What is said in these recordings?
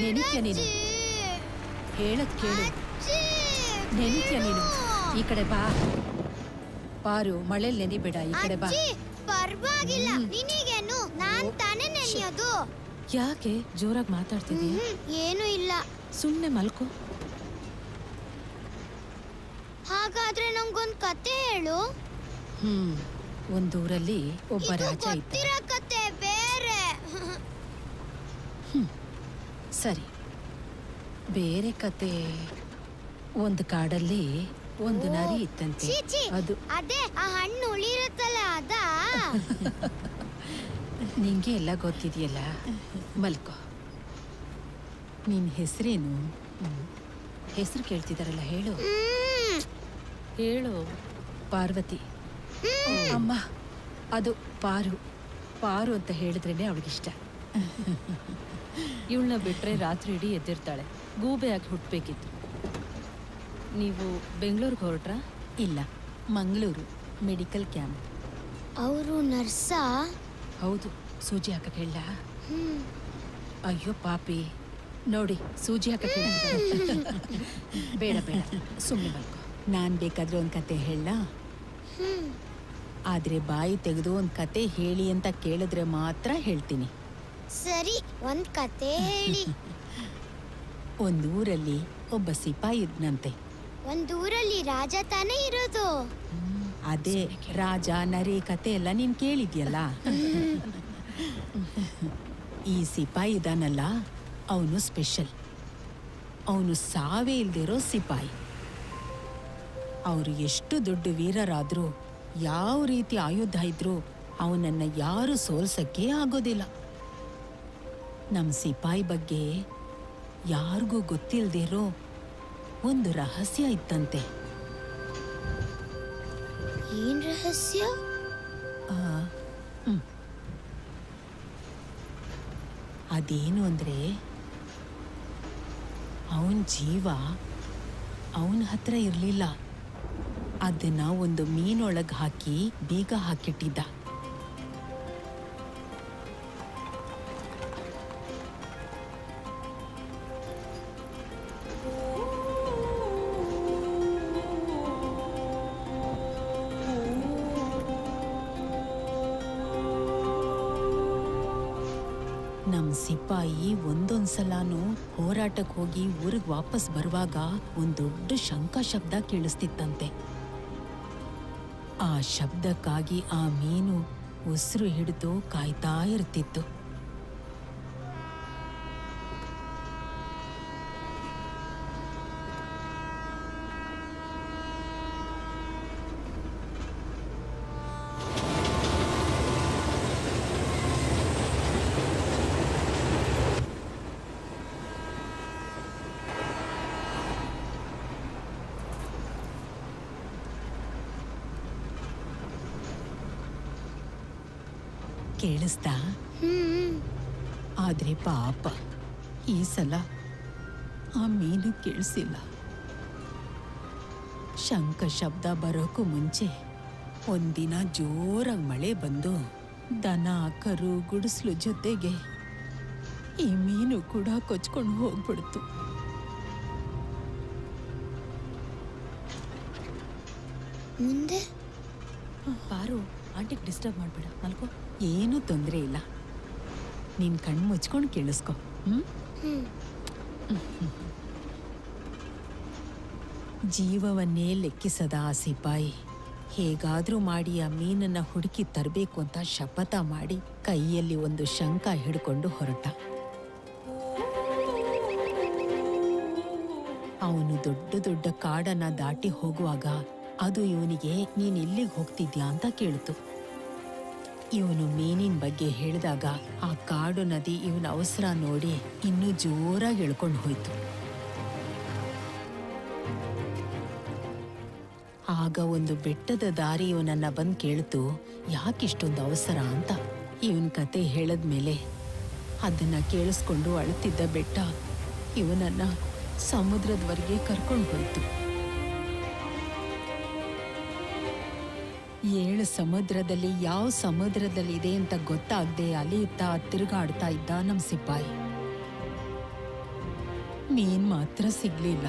ನೆನಿತ್ಯ ನೀನು ಹೇಳದ್ ಕೇಳು ನೆನಿತ್ಯ ನೀನು ಈ ಕಡೆ ಬಾ ಪಾರು ಮಳೆಲ್ ನೆನಿಬೇಡ ಈ ಕಡೆ ಬಾ ಅಜ್ಜಿ ಪರವಾಗಿಲ್ಲ ನಿನಗೇನು ನಾನ್ ತಾನೇ ನೆನೆಯೋದು ಯಾಕೆ ಜೋರಾಗಿ ಮಾತಾಡ್ತಿದೀಯ ಹ್ಮ್, ಏನೂ ಇಲ್ಲ ಸುಮ್ನೆ ಮಲ್ಕೋ ಹಾಗಾದ್ರೆ ನಂಗೊಂದ್ ಕತೆ ಹೇಳು ಹ್ಮ್ ಒಂದೂರಲ್ಲಿ ಒಬ್ಬ ಇದು ರಾಜ ಇದ್ದ ಗೊತ್ತಿರೋ ಕತೆ ಬೇರೆ ಸರಿ ಬೇರೆ ಕತೆ ಒಂದು ಕಾಡಲ್ಲಿ ಒಂದು ನರಿ ಇತ್ತಂತೆ ಛೀ, ಛೀ. ಅದು ಅದೇ ಆ ಹಣ್ಣು ಉಳಿರುತ್ತಲ್ಲ ಅದ ನಿಂಗೆ ಎಲ್ಲ ಗೊತ್ತಿದೆಯಲ್ಲ ಮಲ್ಕೋ ನಿನ್ ಹೆಸರೇನು ಹೆಸರು ಕೇಳ್ತಿದಾರಲ್ಲ ಹೇಳು ಹ್ಮ್ ಹೇಳು ಪಾರ್ವತಿ ಅಮ್ಮ ಅದು ಪಾರು ಪಾರು ಅಂತ ಹೇಳಿದ್ರೇನೆ ಅವಳಿಗಿಷ್ಟ ಇವಳನ್ನ ಬಿಟ್ರೆ ರಾತ್ರಿ ಇಡೀ ಎದ್ದಿರ್ತಾಳೆ ಗೂಬೆಯಾಗಿ ಹುಟ್ಟಬೇಕಿತ್ತು ನೀವು ಬೆಂಗಳೂರಿಗೆ ಹೊರಟ್ರಾ ಇಲ್ಲ ಮಂಗಳೂರು ಮೆಡಿಕಲ್ ಕ್ಯಾಂಪ್ ಅವರು ನರ್ಸಾ ಹೌದು ಸೂಜಿ ಹಾಕಕ್ ಹೇಳ ಹ್ಮ್ ಅಯ್ಯೋ ಪಾಪಿ ನೋಡಿ ಸೂಜಿ ಹಾಕಕ್ ಹೇಳಿದ್ದಾರೆ. ಬೇಡ ಬೇಡ ಸುಮ್ಮನೆ ಮಲ್ಕೋ ನಾನ್ ಬೇಕಾದ್ರೆ ಒಂದ್ ಕತೆ ಹೇಳ ಹ್ಮ್ ಆದ್ರೆ ಬಾಯಿ ತೆಗೆದು ಒಂದ್ ಕತೆ ಹೇಳಿ ಅಂತ ಕೇಳಿದ್ರೆ ಮಾತ್ರ ಹೇಳ್ತೀನಿ ಸರಿ ಒಂದ್ ಕತೆ ಹೇಳಿ ಒಂದ್ ಊರಲ್ಲಿ ಒಬ್ಬ ಸಿಪಾಯಿ ಇದ್ನಂತೆ ಒಂದ್ ಊರಲ್ಲಿ ರಾಜ ತಾನೇ ಇರೋದು ಅದೇ ರಾಜ ನರಿ ಕತೆ ಎಲ್ಲ ನೀನ್ ಕೇಳಿದ್ಯಲ್ಲ ಈ ಸಿಪಾಯಿ ಇದಾನಲ್ಲ ಅವನು ಸ್ಪೆಷಲ್ ಅವನು ಸಾವೇ ಇಲ್ದಿರೋ ಸಿಪಾಯಿ ಅವರು ಎಷ್ಟು ದೊಡ್ಡ ವೀರರಾದ್ರೂ ಯಾವ ರೀತಿ ಆಯುಧ ಇದ್ರೂ ಅವನನ್ನ ಯಾರು ಸೋಲ್ಸಕ್ಕೆ ಆಗೋದಿಲ್ಲ ನಮ್ ಸಿಪಾಯಿ ಬಗ್ಗೆ ಯಾರಿಗೂ ಗೊತ್ತಿಲ್ದಿರೋ ಒಂದು ರಹಸ್ಯ ಇತ್ತಂತೆ ಏನ್ ರಹಸ್ಯ ಆ, ಹ್ಮ್. ಅದೇನು ಅಂದ್ರೆ ಅವನ್ ಜೀವ ಅವನ ಹತ್ರ ಇರ್ಲಿಲ್ಲ ಅದನ್ನ ಒಂದು ಮೀನೊಳಗ್ ಹಾಕಿ ಬೀಗ ಹಾಕಿಟ್ಟಿದ್ದ ನಮ್ ಸಿಪಾಯಿ ಒಂದೊಂದ್ಸಲನೂ ಹೋರಾಟಕ್ಕೆ ಹೋಗಿ ಊರಿಗೆ ವಾಪಸ್ ಬರುವಾಗ ಒಂದ್ ದೊಡ್ಡ ಶಂಕ ಶಬ್ದ ಕೇಳಿಸ್ತಿತ್ತಂತೆ ಆ ಶಬ್ದಕ್ಕಾಗಿ ಆ ಮೀನು ಉಸಿರು ಹಿಡಿದು ಕಾಯ್ತಾ ಇರ್ತಿತ್ತು ಕೇಳಿಸ್ತಾ ಹ್ಮ್ ಆದ್ರೆ ಪಾಪ ಈ ಸಲ ಆ ಮೀನು ಕೇಳಿಸಿಲ್ಲ ಶಂಕ ಶಬ್ದ ಬರೋಕ್ಕೂ ಮುಂಚೆ ಒಂದಿನ ಜೋರಾಗಿ ಮಳೆ ಬಂದು ದನ ಕರು ಗುಡಿಸ್ಲು ಜೊತೆಗೆ ಈ ಮೀನು ಕೂಡ ಕೊಚ್ಕೊಂಡು ಹೋಗ್ಬಿಡ್ತು ಮುಂದೆ ಪಾರು ಆಂಟಿಗೆ ಡಿಸ್ಟರ್ಬ್ ಮಾಡಬೇಡ ಮಲ್ಕೋ ಏನೂ ತೊಂದರೆ ಇಲ್ಲ ನೀನ್ ಕಣ್ಣು ಮುಚ್ಕೊಂಡು ಕೇಳಿಸ್ಕೊ ಹ್ಮ್ ಹ್ಮ್ ಜೀವವನ್ನೇ ಲೆಕ್ಕಿಸದ ಆ ಸಿಪಾಯಿ ಹೇಗಾದ್ರೂ ಮಾಡಿ ಆ ಮೀನನ್ನ ಹುಡುಕಿ ತರಬೇಕು ಅಂತ ಶಪಥ ಮಾಡಿ ಕೈಯಲ್ಲಿ ಒಂದು ಶಂಕ ಹಿಡ್ಕೊಂಡು ಹೊರಟ ಅವನು ದೊಡ್ಡ ದೊಡ್ಡ ಕಾಡನ್ನ ದಾಟಿ ಹೋಗುವಾಗ ಅದು ಇವನಿಗೆ ನೀನ್ ಎಲ್ಲಿಗೆ ಹೋಗ್ತಿದ್ಯಾ ಅಂತ ಕೇಳಿತು ಇವನು ಮೀನಿನ ಬಗ್ಗೆ ಹೇಳಿದಾಗ ಆ ಕಾಡು ನದಿ ಇವನ ಅವಸರ ನೋಡಿ ಇನ್ನೂ ಜೋರಾಗಿ ಎಳ್ಕೊಂಡು ಹೋಯ್ತು ಆಗ ಒಂದು ಬೆಟ್ಟದ ದಾರಿ ಇವನನ್ನ ಬಂದ್ ಕೇಳ್ತು ಯಾಕಿಷ್ಟೊಂದು ಅವಸರ ಅಂತ ಇವನ್ ಕತೆ ಹೇಳದ್ಮೇಲೆ ಅದನ್ನ ಕೇಳಿಸ್ಕೊಂಡು ಅಳುತ್ತಿದ್ದ ಬೆಟ್ಟ ಇವನನ್ನ ಸಮುದ್ರದವರೆಗೆ ಕರ್ಕೊಂಡು ಹೋಯ್ತು ಏಳು ಸಮುದ್ರದಲ್ಲಿ ಯಾವ ಸಮುದ್ರದಲ್ಲಿ ಇದೆ ಅಂತ ಗೊತ್ತಾಗದೆ ಅಲಿಯುತ್ತಾ ತಿರುಗಾಡ್ತಾ ಇದ್ದ ನಮ್ ಸಿಪಾಯಿ ಮೀನ್ ಮಾತ್ರ ಸಿಗ್ಲಿಲ್ಲ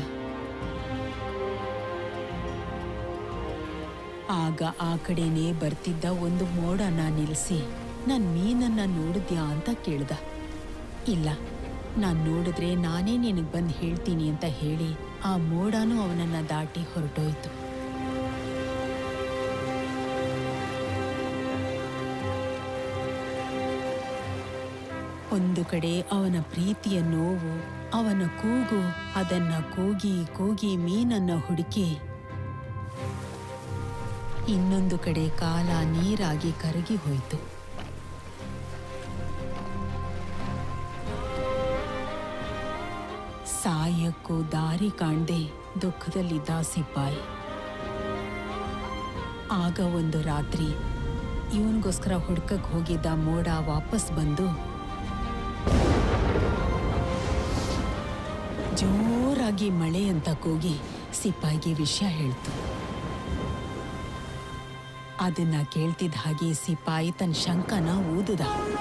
ಆಗ ಆ ಕಡೆನೇ ಬರ್ತಿದ್ದ ಒಂದು ಮೋಡನ ನಿಲ್ಸಿ ನನ್ ಮೀನನ್ನ ನೋಡಿದ್ಯಾ ಅಂತ ಕೇಳ್ದ ಇಲ್ಲ ನಾನ್ ನೋಡಿದ್ರೆ ನಾನೇ ನಿನಗ್ ಬಂದ್ ಹೇಳ್ತೀನಿ ಅಂತ ಹೇಳಿ ಆ ಮೋಡನೂ ಅವನನ್ನ ದಾಟಿ ಹೊರಟೋಯ್ತು ಒಂದು ಕಡೆ ಅವನ ಪ್ರೀತಿಯ ನೋವು ಅವನ ಕೂಗು ಅದನ್ನ ಕೂಗಿ ಕೂಗಿ ಮೀನನ್ನ ಹುಡುಕಿ ಇನ್ನೊಂದು ಕಡೆ ಕಾಲ ನೀರಾಗಿ ಕರಗಿ ಹೋಯಿತು ಸಾಯಕ್ಕೂ ದಾರಿ ಕಾಣ್ದೆ ದುಃಖದಲ್ಲಿದ್ದ ಸಿಪಾಯಿ ಆಗ ಒಂದು ರಾತ್ರಿ ಇವನಿಗೋಸ್ಕರ ಹುಡ್ಕಕ್ ಹೋಗಿದ್ದ ಮೋಡ ವಾಪಸ್ ಬಂದು ಜೋರಾಗಿ ಮಳೆ ಅಂತ ಕೂಗಿ ಸಿಪಾಯಿಗೆ ವಿಷಯ ಹೇಳ್ತು ಅದನ್ನ ಕೇಳ್ತಿದ್ದ ಹಾಗೆ ಸಿಪಾಯಿ ತನ್ನ ಶಂಕನ ಊದುದ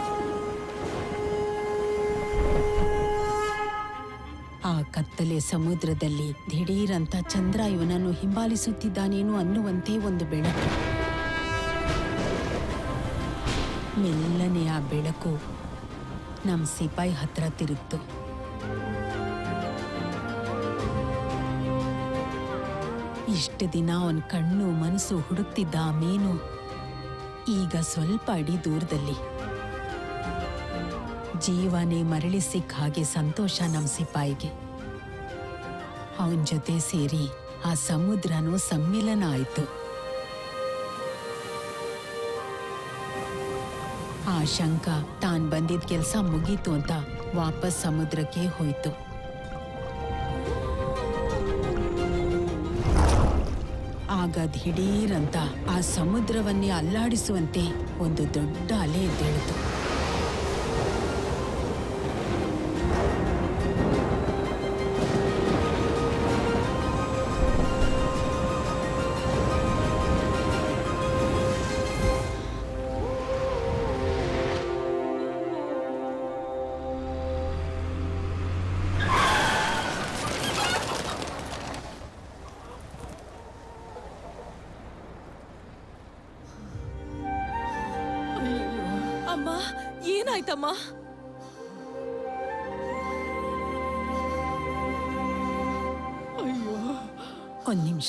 ಆ ಕತ್ತಲೆ ಸಮುದ್ರದಲ್ಲಿ ದಿಢೀರಂತ ಚಂದ್ರ ಇವನನ್ನು ಹಿಂಬಾಲಿಸುತ್ತಿದ್ದಾನೇನೋ ಅನ್ನುವಂತೆ ಒಂದು ಬೆಳಕು ಮೆಲ್ಲನೆ ಆ ಬೆಳಕು ನಮ್ ಸಿಪಾಯಿ ಹತ್ರ ತಿರುಗ್ತು ಇಷ್ಟು ದಿನ ಅವನ್ ಕಣ್ಣು ಮನಸ್ಸು ಹುಡುಕ್ತಿದ್ದ ಆ ಮೀನು ಈಗ ಸ್ವಲ್ಪ ಅಡಿ ದೂರದಲ್ಲಿ ಜೀವನೇ ಮರಳಿ ಸಿಕ್ಕ ಹಾಗೆ ಸಂತೋಷ ನಮ್ ಸಿಪಾಯಿಗೆ ಅವನ್ ಜೊತೆ ಸೇರಿ ಆ ಸಮುದ್ರನೂ ಸಮ್ಮಿಲನ ಆಯ್ತು ಆ ಶಂಕ ತಾನ್ ಬಂದಿದ್ ಕೆಲ್ಸ ಮುಗೀತು ಅಂತ ವಾಪಸ್ ಸಮುದ್ರಕ್ಕೆ ಹೋಯ್ತು ಆಗ ದಿಢೀರಂತ ಆ ಸಮುದ್ರವನ್ನೇ ಅಲ್ಲಾಡಿಸುವಂತೆ ಒಂದು ದೊಡ್ಡ ಅಲೆ ಎದ್ದೇಳಿತು ಅಮ್ಮ ಏನಾಯ್ತಮ್ಮ ಒಂದ್ ನಿಮಿಷ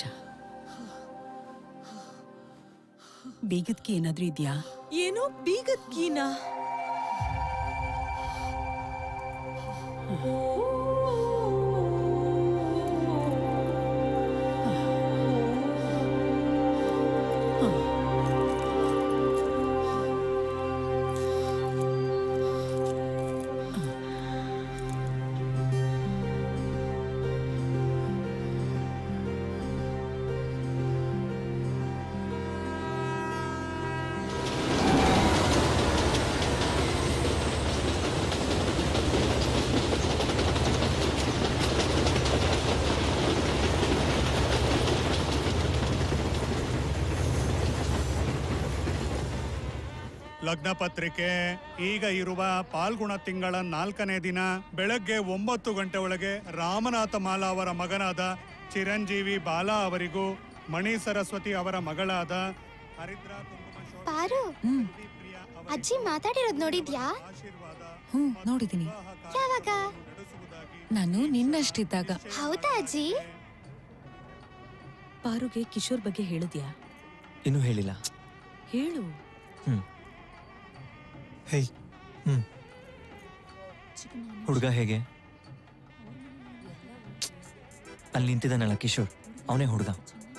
ಬೀಗದ್ಕೆ ಏನಾದ್ರೂ ಇದ್ಯಾ ಏನೋ ಬೀಗದ ಕೀನಾ ಲಗ್ನ ಪತ್ರಿಕೆ ಈಗ ಇರುವ ಪಾಲ್ಗುಣ ತಿಂಗಳ ನಾಲ್ಕನೇ ದಿನ ಬೆಳಗ್ಗೆ ಒಂಬತ್ತು ಗಂಟೆ ಒಳಗೆ ರಾಮನಾಥ ಮಾಲಾ ಅವರ ಮಗನಾದ ಚಿರಂಜೀವಿ ಬಾಲಾ ಅವರಿಗೂ ಮಣಿ ಸರಸ್ವತಿ ಅವರ ಮಗಳಾದ ಹರಿದ್ರಾ ಕುಂಕುಮ ಶೋಭಾ ಪಾರು ಪ್ರಿಯಾ ಅವರ ಅಜ್ಜಿ ಮಾತಾಡಿರೋದ್ ನೋಡಿದ್ಯಾ ಆಶೀರ್ವಾದ ಹ್ಮ್ ನೋಡಿದೀನಿ ಯಾವಾಗ ನಡೆಸುವುದಾಗಿ ನಾನು ನಿನ್ನಷ್ಟಿದ್ದಾಗ ಹೌದಾ ಅಜ್ಜಿ ಪಾರುಗೆ ಕಿಶೋರ್ ಬಗ್ಗೆ ಹೇಳಿದ್ಯಾ ಇನ್ನೂ ಹೇಳಿಲ್ಲ ಹೇಳು ಹ್ಮ್ ಹೇ ಹ್ಮ್ ಹುಡುಗ ಹೇಗೆ ಅಲ್ಲಿ ನಿಂತಿದ್ದಾನಲ್ಲ ಕಿಶೋರ್ ಅವನೇ ಹುಡುಗ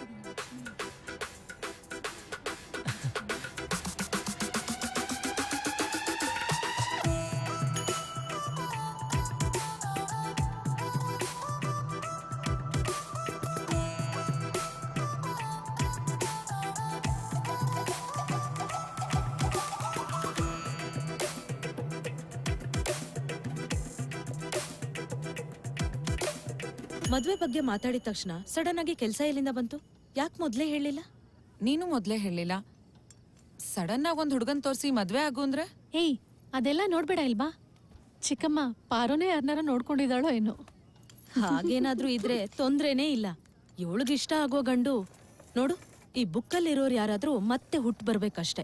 ಮದ್ವೆ ಬಗ್ಗೆ ಮಾತಾಡಿದ ತಕ್ಷಣ ಸಡನ್ ಆಗಿ ಕೆಲ್ಸ ಎಲ್ಲಿಂದ ಬಂತು ಯಾಕೆ ಮೊದ್ಲೇ ಹೇಳಿಲ್ಲ ನೀನು ಮೊದ್ಲೇ ಹೇಳಿಲ್ಲ ಸಡನ್ ಆಗಿ ಒಂದ್ ಹುಡುಗನ್ ತೋರಿಸಿ ಮದ್ವೆ ಆಗು ಅಂದ್ರೆ ಏಯ್ ಅದೆಲ್ಲ ನೋಡ್ಬೇಡ ಇಲ್ವಾ ಚಿಕ್ಕಮ್ಮ ಪಾರೋನೇ ಯಾರನ್ನಾರ ನೋಡ್ಕೊಂಡಿದ್ದಾಳೋ ಏನೋ ಹಾಗೇನಾದ್ರೂ ಇದ್ರೆ ತೊಂದ್ರೆನೇ ಇಲ್ಲ ಇವಳಿಗಿಷ್ಟ ಆಗೋ ಗಂಡು ನೋಡು ಈ ಬುಕ್ಕಲ್ಲಿರೋರು ಯಾರಾದ್ರೂ ಮತ್ತೆ ಹುಟ್ಟು ಬರ್ಬೇಕಷ್ಟೆ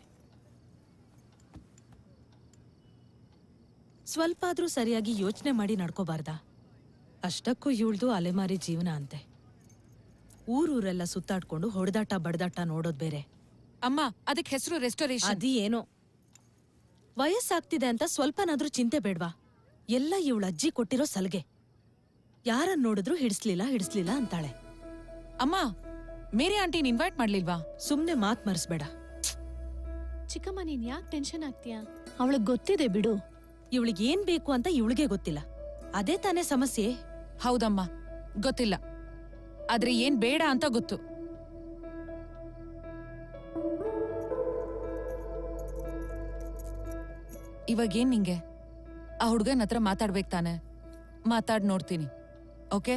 ಸ್ವಲ್ಪ ಆದ್ರೂ ಸರಿಯಾಗಿ ಯೋಚನೆ ಮಾಡಿ ನಡ್ಕೋಬಾರ್ದಾ ಅಷ್ಟಕ್ಕೂ ಇವಳ್ದು ಅಲೆಮಾರಿ ಜೀವನ ಅಂತೆ ಊರೂರೆಲ್ಲ ಸುತ್ತಾಡ್ಕೊಂಡು ಹೊಡೆದಾಟ ಬಡದಾಟ ನೋಡೋದ್ ಬೇರೆ ಅಮ್ಮ ಅದಕ್ಕೆ ಹೆಸರು ರೆಸ್ಟೋರೇಷನ್ ಅದಿ ಏನೋ ವಯಸ್ಸಾಗ್ತಿದೆ ಅಂತ ಸ್ವಲ್ಪನಾದ್ರೂ ಚಿಂತೆ ಬೇಡ್ವಾ ಎಲ್ಲ ಇವಳ ಅಜ್ಜಿ ಕೊಟ್ಟಿರೋ ಸಲ್ಗೆ ಯಾರನ್ ನೋಡಿದ್ರು ಹಿಡಿಸ್ಲಿಲ್ಲ ಹಿಡಿಸ್ಲಿಲ್ಲ ಅಂತಾಳೆ ಅಮ್ಮ ಮೇರಿ ಆಂಟಿನ ಇನ್ವೈಟ್ ಮಾಡ್ಲಿಲ್ವಾ ಸುಮ್ನೆ ಮಾತ್ ಮರ್ಸ್ಬೇಡ ಚಿಕ್ಕಮ್ಮ ನೀನ್ ಯಾಕೆ ಟೆನ್ಷನ್ ಆಗ್ತೀಯಾ ಅವಳಿಗೆ ಗೊತ್ತಿದೆ ಬಿಡು ಇವಳಿಗೆ ಏನ್ ಬೇಕು ಅಂತ ಇವಳಿಗೆ ಗೊತ್ತಿಲ್ಲ ಅದೇ ತಾನೇ ಸಮಸ್ಯೆ ಹೌದಮ್ಮ ಗೊತ್ತಿಲ್ಲ ಆದ್ರೆ ಏನ್ ಬೇಡ ಅಂತ ಗೊತ್ತು ಇವಾಗೇನ್ ನಿಂಗೆ ಆ ಹುಡ್ಗನ್ ಹತ್ರ ಮಾತಾಡ್ಬೇಕು ತಾನೆ ಮಾತಾಡ್ ನೋಡ್ತೀನಿ ಓಕೆ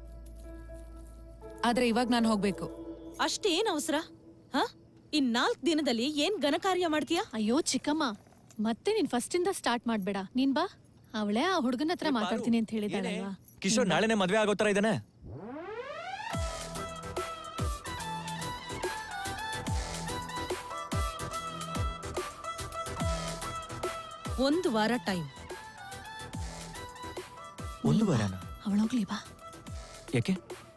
ಆದ್ರೆ ಇವಾಗ ನಾನು ಹೋಗ್ಬೇಕು ಅಷ್ಟೇನ್ ಅವಸರ ಹ ಇನ್ ನಾಲ್ಕ್ ದಿನದಲ್ಲಿ ಏನ್ ಘನಕಾರ್ಯ ಮಾಡ್ತೀಯಾ ಅಯ್ಯೋ ಚಿಕ್ಕಮ್ಮ ಮತ್ತೆ ನೀನ್ ಫಸ್ಟ್ ಇಂದ ಸ್ಟಾರ್ಟ್ ಮಾಡ್ಬೇಡ ನೀನ್ ಬಾ ಅವಳೇ ಆ ಹುಡುಗನ ಹತ್ರ ಮಾತಾಡ್ತೀನಿ ಅಂತ ಹೇಳಿದಾಳಲ್ವಾ ಕಿಶೋರ್ ನಾಳೆನೆ ಮದ್ವೆ ಆಗೋ ತರ ಇದ್ದಾನೆ ಒಂದು ವಾರ ಟೈಮ್ ಒಂದು ವಾರನ ಅವಳೋಗ್ಲಿ ಬಾ ಯಾಕೆ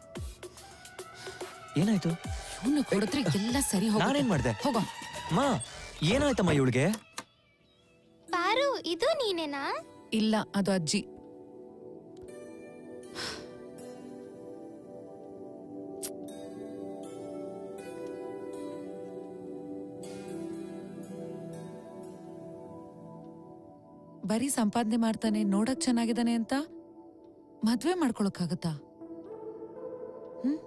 ಏನಾಯ್ತು ಇವ್ನು ಕೊಡಿದ್ರೆ ಎಲ್ಲ ಸರಿ ಹೋಗುತ್ತೆ. ನಾನೇನ್ ಮಾಡ್ದೆ ಹೋಗೋ ಮಾ ಏನಾಯ್ತಮ್ಮ ಇವಳಿಗೆ ಪಾರು ಇದು ನೀನೇನಾ ಇಲ್ಲ ಅದು ಅಜ್ಜಿ ಬರೀ ಸಂಪಾದನೆ ಮಾಡ್ತಾನೆ ನೋಡಕ್ ಚೆನ್ನಾಗಿದ್ದಾನೆ ಅಂತ ಮದ್ವೆ ಮಾಡ್ಕೊಳಕ್ಕಾಗತ್ತಾ ಹ್ಮ್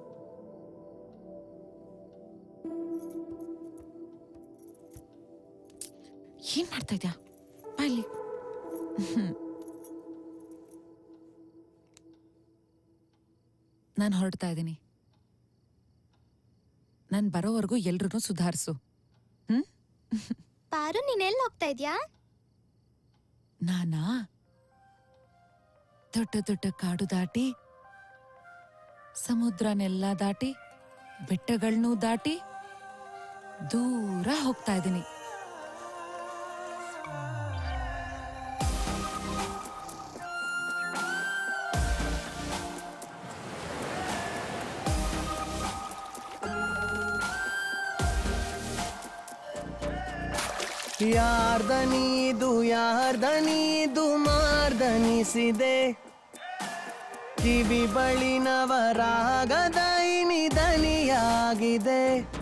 ಏನ್ ಮಾಡ್ತಾ ಇದ್ಯಾ ಬಾ ಇಲ್ಲಿ ನಾನು ಹೊರಡ್ತಾ ಇದ್ದೀನಿ ನಾನು ಬರೋವರೆಗೂ ಎಲ್ರೂ ಸುಧಾರಿಸು ಹ್ಮ್ ಪಾರು ನೀನೆಲ್ಲ ಹೋಗ್ತಾ ಇದ್ಯಾ ನಾನಾ ದೊಡ್ಡ ದೊಡ್ಡ ಕಾಡು ದಾಟಿ ಸಮುದ್ರನೆಲ್ಲ ದಾಟಿ ಬೆಟ್ಟಗಳನ್ನೂ ದಾಟಿ ದೂರ ಹೋಗ್ತಾ ಇದ್ದೀನಿ ಯಾರ್ದನೀದು ಯಾರ್ದನೀದು ಮಾರ್ದನಿಸಿದೆ ಕಿವಿ ಬಳಿನವರಾಗದ ಇನಿದನಿಯಾಗಿದೆ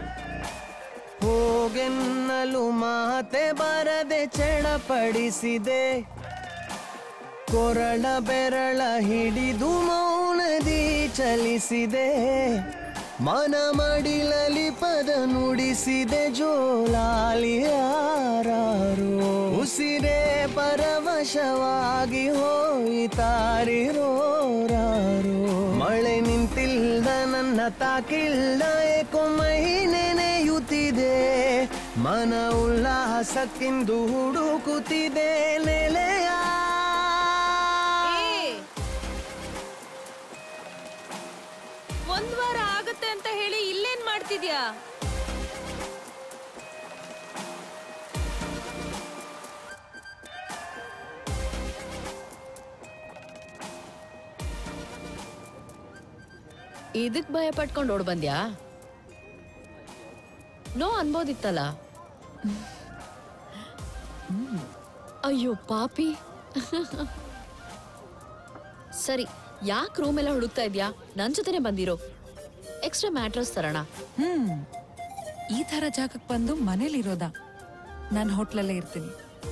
ಹೋಗೆನ್ನಲು ಮಾತೆ ಬರದೆ ಚಡಪಡಿಸಿದೆ ಕೊರಳ ಬೆರಳ ಹಿಡಿದು ಮೌನದಿ ಚಲಿಸಿದೆ ಮನ ಮಡಿಲಲಿ ಪದ ನುಡಿಸಿದೆ ಜೋಲಾಲಿ ಯಾರಾರೋ ಉಸಿರೇ ಪರವಶವಾಗಿ ಹೋಯಿತಾರಿರೋರಾರೋ ಮಳೆ ನಿಂತಿಲ್ದ ನನ್ನ ತಾಕಿಲ್ದ ಏಕೋ ಮೈ ನೆನೆಯುತ್ತಿದೆ ಮನ ಉಲ್ಲಾಸಕ್ಕಿಂದು ಹುಡುಕುತ್ತಿದೆ ನೆಲೆಯ ಒಂದ್ ವಾರ ಆಗತ್ತೆ ಅಂತ ಹೇಳಿ ಇಲ್ಲೇನ್ ಮಾಡ್ತಿದ್ಯಾ ಇದಕ್ ಭಯ ಪಟ್ಕೊಂಡು ಓಡ್ ಬಂದ್ಯಾ ನೋ ಅನ್ಬೋದಿತ್ತಲ್ಲ ಅಯ್ಯೋ ಪಾಪಿ ಸರಿ ಯಾಕೆ ರೂಮ್ ಎಲ್ಲ ಹುಡುಕ್ತಾ ಇದ್ಯಾ ನನ್ ಜೊತೆನೆ ಬಂದಿರೋ ಎಕ್ಸ್ಟ್ರಾ ಮ್ಯಾಟ್ರಸ್ ತರೋಣ ಹ್ಮ್ ಈ ತರ ಜಾಗಕ್ಕೆ ಬಂದು ಮನೇಲಿರೋದಾ ನಾನು ಹೋಟ್ಲಲ್ಲೇ ಇರ್ತೀನಿ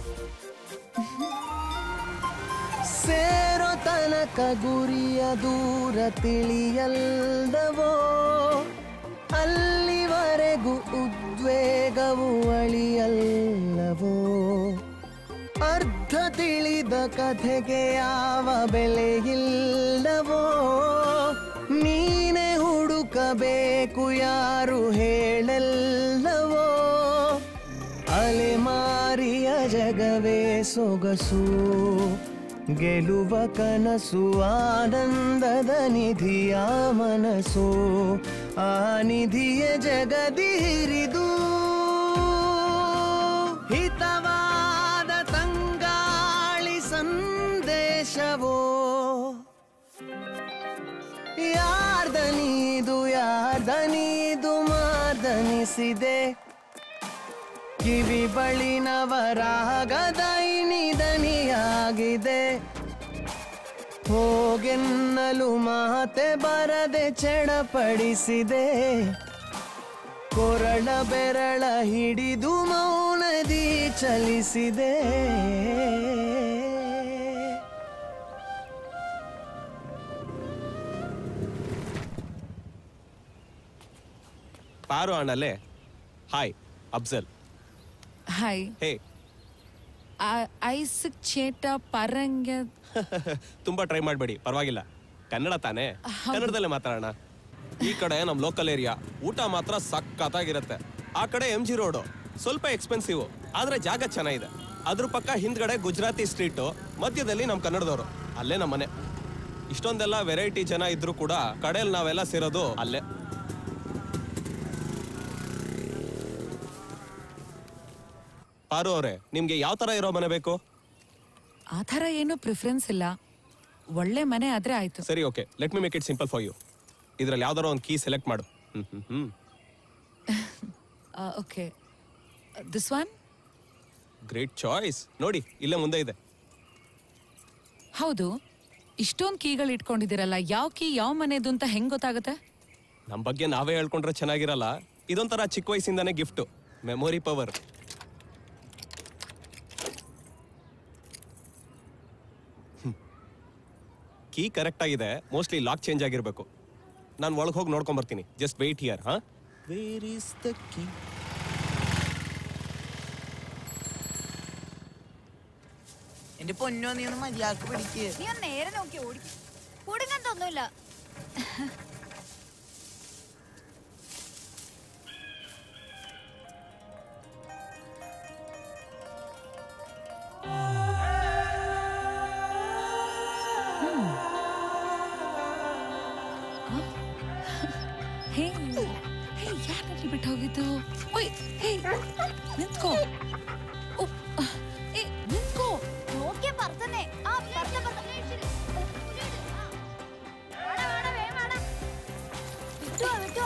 ಸೇರೋ ತನಕ ಗುರಿಯ ದೂರ ತಿಳಿಯಲ್ದವೋ ಅಲ್ಲಿವರೆಗೂ ಉದ್ವೇಗವು ಅಳಿಯಲ್ಲವೋ ಅರ್ಧ ತಿಳಿದ ಕಥೆಗೆ ಯಾವ ಬೆಲೆಯಿಲ್ಲವೋ ನೀನೆ ಹುಡುಕಬೇಕು ಯಾರು ಹೇಳಲ್ಲವೋ ಅಲೆಮಾರಿಯ ಜಗವೇ ಸೊಗಸು ಗೆಲುವ ಕನಸು ಆನಂದದ ನಿಧಿಯ ಮನಸ್ಸು ಆ ನಿಧಿಯ ಜಗದಿ ಹಿರಿದು ಹಿತವಾದ ತಂಗಾಳಿ ಸಂದೇಶವೋ ಯಾರ್ದನೀದು ಯಾರ್ದನೀದು ಮಾರ್ದನಿಸಿದೆ ಕಿವಿ ಬಳಿನವರಾಗದ ಇನಿದನಿಯಾಗಿದೆ ಹೋಗೆನ್ನಲು ಮಾತೆ ಬರದೆ ಚಡಪಡಿಸಿದೆ ಕೊರಳ ಬೆರಳ ಹಿಡಿದು ಮೌನದಿ ಚಲಿಸಿದೆ ಪಾರು ಅಣ್ಣಲ್ಲೇ ಹಾಯ್ ಅಫ್ಜಲ್ ಹಾಯ್ ಹೇ ಐಸ್ ಚೇಟ ಪರಂಗ ತುಂಬಾ ಟ್ರೈ ಮಾಡಬೇಡಿ ಪರವಾಗಿಲ್ಲ ಕನ್ನಡ ತಾನೇ ಕನ್ನಡದಲ್ಲೇ ಮಾತಾಡೋಣ ಈ ಕಡೆ ನಮ್ ಲೋಕಲ್ ಏರಿಯಾ ಊಟ ಮಾತ್ರ ಸಖತ್ತಾಗಿರುತ್ತೆ ಆ ಕಡೆ ಎಂ ಜಿ ರೋಡು ಸ್ವಲ್ಪ ಎಕ್ಸ್ಪೆನ್ಸಿವ್ ಆದ್ರೆ ಜಾಗ ಚೆನ್ನಾಗಿದೆ ಅದ್ರ ಪಕ್ಕ ಹಿಂದ್ಗಡೆ ಗುಜರಾತಿ ಸ್ಟ್ರೀಟು ಮಧ್ಯದಲ್ಲಿ ನಮ್ ಕನ್ನಡದವರು ಅಲ್ಲೇ ನಮ್ಮ ಮನೆ ಇಷ್ಟೊಂದೆಲ್ಲ ವೆರೈಟಿ ಜನ ಇದ್ರು ಕೂಡ ಕಡೆಯಲ್ಲಿ ನಾವೆಲ್ಲ ಸೇರೋದು ಅಲ್ಲೇ ಪಾರು ಅವರೇ ನಿಮ್ಗೆ ಯಾವ ತರ ಇರೋ ಮನೆ ಬೇಕು ಆ ಥರ ಏನು ಪ್ರಿಫರೆನ್ಸ್ ಇಲ್ಲ ಒಳ್ಳೆ ಮನೆ ಆದ್ರೆ ಆಯ್ತು ಸರಿ okay let me make it simple for you ಇದ್ರಲ್ಲಿ ಯಾವ್ದಾರ ಒಂದು ಕೀ ಸೆಲೆಕ್ಟ್ ಮಾಡು hmm hmm hmm okay this one great choice ನೋಡಿ ಇಲ್ಲೇ ಮುಂದೆ ಇದೆ ಹೌದು ಇಷ್ಟೊಂದು ಕೀಗಳು ಇಟ್ಕೊಂಡಿದ್ದೀರಲ್ಲ ಯಾವ ಕೀ ಯಾವ ಮನೆದು ಅಂತ ಹೆಂಗ್ ಗೊತ್ತಾಗುತ್ತೆ ನಮ್ ಬಗ್ಗೆ ನಾವೇ ಹೇಳ್ಕೊಂಡ್ರೆ ಚೆನ್ನಾಗಿರಲ್ಲ ಇದೊಂಥರ ಚಿಕ್ಕ ವಯಸ್ಸಿಂದಾನೇ gift memory power key correct ಆಗಿದೆ ಮೋಸ್ಟ್ಲಿ ಲಾಕ್ ಚೇಂಜ್ ಆಗಿರ್ಬೇಕು ನಾನು ಒಳಗೆ ಹೋಗಿ ನೋಡ್ಕೊಂಡ್ ಬರ್ತೀನಿ ಜಸ್ಟ್ ವೆಯ್ಟ್ ಹಿಯರ್ ಹಾ ವೇರ್ ಇಸ್ ದ ಕೀ എന്റെ പൊന്നോ നീ ഒന്ന് മര്യാദക്ക് പിടിക്ക് നീ ഒന്ന് നേരെ നോക്കി ഓടിക്കും കുടുങ്ങാൻ തോന്നൂല ಹೇ ಹೇ ಯಾರಲ್ಲಿ ಬಿಟ್ಟು ಹೋಗಿದ್ದು ಓಯ್ ಹೇ ನಿಂತ್ಕೋ ಓ, ಏ ನಿಂತ್ಕೋ നോക്കിയ പറത്തന്നെ ആ പറത്ത പറത്ത വിട്ടോ വിട്ടോ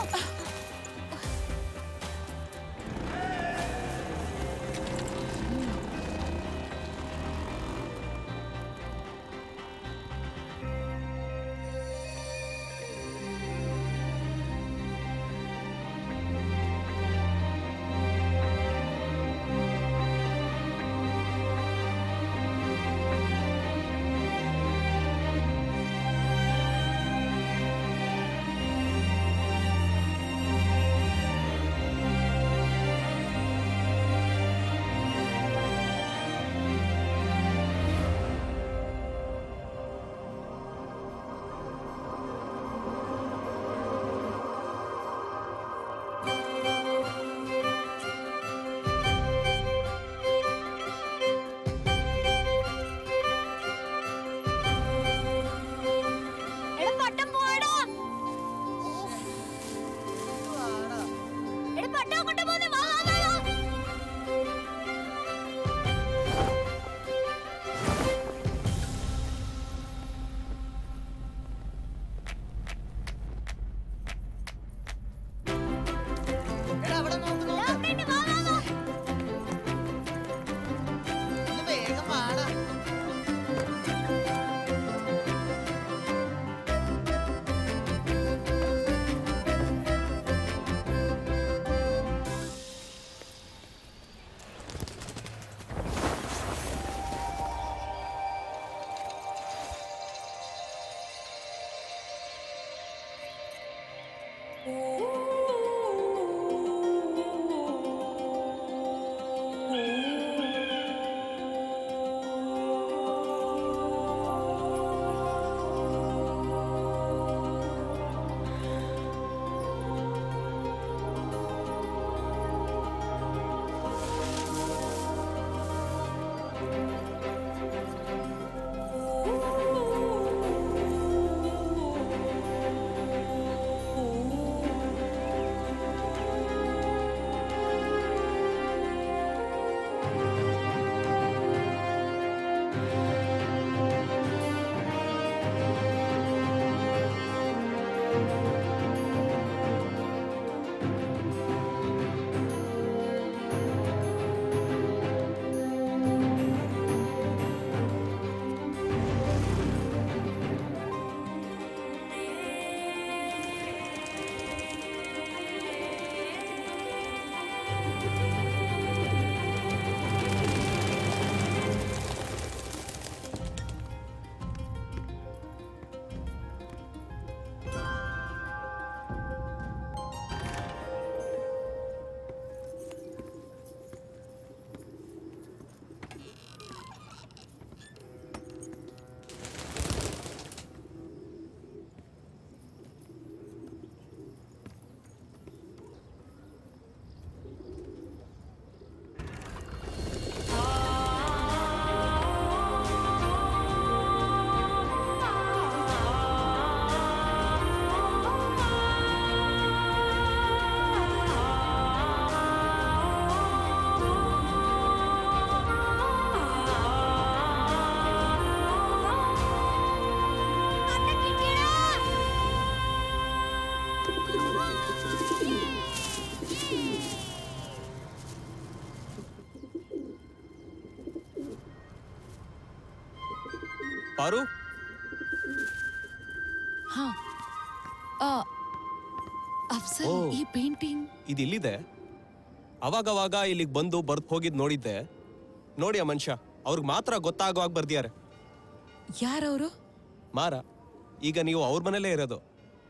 എടാ പട്ടം പോവാടാ എടാ പട്ടം കൊണ്ട് പോന്നെ വാ വാ വാ, വാ എടാ അവിടെ നോക്ക് നോക്ക് പിന്നെ വാ വാ വാ ഒന്ന് വേഗം വാടാ ಪಾರು ಹಾ ಆ, ಅಫ್ಸಲ್ ಓ. ಈ ಪೇಂಟಿಂಗ್ ಇದು ಇಲ್ಲಿದೆ ಅವಾಗವಾಗ ಇಲ್ಲಿಗೆ ಬಂದು ಬರ್ದ್ ಹೋಗಿದ್ ನೋಡಿದ್ದೆ ನೋಡಿ ಆ ಮನುಷ್ಯ ಅವ್ರಿಗೆ ಮಾತ್ರ ಗೊತ್ತಾಗುವಾಗ ಬರ್ದಿಯಾರೆ ಯಾರವರು ಮಾರ ಈಗ ನೀವು ಅವ್ರ ಮನೇಲೇ ಇರೋದು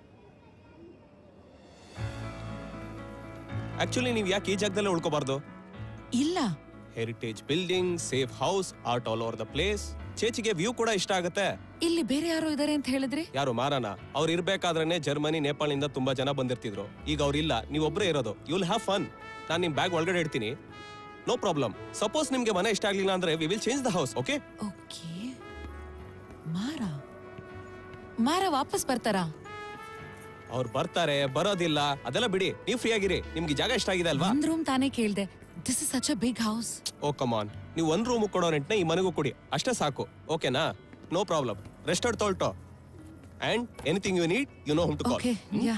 ಆಕ್ಚುಲಿ ನೀವು ಯಾಕೆ ಈ ಜಾಗದಲ್ಲೇ ಉಳ್ಕೋಬಾರ್ದು ಇಲ್ಲ heritage building safe house art all over the place ಚೇಚಿಗೆ ವ್ಯೂ ಕೂಡ ಇಷ್ಟ ಆಗುತ್ತೆ ಇಲ್ಲಿ ಬೇರೆ ಯಾರೋ ಇದಾರೆ ಅಂತ ಹೇಳಿದ್ರಿ ಯಾರು ಮಾರಾನ ಅವ್ರು ಇರ್ಬೇಕಾದ್ರೇನೆ ಜರ್ಮನಿ ನೇಪಾಳಿಂದ ತುಂಬಾ ಜನ ಬಂದಿರ್ತಿದ್ರು ಈಗ ಅವ್ರಿಲ್ಲ ನೀವೊಬ್ರೇ ಇರೋದು ಯುಲ್ ಹ್ಯಾವ್ ಫನ್ ನಾನು ನಿಮ್ ಬ್ಯಾಗ್ ಒಳಗಡೆ ಇಡ್ತೀನಿ ನೋ ಪ್ರಾಬ್ಲಮ್ ಸಪೋಸ್ ನಿಮ್ಗೆ ಮನೆ ಇಷ್ಟ ಆಗ್ಲಿಲ್ಲ ಅಂದ್ರೆ we will change the house okay okay Maara Maara ವಾಪಸ್ ಬರ್ತಾರಾ ಅವ್ರು ಬರ್ತಾರೆ ಬರೋದಿಲ್ಲ ಅದೆಲ್ಲ ಬಿಡಿ ನೀವು ಫ್ರೀ ಆಗಿರಿ ನಿಮ್ಗೆ ಈ ಜಾಗ ಇಷ್ಟ ಆಗಿದೆ ಅಲ್ವಾ ಒಂದ್ ರೂಮ್ ತಾನೇ ಕೇಳ್ದೆ this is such a big house oh come on ನೀವು ಒಂದ್ ರೂಮ್ ಕೊಡೋ ರೆಂಟ್ನ ಈ ಮನೆಗೂ ಕೊಡಿ ಅಷ್ಟೇ ಸಾಕು ಓಕೆನಾ ನೋ ಪ್ರಾಬ್ಲಮ್ ರೆಸ್ಟೋರ್ಟ್ ತೊಳ್ಟೋ and anything you need you know hmm to call okay yeah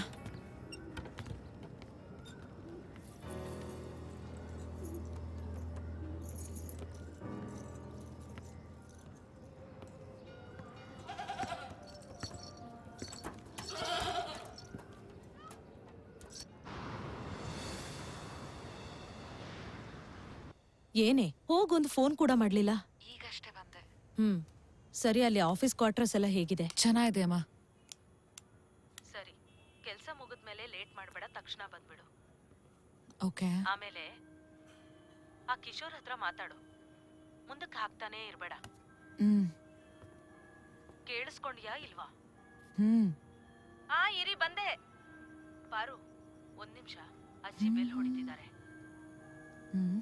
ಏನೇ ಹೋಗೊಂದು ಫೋನ್ ಕೂಡ ಮಾಡ್ಲಿಲ್ಲ ಈಗಷ್ಟೇ ಬಂದೆ ಹ್ಮ್ ಸರಿ ಅಲ್ಲಿ ಆಫೀಸ್ ಕ್ವಾರ್ಟರ್ಸ್ ಎಲ್ಲ ಹೇಗಿದೆ ಚೆನ್ನಾಗಿದೆ ಅಮ್ಮ ಸರಿ ಕೆಲಸ ಮುಗಿದ್ಮೇಲೆ ಲೇಟ್ ಮಾಡಬೇಡ ತಕ್ಷಣ ಬಂದ್ಬಿಡು ಓಕೆ ಆಮೇಲೆ ಆ ಕಿಶೋರ್ ಹತ್ರ ಮಾತಾಡು ಮುಂದಕ್ಕೆ ಹಾಕ್ತಾನೇ ಇರ್ಬೇಡ ಹ್ಮ್ ಕೇಳಿಸ್ಕೊಂಡ್ಯಾ ಇಲ್ವಾ ಹ್ಮ್ ಆ ಇರಿ ಬಂದೆ ಪಾರು ಒಂದ್ ನಿಮಿಷ ಅಜ್ಜಿ ಬೆಲ್ ಹೊಡಿತಿದ್ದಾರೆ ಹ್ಮ್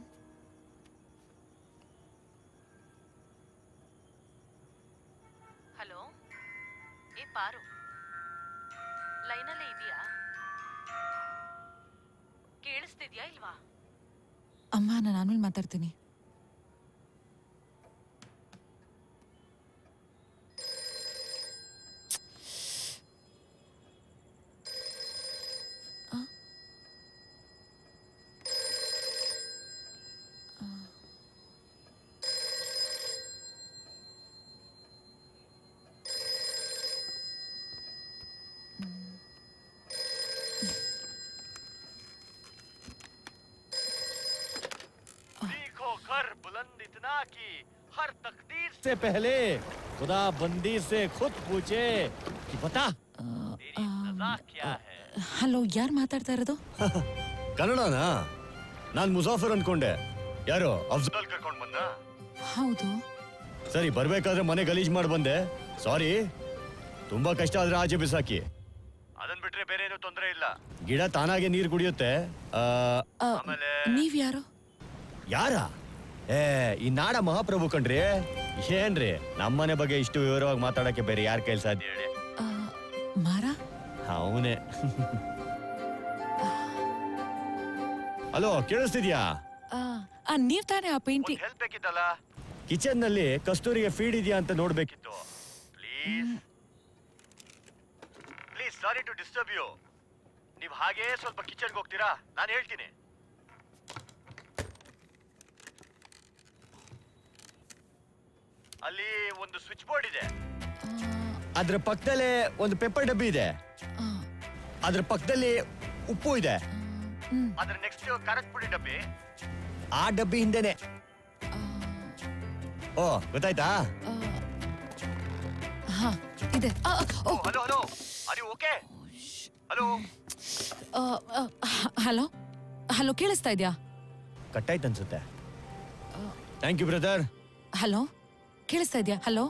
ಹಲೋ ಏ ಪಾರು ಲೈನಲ್ಲೇ ಇದೆಯಾ ಕೇಳಿಸ್ತಿದ್ಯಾ ಇಲ್ವಾ ಅಮ್ಮ ನಾನು ಆಮೇಲೆ ಮಾತಾಡ್ತೀನಿ ಆ? ಆ. सीखो कर बुलंद इतना कि हर तकदीर से पहले खुदा बंदी से खुद पूछे कि बता तेरी सजा क्या है ಹಲೋ ಯಾರು ಮಾತಾಡ್ತಾ ಇರೋದು ಕನ್ನಡನಾ ನಾನ್ ಮುಸಾಫರ್ ಅನ್ಕೊಂಡೆ ಯಾರು ಅಫ್ಜಲ್ ಕರ್ಕೊಂಡ್ ಬಂದ ಹೌದು ಸರಿ ಬರ್ಬೇಕಾದ್ರೆ ಮನೆ ಗಲೀಜ್ ಮಾಡಿ ಬಂದೆ ಸಾರಿ ತುಂಬಾ ಕಷ್ಟ ಆದ್ರೆ ಆಚೆ ಬಿಸಾಕಿ ಅದನ್ ಬಿಟ್ರೆ ಬೇರೆ ಏನು ತೊಂದರೆ ಇಲ್ಲ ಗಿಡ ತಾನಾಗೆ ನೀರ್ ಕುಡಿಯುತ್ತೆ ಆ, ಆ, ಆಮೇಲೆ ನೀವ್ ಯಾರು ಯಾರ ಏ ಈ ನಾಡ ಮಹಾಪ್ರಭು ಕಣ್ರಿ ಏನ್ರಿ ನಮ್ಮನೆ ಬಗ್ಗೆ ಇಷ್ಟು ವಿವರವಾಗಿ ಮಾತಾಡಕ್ಕೆ ಬೇರೆ ಯಾರ ಕೈಲಿ ಸಾಧ್ಯ ಹೇಳಿ ಆ, ಮಾರ ಅವನೇ ಹಲೋ ಕೇಳಿಸ್ತಿದ್ಯಾ ಆ, ಆ, ನೀವ್ ತಾನೇ ಆ ಪೇಂಟಿಂಗ್ ಹೆಲ್ಪ್ ಬೇಕಿತ್ತಲ್ಲ ಕಿಚನ್ ನಲ್ಲಿ ಕಸ್ತೂರಿಗೆ ಫೀಡ್ ಇದೆಯಾ ಅಂತ ನೋಡ್ಬೇಕಿತ್ತು please please sorry to disturb you ನೀವು ಹಾಗೇ ಸ್ವಲ್ಪ ಕಿಚನ್ಗೆ ಹೋಗ್ತೀರಾ ನಾನು ಹೇಳ್ತೀನಿ ಅಲ್ಲಿ ಒಂದು ಸ್ವಿಚ್ ಬೋರ್ಡ್ ಇದೆ ಅದ್ರ ಪಕ್ಕದಲ್ಲೇ ಒಂದು ಪೆಪ್ಪರ್ ಡಬ್ಬಿ ಇದೆ ಅದ್ರ ಪಕ್ಕದಲ್ಲಿ ಉಪ್ಪು ಇದೆ ಅದ್ರ ನೆಕ್ಸ್ಟ್ ಖಾರದ ಪುಡಿ ಡಬ್ಬಿ ಆ ಡಬ್ಬಿ ಹಿಂದೆನೆ ಓ ಗೊತ್ತಾಯ್ತಾ ಹಾ ಇದೆ ಆ, ಆ, ಓ, ಹಲೋ ಹಲೋ ಅರಿ ಓಕೆ ಹಲೋ ಆ, ಆ, ಹ- ಹಲೋ ಹಲೋ ಕೇಳಿಸ್ತಾ ಇದ್ಯಾ ಕಟ್ಟಾಯ್ತು ಅನ್ಸುತ್ತೆ ಥ್ಯಾಂಕ್ ಯು ಬ್ರದರ್ ಹಲೋ ಕೇಳಿಸ್ತಾ ಇದ್ಯಾ ಹಲೋ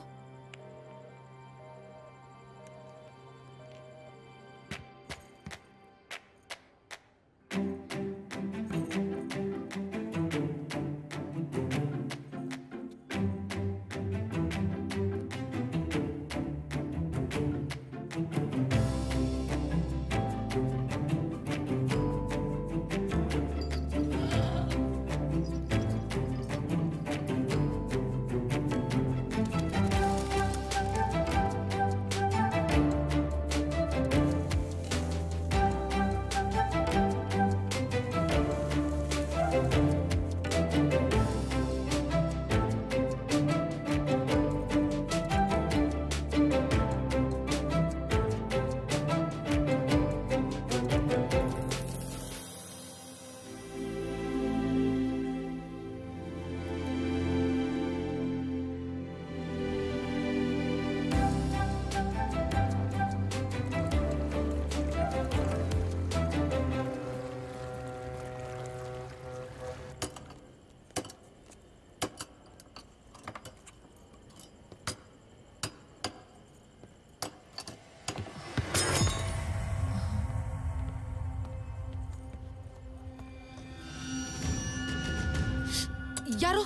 ಯಾರು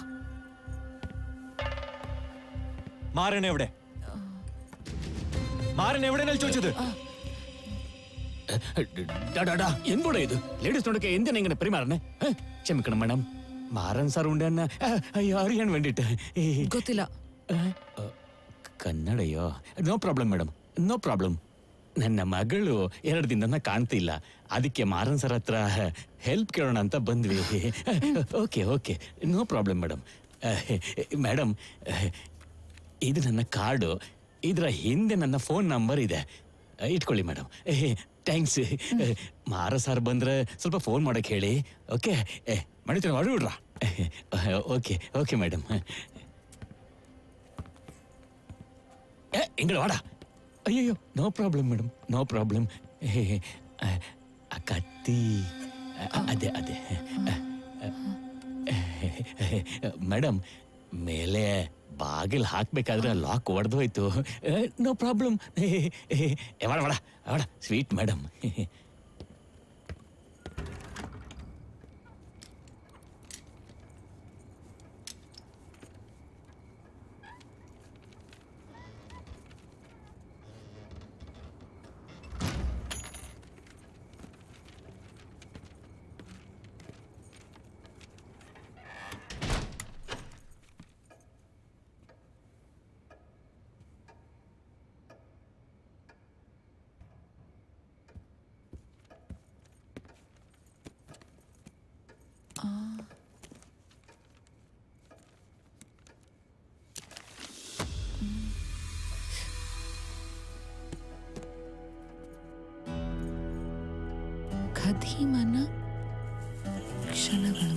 മാറണ എവിടെ മാറണ എവിടെ ചോദിച്ചത് ടാടാ എന്തുടെ ഇത് ലേഡീസ് നോടൊക്കെ എന്തിനാ ഇങ്ങനെ പെരുമാറണേ ഏ? ക്ഷമിക്കണം മേഡം മാറൻ സാർ ഉണ്ട് എന്ന അയ്യോ അറിയാൻ വേണ്ടിട്ട് ಗೊತ್ತಿಲ್ಲ ಕನ್ನಡಯ್ಯೋ no problem madam no problem ನನ್ನ ಮಗಳು ಎರಡು ದಿನದಿಂದ ಕಾಣ್ತಿಲ್ಲ ಅದಕ್ಕೆ ಮಾರನ್ ಸರ್ ಹತ್ರ ಹೆಲ್ಪ್ ಕೇಳೋಣ ಅಂತ ಬಂದ್ವಿ okay okay no problem madam madam ಇದು ನನ್ನ ಕಾರ್ಡು ಇದರ ಹಿಂದೆ ನನ್ನ ಫೋನ್ ನಂಬರ್ ಇದೆ ಇಟ್ಕೊಳ್ಳಿ ಮೇಡಮ್ ಥ್ಯಾಂಕ್ಸ್ ಮಾರ ಸರ್ ಬಂದ್ರೆ ಸ್ವಲ್ಪ ಫೋನ್ ಮಾಡಕ್ಕೆ ಹೇಳಿ ಓಕೆ ಮಾಡಿತೀನಿ ಹೊರಬಿಡ್ರಾ ಓಕೆ ಓಕೆ ಮೇಡಮ್ ಏ ಇಂಗಳ ವಾಡ ಅಯ್ಯಯ್ಯೋ no problem madam no problem ಆ ಕತ್ತಿ ಅ- ಅದೇ ಅದೇ ಮೇಡಮ್ ಮೇಲೆ ಬಾಗಿಲು ಹಾಕ್ಬೇಕಾದ್ರೆ ಲಾಕ್ ಒಡೆದು ಹೋಯ್ತು ನೋ ಪ್ರಾಬ್ಲಮ್ ವಾಡ ವಾಡ ವಾಡ ಸ್ವೀಟ್ ಮೇಡಮ್ ಖದೀಮನ ಕ್ಷಣಗಳು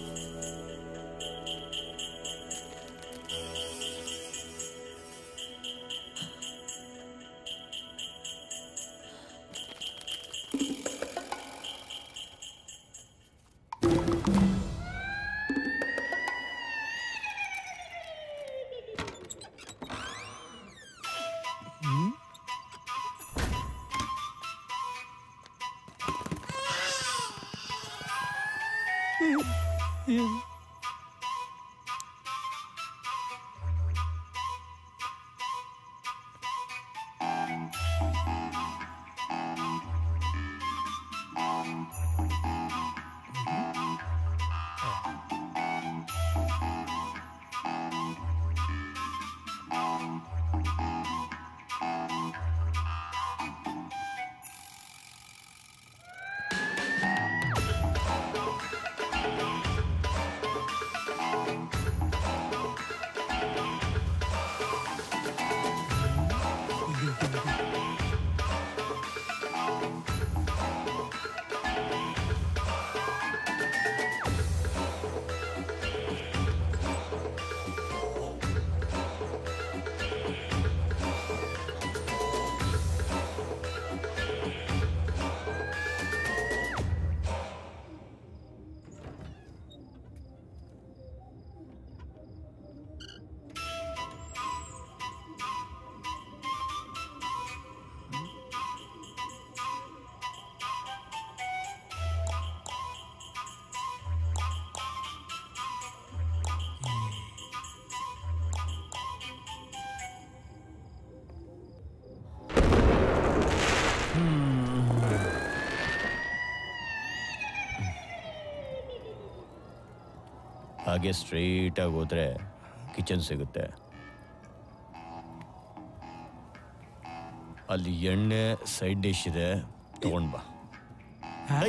ಹಾಗೆ ಸ್ಟ್ರೈಟ್ ಆಗಿ ಹೋದ್ರೆ ಕಿಚನ್ ಸಿಗುತ್ತೆ ಅಲ್ಲಿ ಎಣ್ಣೆ ಸೈಡ್ ಡಿಶ್ ಇದೆ ತಗೊಂಡ್ ಬಾ ಐ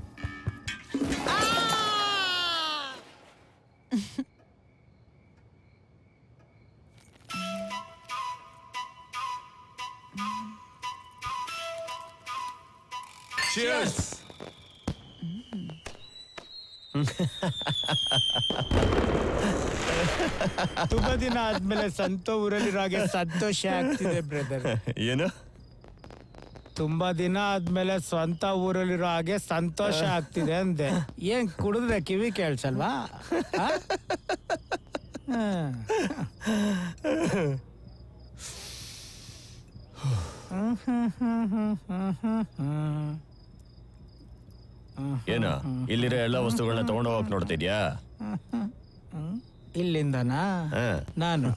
Cheers! ತುಂಬಾ ದಿನ ಆದ್ಮೇಲೆ ಸಂತೋ ಊರಲ್ಲಿರೋ ಹಾಗೆ ಸಂತೋಷ ಆಗ್ತಿದೆ ಬ್ರದರ್ ಏನು ತುಂಬಾ ದಿನ ಆದ್ಮೇಲೆ ಸ್ವಂತ ಊರಲ್ಲಿರೋ ಹಾಗೆ ಸಂತೋಷ ಆಗ್ತಿದೆ ಅಂದೆ ಏನ್ ಕುಡಿದ್ರೆ ಕಿವಿ ಕೇಳ್ಸಲ್ವಾ ಆ? ಹಾ. ಹ್ಮ್, hmm, hmm, hmm, hmm, hmm, ಹ್ಮ್. ಏನ ಇಲ್ಲಿರೋ ಎಲ್ಲ ವಸ್ತುಗಳನ್ನ ತಗೊಂಡು ಹೋಗಕ್ ನೋಡ್ತಿದ್ಯಾ ಹ್ಮ್, ಹ್ಮ್, ಹ್ಮ್. ಇಲ್ಲಿಂದನಾ ನಾನು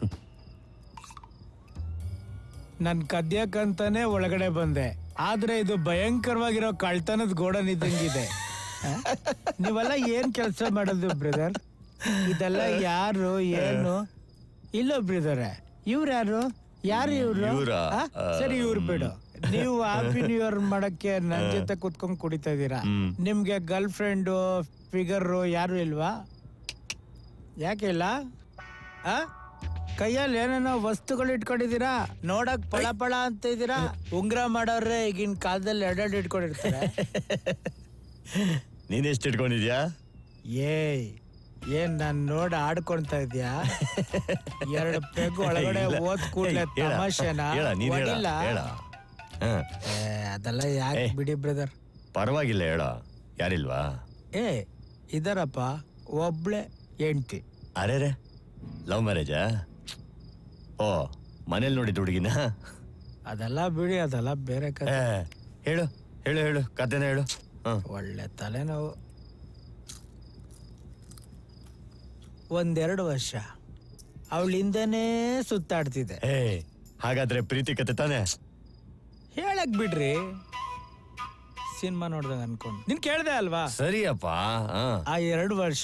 ನನ್ ಕದ್ಯಕ್ಕಂತಾನೆ ಒಳಗಡೆ ಬಂದೆ ಆದ್ರೆ ಇದು ಭಯಂಕರವಾಗಿರೋ ಕಳ್ತನದ ಗೋಡನ್ ಇದ್ದಂಗಿದೆ ಆ? ನೀವೆಲ್ಲ ಏನ್ ಕೆಲಸ ಮಾಡೋದು ಬ್ರದರ್ ಇದೆಲ್ಲ ಯಾರು ಏನು ಇಲ್ಲ ಬ್ರದರ್ ಇವ್ರು ಯಾರು ಯಾರು ಇವ್ರು ಇವ್ರಾ? ಆ? ಸರಿ ಇವ್ರು ಬಿಡು ನೀವು ಹ್ಯಾಪಿ ನ್ಯೂ ಇಯರ್ ಮಾಡಕ್ಕೆ ನನ್ ಆ. ಜೊತೆ ಕುತ್ಕೊಂಡ್ ಕುಡಿತಾ ಇದೀರಾ ಹ್ಮ್. ನಿಮ್ಗೆ ಗರ್ಲ್ ಫ್ರೆಂಡು ಫಿಗರು ಯಾರು ಇಲ್ವಾ ಯಾಕೆ ಇಲ್ಲ ಆ ಕೈಯಲ್ಲಿ ಏನೇನೋ ವಸ್ತುಗಳು ಇಟ್ಕೊಂಡಿದ್ದೀರಾ ನೋಡಕ್ ಪಳ ಪಳ ಅಂತ ಇದ್ದೀರಾ ಉಂಗ್ರ ಮಾಡೋರ್ರೆ ಈಗಿನ ಕಾಲದಲ್ಲಿ ಎರಡೆರಡು ಇಟ್ಕೊಂಡಿರ್ತಾರೆ ನೀನ್ ಎಷ್ಟು ಇಟ್ಕೊಂಡಿದ್ಯಾ ಏಯ್ ಏನ್ ನಾನ್ ನೋಡ್ ಆಡ್ಕೊಂತ ಇದ್ಯಾ ಎರಡು ಪೆಗ್ ಒಳಗಡೆ ಇಲ್ಲ. ಓದ್ ಕೂಡ್ಲೆ ಏಯ್, ಹೇಳ. ತಮಾಷೆನ ಹೇಳ, ನೀನ್ ಹೇಳ, ಹೊಡಿಲ್ಲ? ಹೇಳ. ಹಾ. ಏ, ಅದೆಲ್ಲ ಯಾಕೆ ಏಯ್. ಬಿಡಿ ಬ್ರದರ್ ಪರವಾಗಿಲ್ಲ ಹೇಳ ಯಾರಿಲ್ವಾ ಏ ಇದರಪ್ಪ ಒಬ್ಳೆ ಹೆಂಡ್ತಿ ಅರೆ ಲವ್ ಮ್ಯಾರೇಜಾ ಓ ಮನೇಲಿ ನೋಡಿದ ಹುಡುಗಿನ ಅದೆಲ್ಲ ಬಿಡಿ ಅದೆಲ್ಲ ಬೇರೆ ಕಥೆ ಹೇಳು ಹೇಳು ಹೇಳು ಕತೆನ ಹೇಳು ಹ್ಮ್. ಒಳ್ಳೆ ತಲೆನೋವು ಒಂದೆರಡು ವರ್ಷ ಅವಳಿಂದನೇ ಸುತ್ತಾಡ್ತಿದೆ ಏ ಹಾಗಾದ್ರೆ ಪ್ರೀತಿ ಕತೆ ತಾನೆ ಹೇಳಕ್ ಬಿಡ್ರಿ ಸಿನಿಮಾ ನೋಡ್ದಾಗ ಅನ್ಕೊಂಡು ನಿನ್ ಕೇಳ್ದೆ ಅಲ್ವಾ ಸರಿಯಪ್ಪ ಹಾ. ಆ ಎರಡು ವರ್ಷ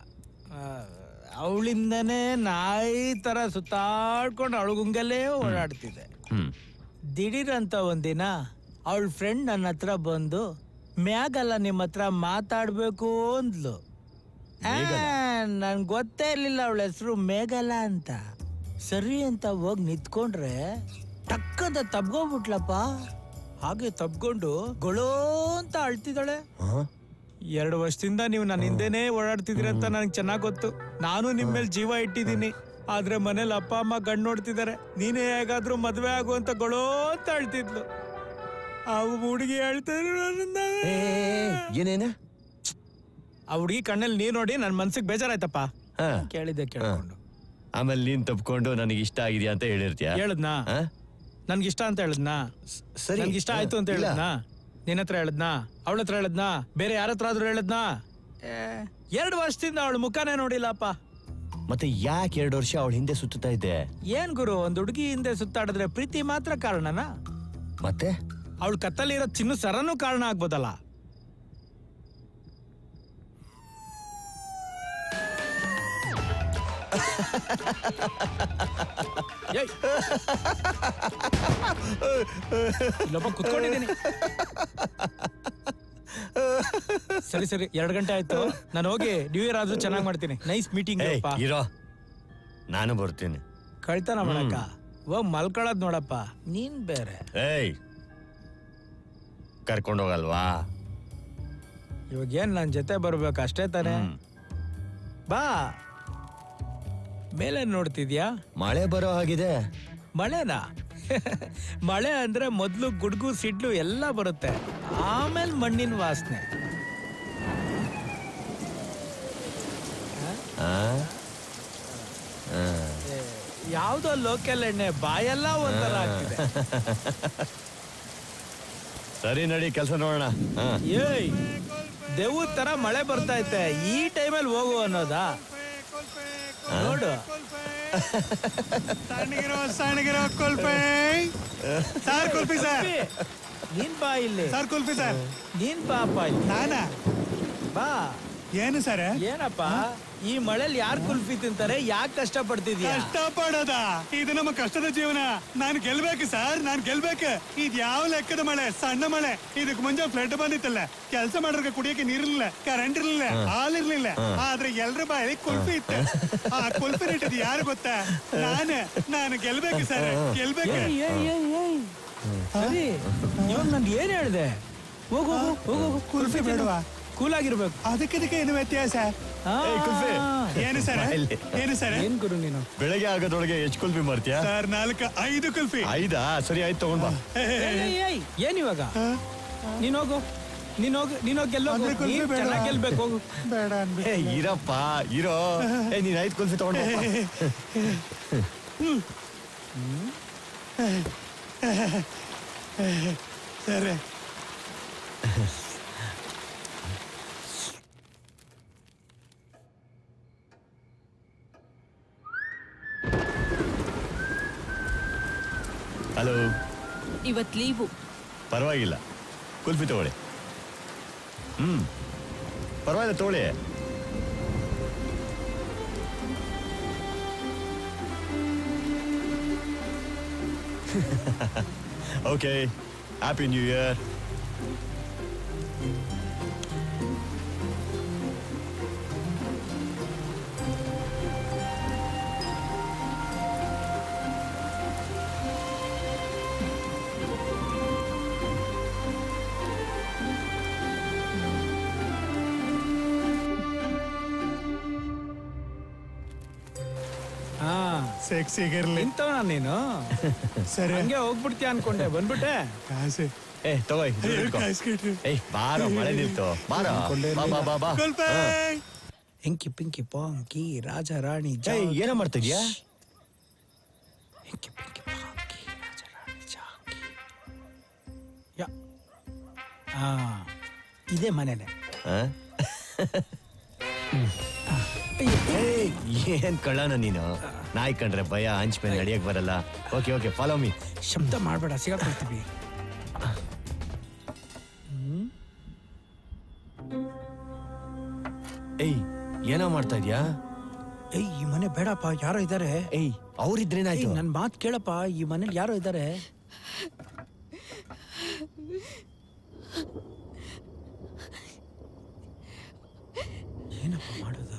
ಅವಳಿಂದನೇ ನಾಯಿ ತರ ಸುತ್ತಾಡ್ಕೊಂಡು ಅವಳಗುಂಗಲ್ಲೇ ಓಡಾಡ್ತಿದೆ ಹ್ಮ್ ದಿಢೀರ್ ಅಂತ ಒಂದಿನ ಅವಳ ಫ್ರೆಂಡ್ ನನ್ನ ಹತ್ರ ಬಂದು ಮ್ಯಾಗಲ್ಲ ನಿಮ್ಮ ಹತ್ರ ಮಾತಾಡ್ಬೇಕು ಅಂದ್ಲು ನನ್ ಗೊತ್ತೇ ಇರ್ಲಿಲ್ಲ ಅವಳ ಹೆಸರು ಮೇಘಲ ಅಂತ ಸರಿ ಅಂತ ಹೋಗಿ ನಿಂತ್ಕೊಂಡ್ರೆ ಟಕ್ಕದ ತಬ್ಕೊಂಡ್ಬಿಟ್ಲಪ್ಪ ಹಾಗೆ ತಬ್ಕೊಂಡು ಗೊಳೋ ಅಂತ ಅಳ್ತಿದ್ದಾಳೆ ಎರಡು ವರ್ಷದಿಂದ ನೀವು ನನ್ನ ಹಿಂದೆನೇ ಓಡಾಡ್ತಿದ್ದೀರ ಅಂತ ನನಗೆ ಚೆನ್ನಾಗ್ ಗೊತ್ತು ನಾನು ನಿಮ್ಮ ಮೇಲೆ ಜೀವ ಇಟ್ಟಿದ್ದೀನಿ ಆದ್ರೆ ಮನೇಲಿ ಅಪ್ಪ ಅಮ್ಮ ಗಂಡು ನೋಡ್ತಿದ್ದಾರೆ ನೀನೇ ಹೇಗಾದ್ರೂ ಮದ್ವೆ ಆಗು ಅಂತ ಗೊಳೋ ಅಂತ ಅಳ್ತಿದ್ಲು ಆ ಹುಡುಗಿ ಹೇಳ್ತಾರೆ ಏನೇನ ಆ ಹುಡುಗಿ ಕಣ್ಣಲ್ಲಿ ನೀರ್ ನೋಡಿ ನನ್ ಮನ್ಸಿಗೆ ಬೇಜಾರಾಯ್ತಪ್ಪ ಹಾ. ಕೇಳಿದ್ದೆ ಕೇಳ್ಕೊಂಡು ಆಮೇಲೆ ನೀನ್ ತಪ್ಕೊಂಡು ನನಗೆ ಇಷ್ಟ ಆಗಿದ್ಯಾ ಅಂತ ಹೇಳಿರ್ತೀಯ ಹೇಳದ್ನಾ ನನ್ಗೆ ಇಷ್ಟ ಅಂತ ಹೇಳದ್ನಾ ಸರಿ. ನನ್ಗೆ ಇಷ್ಟ ಆಯ್ತು ಅಂತ ಇಲ್ಲ. ಹೇಳದ್ನಾ ನಿನ್ನ ಹತ್ರ ಹೇಳದ್ನಾ ಅವಳ ಹತ್ರ ಹೇಳದ್ನಾ ಬೇರೆ ಯಾರ ಹತ್ರ ಆದ್ರೂ ಹೇಳದ್ನಾ ಎರಡು ವರ್ಷದಿಂದ ಅವಳ ಮುಖನೇ ನೋಡಿಲ್ಲಪ್ಪ ಮತ್ತೆ ಯಾಕೆ ಎರಡು ವರ್ಷ ಅವಳ ಹಿಂದೆ ಸುತ್ತುತ್ತಾ ಇದ್ದೆ ಏನ್ ಗುರು ಒಂದ್ ಹುಡುಗಿ ಹಿಂದೆ ಸುತ್ತಾಡಿದ್ರೆ ಪ್ರೀತಿ ಮಾತ್ರ ಕಾರಣನಾ ಮತ್ತೆ ಅವಳ ಕತ್ತಲ್ಲಿರೋ ಚಿನ್ನ ಸರನೂ ಕಾರಣ ಆಗ್ಬೋದಲ್ಲ ಏಯ್. ಇಲ್ಲೊಬ್ಬ ಕುತ್ಕೊಂಡಿದ್ದೀನಿ ಸರಿ ಸರಿ ಎರಡು ಗಂಟೆ ಆಯ್ತು ನಾನು ಹೋಗಿ ನ್ಯೂ ಇಯರ್ ಆದ್ರೂ ಚೆನ್ನಾಗಿ ಮಾಡ್ತೀನಿ ನೈಸ್ ಮೀಟಿಂಗ್ ಏಯ್, ಇರೋ ನಾನು ಬರ್ತೀನಿ ಕಳ್ತನ ಮಾಡಕ್ಕ ಹೋಗ್ ಮಲ್ಕೊಳದ್ ನೋಡಪ್ಪ ನೀನ್ ಬೇರೆ ಏಯ್ ಕರ್ಕೊಂಡೋಗಲ್ವಾ ಇವಾಗ ಏನ್ ನನ್ ಜೊತೆ ಬರ್ಬೇಕು ಅಷ್ಟೇ ತಾನೇ ಬಾ ಮೇಲೆ ನೋಡ್ತಿದ್ಯಾ ಮಳೆ ಬರೋ ಹಾಗಿದೆ ಮಳೆನಾ ಮಳೆ ಅಂದ್ರೆ ಮೊದ್ಲು ಗುಡ್ಗು ಸಿಡ್ಲು ಎಲ್ಲ ಬರುತ್ತೆ ಆಮೇಲೆ ಮಣ್ಣಿನ ವಾಸನೆ ಆ? ಆ. ಯಾವ್ದೋ ಲೋಕಲ್ ಎಣ್ಣೆ ಬಾಯೆಲ್ಲ ಒಂಥರ ಆಗ್ತಿದೆ ಸರಿ ನಡಿ ಕೆಲಸ ನೋಡೋಣ ಹಾ. ಏಯ್ ದೇವ್ರ ತರ ಮಳೆ ಬರ್ತಾ ಐತೆ ಈ ಟೈಮಲ್ಲಿ ಹೋಗು ಅನ್ನೋದಾ ನೋಡು ಸಣ್ಣಗಿರೋ ಸಣ್ಣಗಿರೋ ಕುಲ್ಫಿ ಸರ್ ಕುಲ್ಫಿ ಸರ್ ನೀನ್ ಬಾ ಇಲ್ಲಿ ಸರ್ ಕುಲ್ಫಿ ಸರ್ ನೀನ್ ಬಾಪ ಇಲ್ಲಿ ನಾನಾ ಬಾ ಏನು ಸರ್ ಏನಪ್ಪ ಈ ಮಳೆಲಿ ಯಾರ್ ಕುಲ್ಫಿ ತಿಂತಾರೆ ಯಾಕೆ ಕಷ್ಟ ಪಡ್ತಿದ್ಯಾ ಕಷ್ಟ ಪಡೋದ ಇದು ನಮ್ಮ ಕಷ್ಟದ ಜೀವನ ನಾನು ಗೆಲ್ಬೇಕು ಸರ್ ನಾನು ಗೆಲ್ಬೇಕು ಇದ್ ಯಾವ ಲೆಕ್ಕದ ಮಳೆ ಸಣ್ಣ ಮಳೆ ಇದಕ್ ಮುಂಜೆ ಫ್ಲಡ್ ಬಂದಿತ್ತಲ್ಲ ಕೆಲಸ ಮಾಡೋರ್ಗೆ ಕುಡಿಯಕ್ಕೆ ನೀರಿರ್ಲಿಲ್ಲ ಕರೆಂಟ್ ಇರ್ಲಿಲ್ಲ ಹಾ. ಹಾಲಿರ್ಲಿಲ್ಲ ಹಾ. ಆದ್ರೆ ಎಲ್ರ ಬಾಯಲ್ಲಿ ಕುಲ್ಫಿ ಇತ್ತು ಆ ಕುಲ್ಫಿ ಇಟ್ಟಿದ್ ಯಾರು ಗೊತ್ತಾ ನಾನು ನಾನು ಗೆಲ್ಬೇಕು ಸರ್ ಗೆಲ್ಬೇಕು ಏಯ್, ಏಯ್, ಏಯ್, ಏಯ್. ಸರಿ ಇವಾಗ ನನ್ ಏನ್ ಹೇಳ್ದೆ ಹೋಗು ಹೋಗು ಹೋಗು ಹೋಗು ಕುಲ್ಫಿ ಬೇಡವಾ ಕೂಲ್ ಆಗಿರ್ಬೇಕು ಅದಕ್ಕೆ ಏನು ವ್ಯತ್ಯಾಸ ಏಯ್, ಕುಲ್ಫಿ. ಏನು ಸರ್ ಬಾಯಲ್ಲಿ. ಏನು ಸರ್ ಏನ್ ಗುರು ನೀನು ಬೆಳಗ್ಗೆ ಆಗೋದ್ರೊಳಗೆ ಎಷ್ಟು ಕುಲ್ಫಿ ಮಾಡ್ತೀಯಾ ಸರ್ ನಾಲ್ಕು ಐದು ಕುಲ್ಫಿ ಐದಾ ಸರಿ ಆಯ್ತು ತಗೊಂಡ್ ಬಾ ಏಯ್, ಏಯ್, ಏಯ್, ಏನ್ ಇವಾಗ ನೀನ್ ಹೋಗು ನೀನ್ ಹೋಗು ನೀನ್ ಹೋಗಿ ಗೆಲ್ಲೋ ಅಂದ್ರೆ ಕುಲ್ಫಿ ಬೇಡವಾ? ಚೆನ್ನಾಗಿ ಗೆಲ್ಬೇಕು ಹೋಗು ಬೇಡ ಏ ಇರಪ್ಪ ಇರೋ ಏ ನೀನ್ ಐದು ಕುಲ್ಫಿ ತಗೊಂಡ್ ಸರಿ ಇವತ್ ಲೀವು ಪರವಾಗಿಲ್ಲ ಕುಲ್ಫಿ ತಗೊಳ್ಳಿ ಹ್ಮ್ ಪರವಾಗಿಲ್ಲ ತಗೊಳ್ಳಿ ಓಕೆ ಹ್ಯಾಪಿ ನ್ಯೂ ಇಯರ್ ಹಾ ಸೆಕ್ಸಿಗಿರ್ಲಿ ನಿಂತವನ ನೀನು ಸರಿ. ಹಂಗೆ ಹೋಗ್ಬಿಡ್ತೀಯ ಅನ್ಕೊಂಡೆ ಬಂದ್ಬಿಟ್ಟೆ ಕಾಸೆ ಏ ತಗೋ ಇದು ಹಿಡ್ಕೊ. ಏಯ್ ಬಾರೋ ಮಳೆ ನಿಲ್ತು ಬಾರೋ ಬಾ ಬಾ ಬಾ ಬಾ ಹಾ. ಎಂಕಿ ಪಿಂಕಿ ಪಾಂಕಿ ರಾಜ ರಾಣಿ ಏಯ್, ಏನೋ ಮಾಡ್ತಾ ಇದ್ಯಾ? ಎಂಕಿ ಪಿಂಕಿ ಪಾಂಕಿ ರಾಜ ರಾಣಿ ಜಾಂಕಿ ಯಾ ಹಾ ಇದೇ ಮನೆನೆ ಆ? ಏಯ್, ಏನ್ ಕಳ್ಳನ ನೀನು ನಾಯಿ ಕಂಡ್ರೆ ಭಯ ಹಂಚ್ ಮೇಲೆ ನಡಿಯಕ್ ಬರಲ್ಲ ಓಕೆ ಓಕೆ ಫಾಲೋ ಮೀ ಶಬ್ದ ಮಾಡಬೇಡ ಸಿಗಾಕೊಳ್ತೀವಿ ಏಯ್ ಏನೋ ಮಾಡ್ತಾ ಇದ್ಯಾ ಏಯ್ ಈ ಮನೆ ಬೇಡಪ್ಪ ಯಾರೋ ಇದ್ದಾರೆ ಏಯ್ ಅವ್ರಿದ್ರೇನಾಯ್ತು ನನ್ ಮಾತ್ ಕೇಳಪ್ಪ ಈ ಮನೇಲಿ ಯಾರೋ ಇದ್ದಾರೆ ಏನಪ್ಪ ಮಾಡೋದು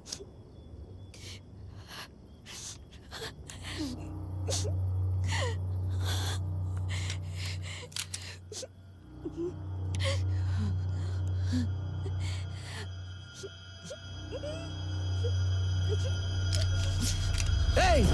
ಏಯ್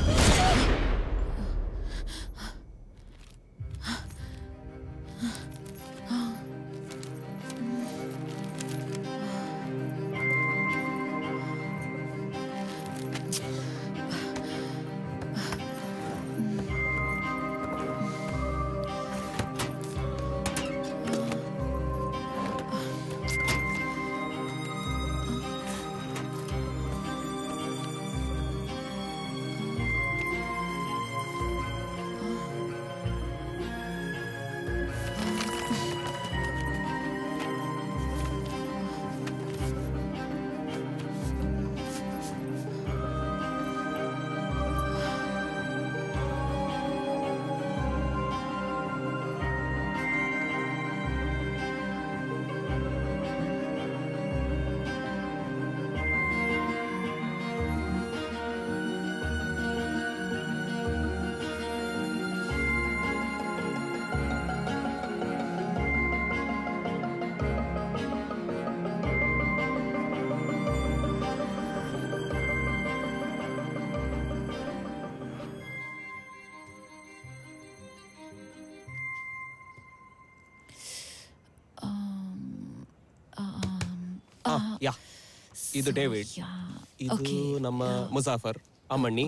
ಆ, ಯಾ ಇದು ಡೇವಿಡ್ ಇದು ನಮ್ಮ ಮುಜಾಫರ್ ಅಮ್ಮಣ್ಣಿ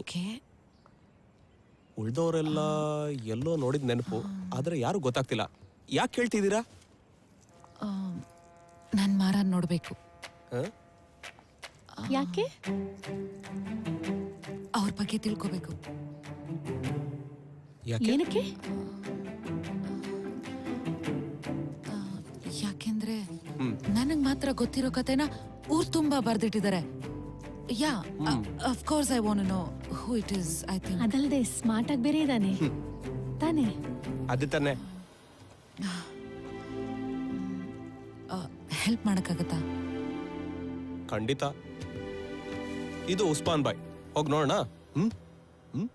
ಉಳ್ದವರೆಲ್ಲ ಎಲ್ಲೋ ನೋಡಿದ ನೆನಪು ಆದ್ರೆ ಯಾರು ಗೊತ್ತಾಗ್ತಿಲ್ಲ ಯಾಕೆ ಕೇಳ್ತಿದ್ದೀರಾ ನಾನ್ ಮಾರನ್ ನೋಡ್ಬೇಕು ಹ? ಯಾಕೆ ಅವ್ರ ಬಗ್ಗೆ ತಿಳ್ಕೋಬೇಕು ಏನಕ್ಕೆ ಯಾಕೆಂದ್ರೆ ನನಗ್ ಮಾತ್ರ ಗೊತ್ತಿರೋ ಕತೆನ ಊರ್ ತುಂಬಾ ಬರ್ದಿಟ್ಟಿದ್ದಾರೆ yeah of course I want know who it is I think ಅದಲ್ದೆ ಸ್ಮಾರ್ಟ್ ಆಗಿ ಬೇರೆ ಇದ್ದಾನೆ ತಾನೇ ಅದು ತಾನೆ ಹೆಲ್ಪ್ ಮಾಡಕ್ಕಾಗತ್ತಾ ಖಂಡಿತ ಇದು ಉಸ್ಮಾನ್ ಬಾಯ್ ಹೋಗ್ ನೋಡೋಣ ಹ್ಮ್ ಹ್ಮ್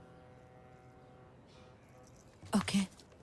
ಓಕೆ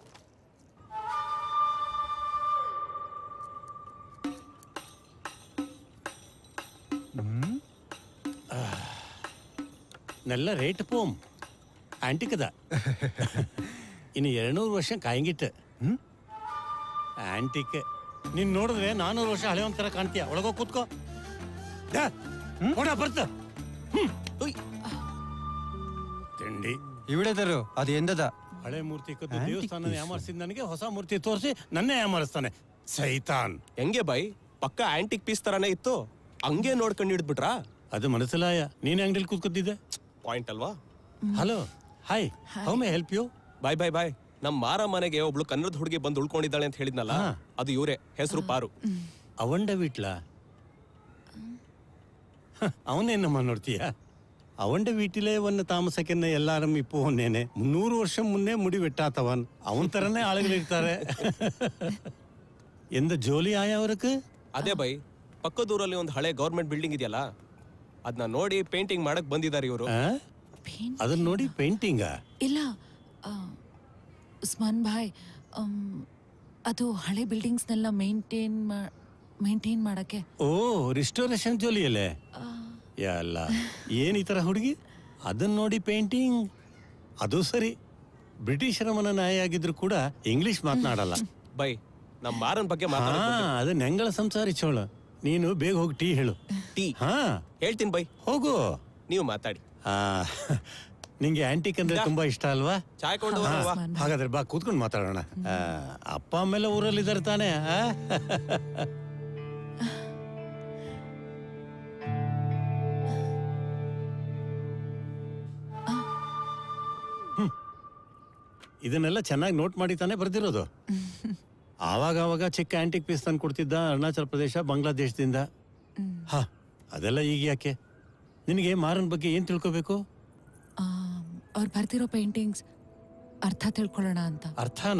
നല്ല റേറ്റ് പോവും ആൻറ്റിക്കതാ ಇನ್ನು ಎರಡ್ನೂರು ವರ್ಷ ಕಾಯಂಗಿಟ್ಟು ಹ್ಮ್ ಆಂಟಿಕ್ ನೀನ್ ನೋಡಿದ್ರೆ ನಾನೂರು ವರ್ಷ ಹಳೆ ಒಂಥರ ಕಾಣ್ತೀಯ ಒಳಗೋಗಿ ಕೂತ್ಕೋ ದ, ಓಡ ಬರ್ತ ಹ್ಮ್, ಉಯ್. ತಿಂಡಿ ಇವಿಡದರು ಅದು ಎಂದದ ಹಳೆ ಮೂರ್ತಿ ಕದ್ದು Antique ದೇವಸ್ಥಾನ piece. ಯಾಮಾರಿಸಿದ ನನಗೆ ಹೊಸ ಮೂರ್ತಿ ತೋರಿಸಿ ನನ್ನೇ ಯಾಮಾರಿಸ್ತಾನೆ ಸೈತಾನ್ ಹೆಂಗೆ ಬಾಯ್ ಪಕ್ಕ ಆಂಟಿಕ್ ಪೀಸ್ ತರಾನೇ ಇತ್ತು ಹಂಗೆ ನೋಡ್ಕೊಂಡು ಹಿಡಿದ್ಬಿಟ್ರಾ ಅದು ಮನಸ್ಸಲಾಯ ನೀನೇ ಅಂಗಡಿಲಿ ಕೂತ್ಕೊತಿದ್ದೆ ಪಾಯಿಂಟ್ ಅಲ್ವಾ hello hi how may help you bye bye bye ನಮ್ ಮಾರ ಮನೆಗೆ ಒಬ್ಳು ಕನ್ನಡದ ಹುಡುಗಿ ಬಂದು ಉಳ್ಕೊಂಡಿದ್ದಾಳೆ ಅಂತ ಹೇಳಿದ್ನಲ್ಲ ಅದು ಇವರೇ ಹೆಸರು ಪಾರು ಅವಂಡ ಬಿಟ್ಲ ಅವನೇನಮ್ಮ ನೋಡ್ತೀಯ ಅವಂಡ വീട്ടിലെ വന്ന താമസിക്കുന്ന എല്ലാരും ഇപ്പോ ഒന്നേനെ മുന്നൂറ് വർഷം മുന്നേ മുടി വെട്ടാത്തവൻ അവൻ തരനെ ആളുകളിರ್ತಾರೆ ಎಂದ ಜೋಲಿ ಆಯ ಅವർക്ക് ಅದೇ ಬೈ ಪಕ್ಕದೂರಲ್ಲಿ ಒಂದು ಹಳೆ ಗೌರ್ಮೆಂಟ್ ಬಿಲ್ಡಿಂಗ್ ಇದೆಯಲ್ಲ ಅದನ್ನ ನೋಡಿ ಪೇಂಟಿಂಗ್ ಮಾಡಕ್ ಬಂದಿದ್ದಾರೆ ಇವರು ಅದನ್ನ ನೋಡಿ ಪೇಂಟಿಂಗ ಇಲ್ಲ ಆ, ಉಸ್ಮಾನ್ ಭಾಯ್ ಅಮ್, ಅದು ಹಳೆ ಬಿಲ್ಡಿಂಗ್ಸ್ನೆಲ್ಲ ಮೇಂಟೈನ್ ಮೇಂಟೈನ್ ಮಾಡಕ್ಕೆ ಓ ರಿಸ್ಟೋರೇಷನ್ ಜೋಲಿಯಲ್ಲೇ ಎಲ್ಲ ಏನ್ ಈ ತರ ಹುಡುಗಿ ಅದನ್ನ ನೋಡಿ ಪೇಂಟಿಂಗ್ ಅದು ಸರಿ ಬ್ರಿಟಿಷರ ಮನ ನಾಯಿ ಆಗಿದ್ರು ಕೂಡ ಇಂಗ್ಲಿಷ್ ಮಾತನಾಡಲ್ಲ ಬೈ ನಮ್ ಮಾರನ್ ಬಗ್ಗೆ ಹಾ ಮಾತಾಡ ಅದು ನೆಂಗಳ ಸಂಸಾರಿ ಚೋಳ ನೀನು ಬೇಗ ಹೋಗಿ ಟೀ ಹೇಳು ಟೀ ಹಾ ಹೇಳ್ತೀನಿ ಬೈ ಹೋಗು ನೀವು ಮಾತಾಡಿ ಆ, ನಿಂಗೆ ಆಂಟಿಕ್ ಅಂದ್ರೆ ತುಂಬಾ ಇಷ್ಟ ಅಲ್ವಾ ಚಾಯ್ ಕೊಂಡು ಹಾ, ಹೋಗುವ. ಹಾಗಾದ್ರೆ ಬಾ ಕೂತ್ಕೊಂಡು ಮಾತಾಡೋಣ ಆ, ಅಪ್ಪ ಅಮ್ಮೆಲ್ಲ ಊರಲ್ಲಿದ್ದಾರೆ ತಾನೇ ಆ? ಹ್ಮ್. ಇದನ್ನೆಲ್ಲ ಚೆನ್ನಾಗಿ ನೋಟ್ ಮಾಡಿ ತಾನೇ ಬರ್ದಿರೋದು ಆವಾಗ ಆವಾಗ ಚಿಕ್ಕ ಆಂಟಿಕ್ ಪೀಸ್ ತಂದು ಕೊಡ್ತಿದ್ದ ಅರುಣಾಚಲ ಪ್ರದೇಶ ಬಾಂಗ್ಲಾದೇಶದಿಂದ ಹಾ ಅದೆಲ್ಲ ಈಗ ಯಾಕೆ ನಿನಗೆ ಮಾರನ್ ಬಗ್ಗೆ ಏನ್ ತಿಳ್ಕೋಬೇಕು ಅವ್ರು ಬರ್ತಿರೋ ಪೇಂಟಿಂಗ್ಸ್ ಅರ್ಥ ತಿಳ್ಕೊಳ್ಳೋಣ ಅಂತ ಅರ್ಥಾನ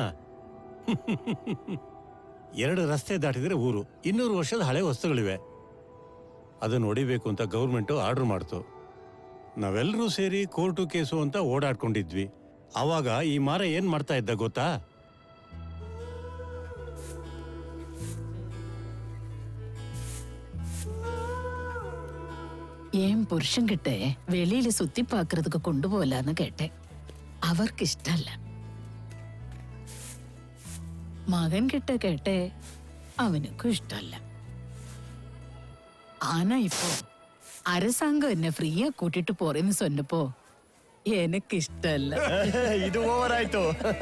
ಎರಡು ರಸ್ತೆ ದಾಟಿದ್ರೆ ಊರು ಇನ್ನೂರು ವರ್ಷದ ಹಳೆ ವಸ್ತುಗಳಿವೆ ಅದನ್ನು ಹೊಡಿಬೇಕು ಅಂತ ಗೌರ್ಮೆಂಟು ಆರ್ಡರ್ ಮಾಡ್ತು ನಾವೆಲ್ಲರೂ ಸೇರಿ ಕೋರ್ಟು ಕೇಸು ಅಂತ ಓಡಾಡ್ಕೊಂಡಿದ್ವಿ ಆವಾಗ ಈ ಮಾರ ಏನ್ ಮಾಡ್ತಾ ಇದ್ದ ಗೊತ್ತಾ ഏം പുരുഷൻകിട്ടെ വെളിയിൽ സുത്തിപ്പാക്കുന്നതൊക്കെ കൊണ്ടുപോലാന്ന് കേട്ടെ അവർക്കിഷ്ടല്ല മകൻ കിട്ട കേട്ടെ അവനുക്കും ഇഷ്ടല്ല ആന ഇപ്പോ அரசாங்கம் என்ன ஃப்ரீயா கூட்டிட்டு போறேன்னு சொன்னப்போ எனக்கு இஷ்டம் இல்ல ಇದು ಓವರ್ ಆಯ್ತು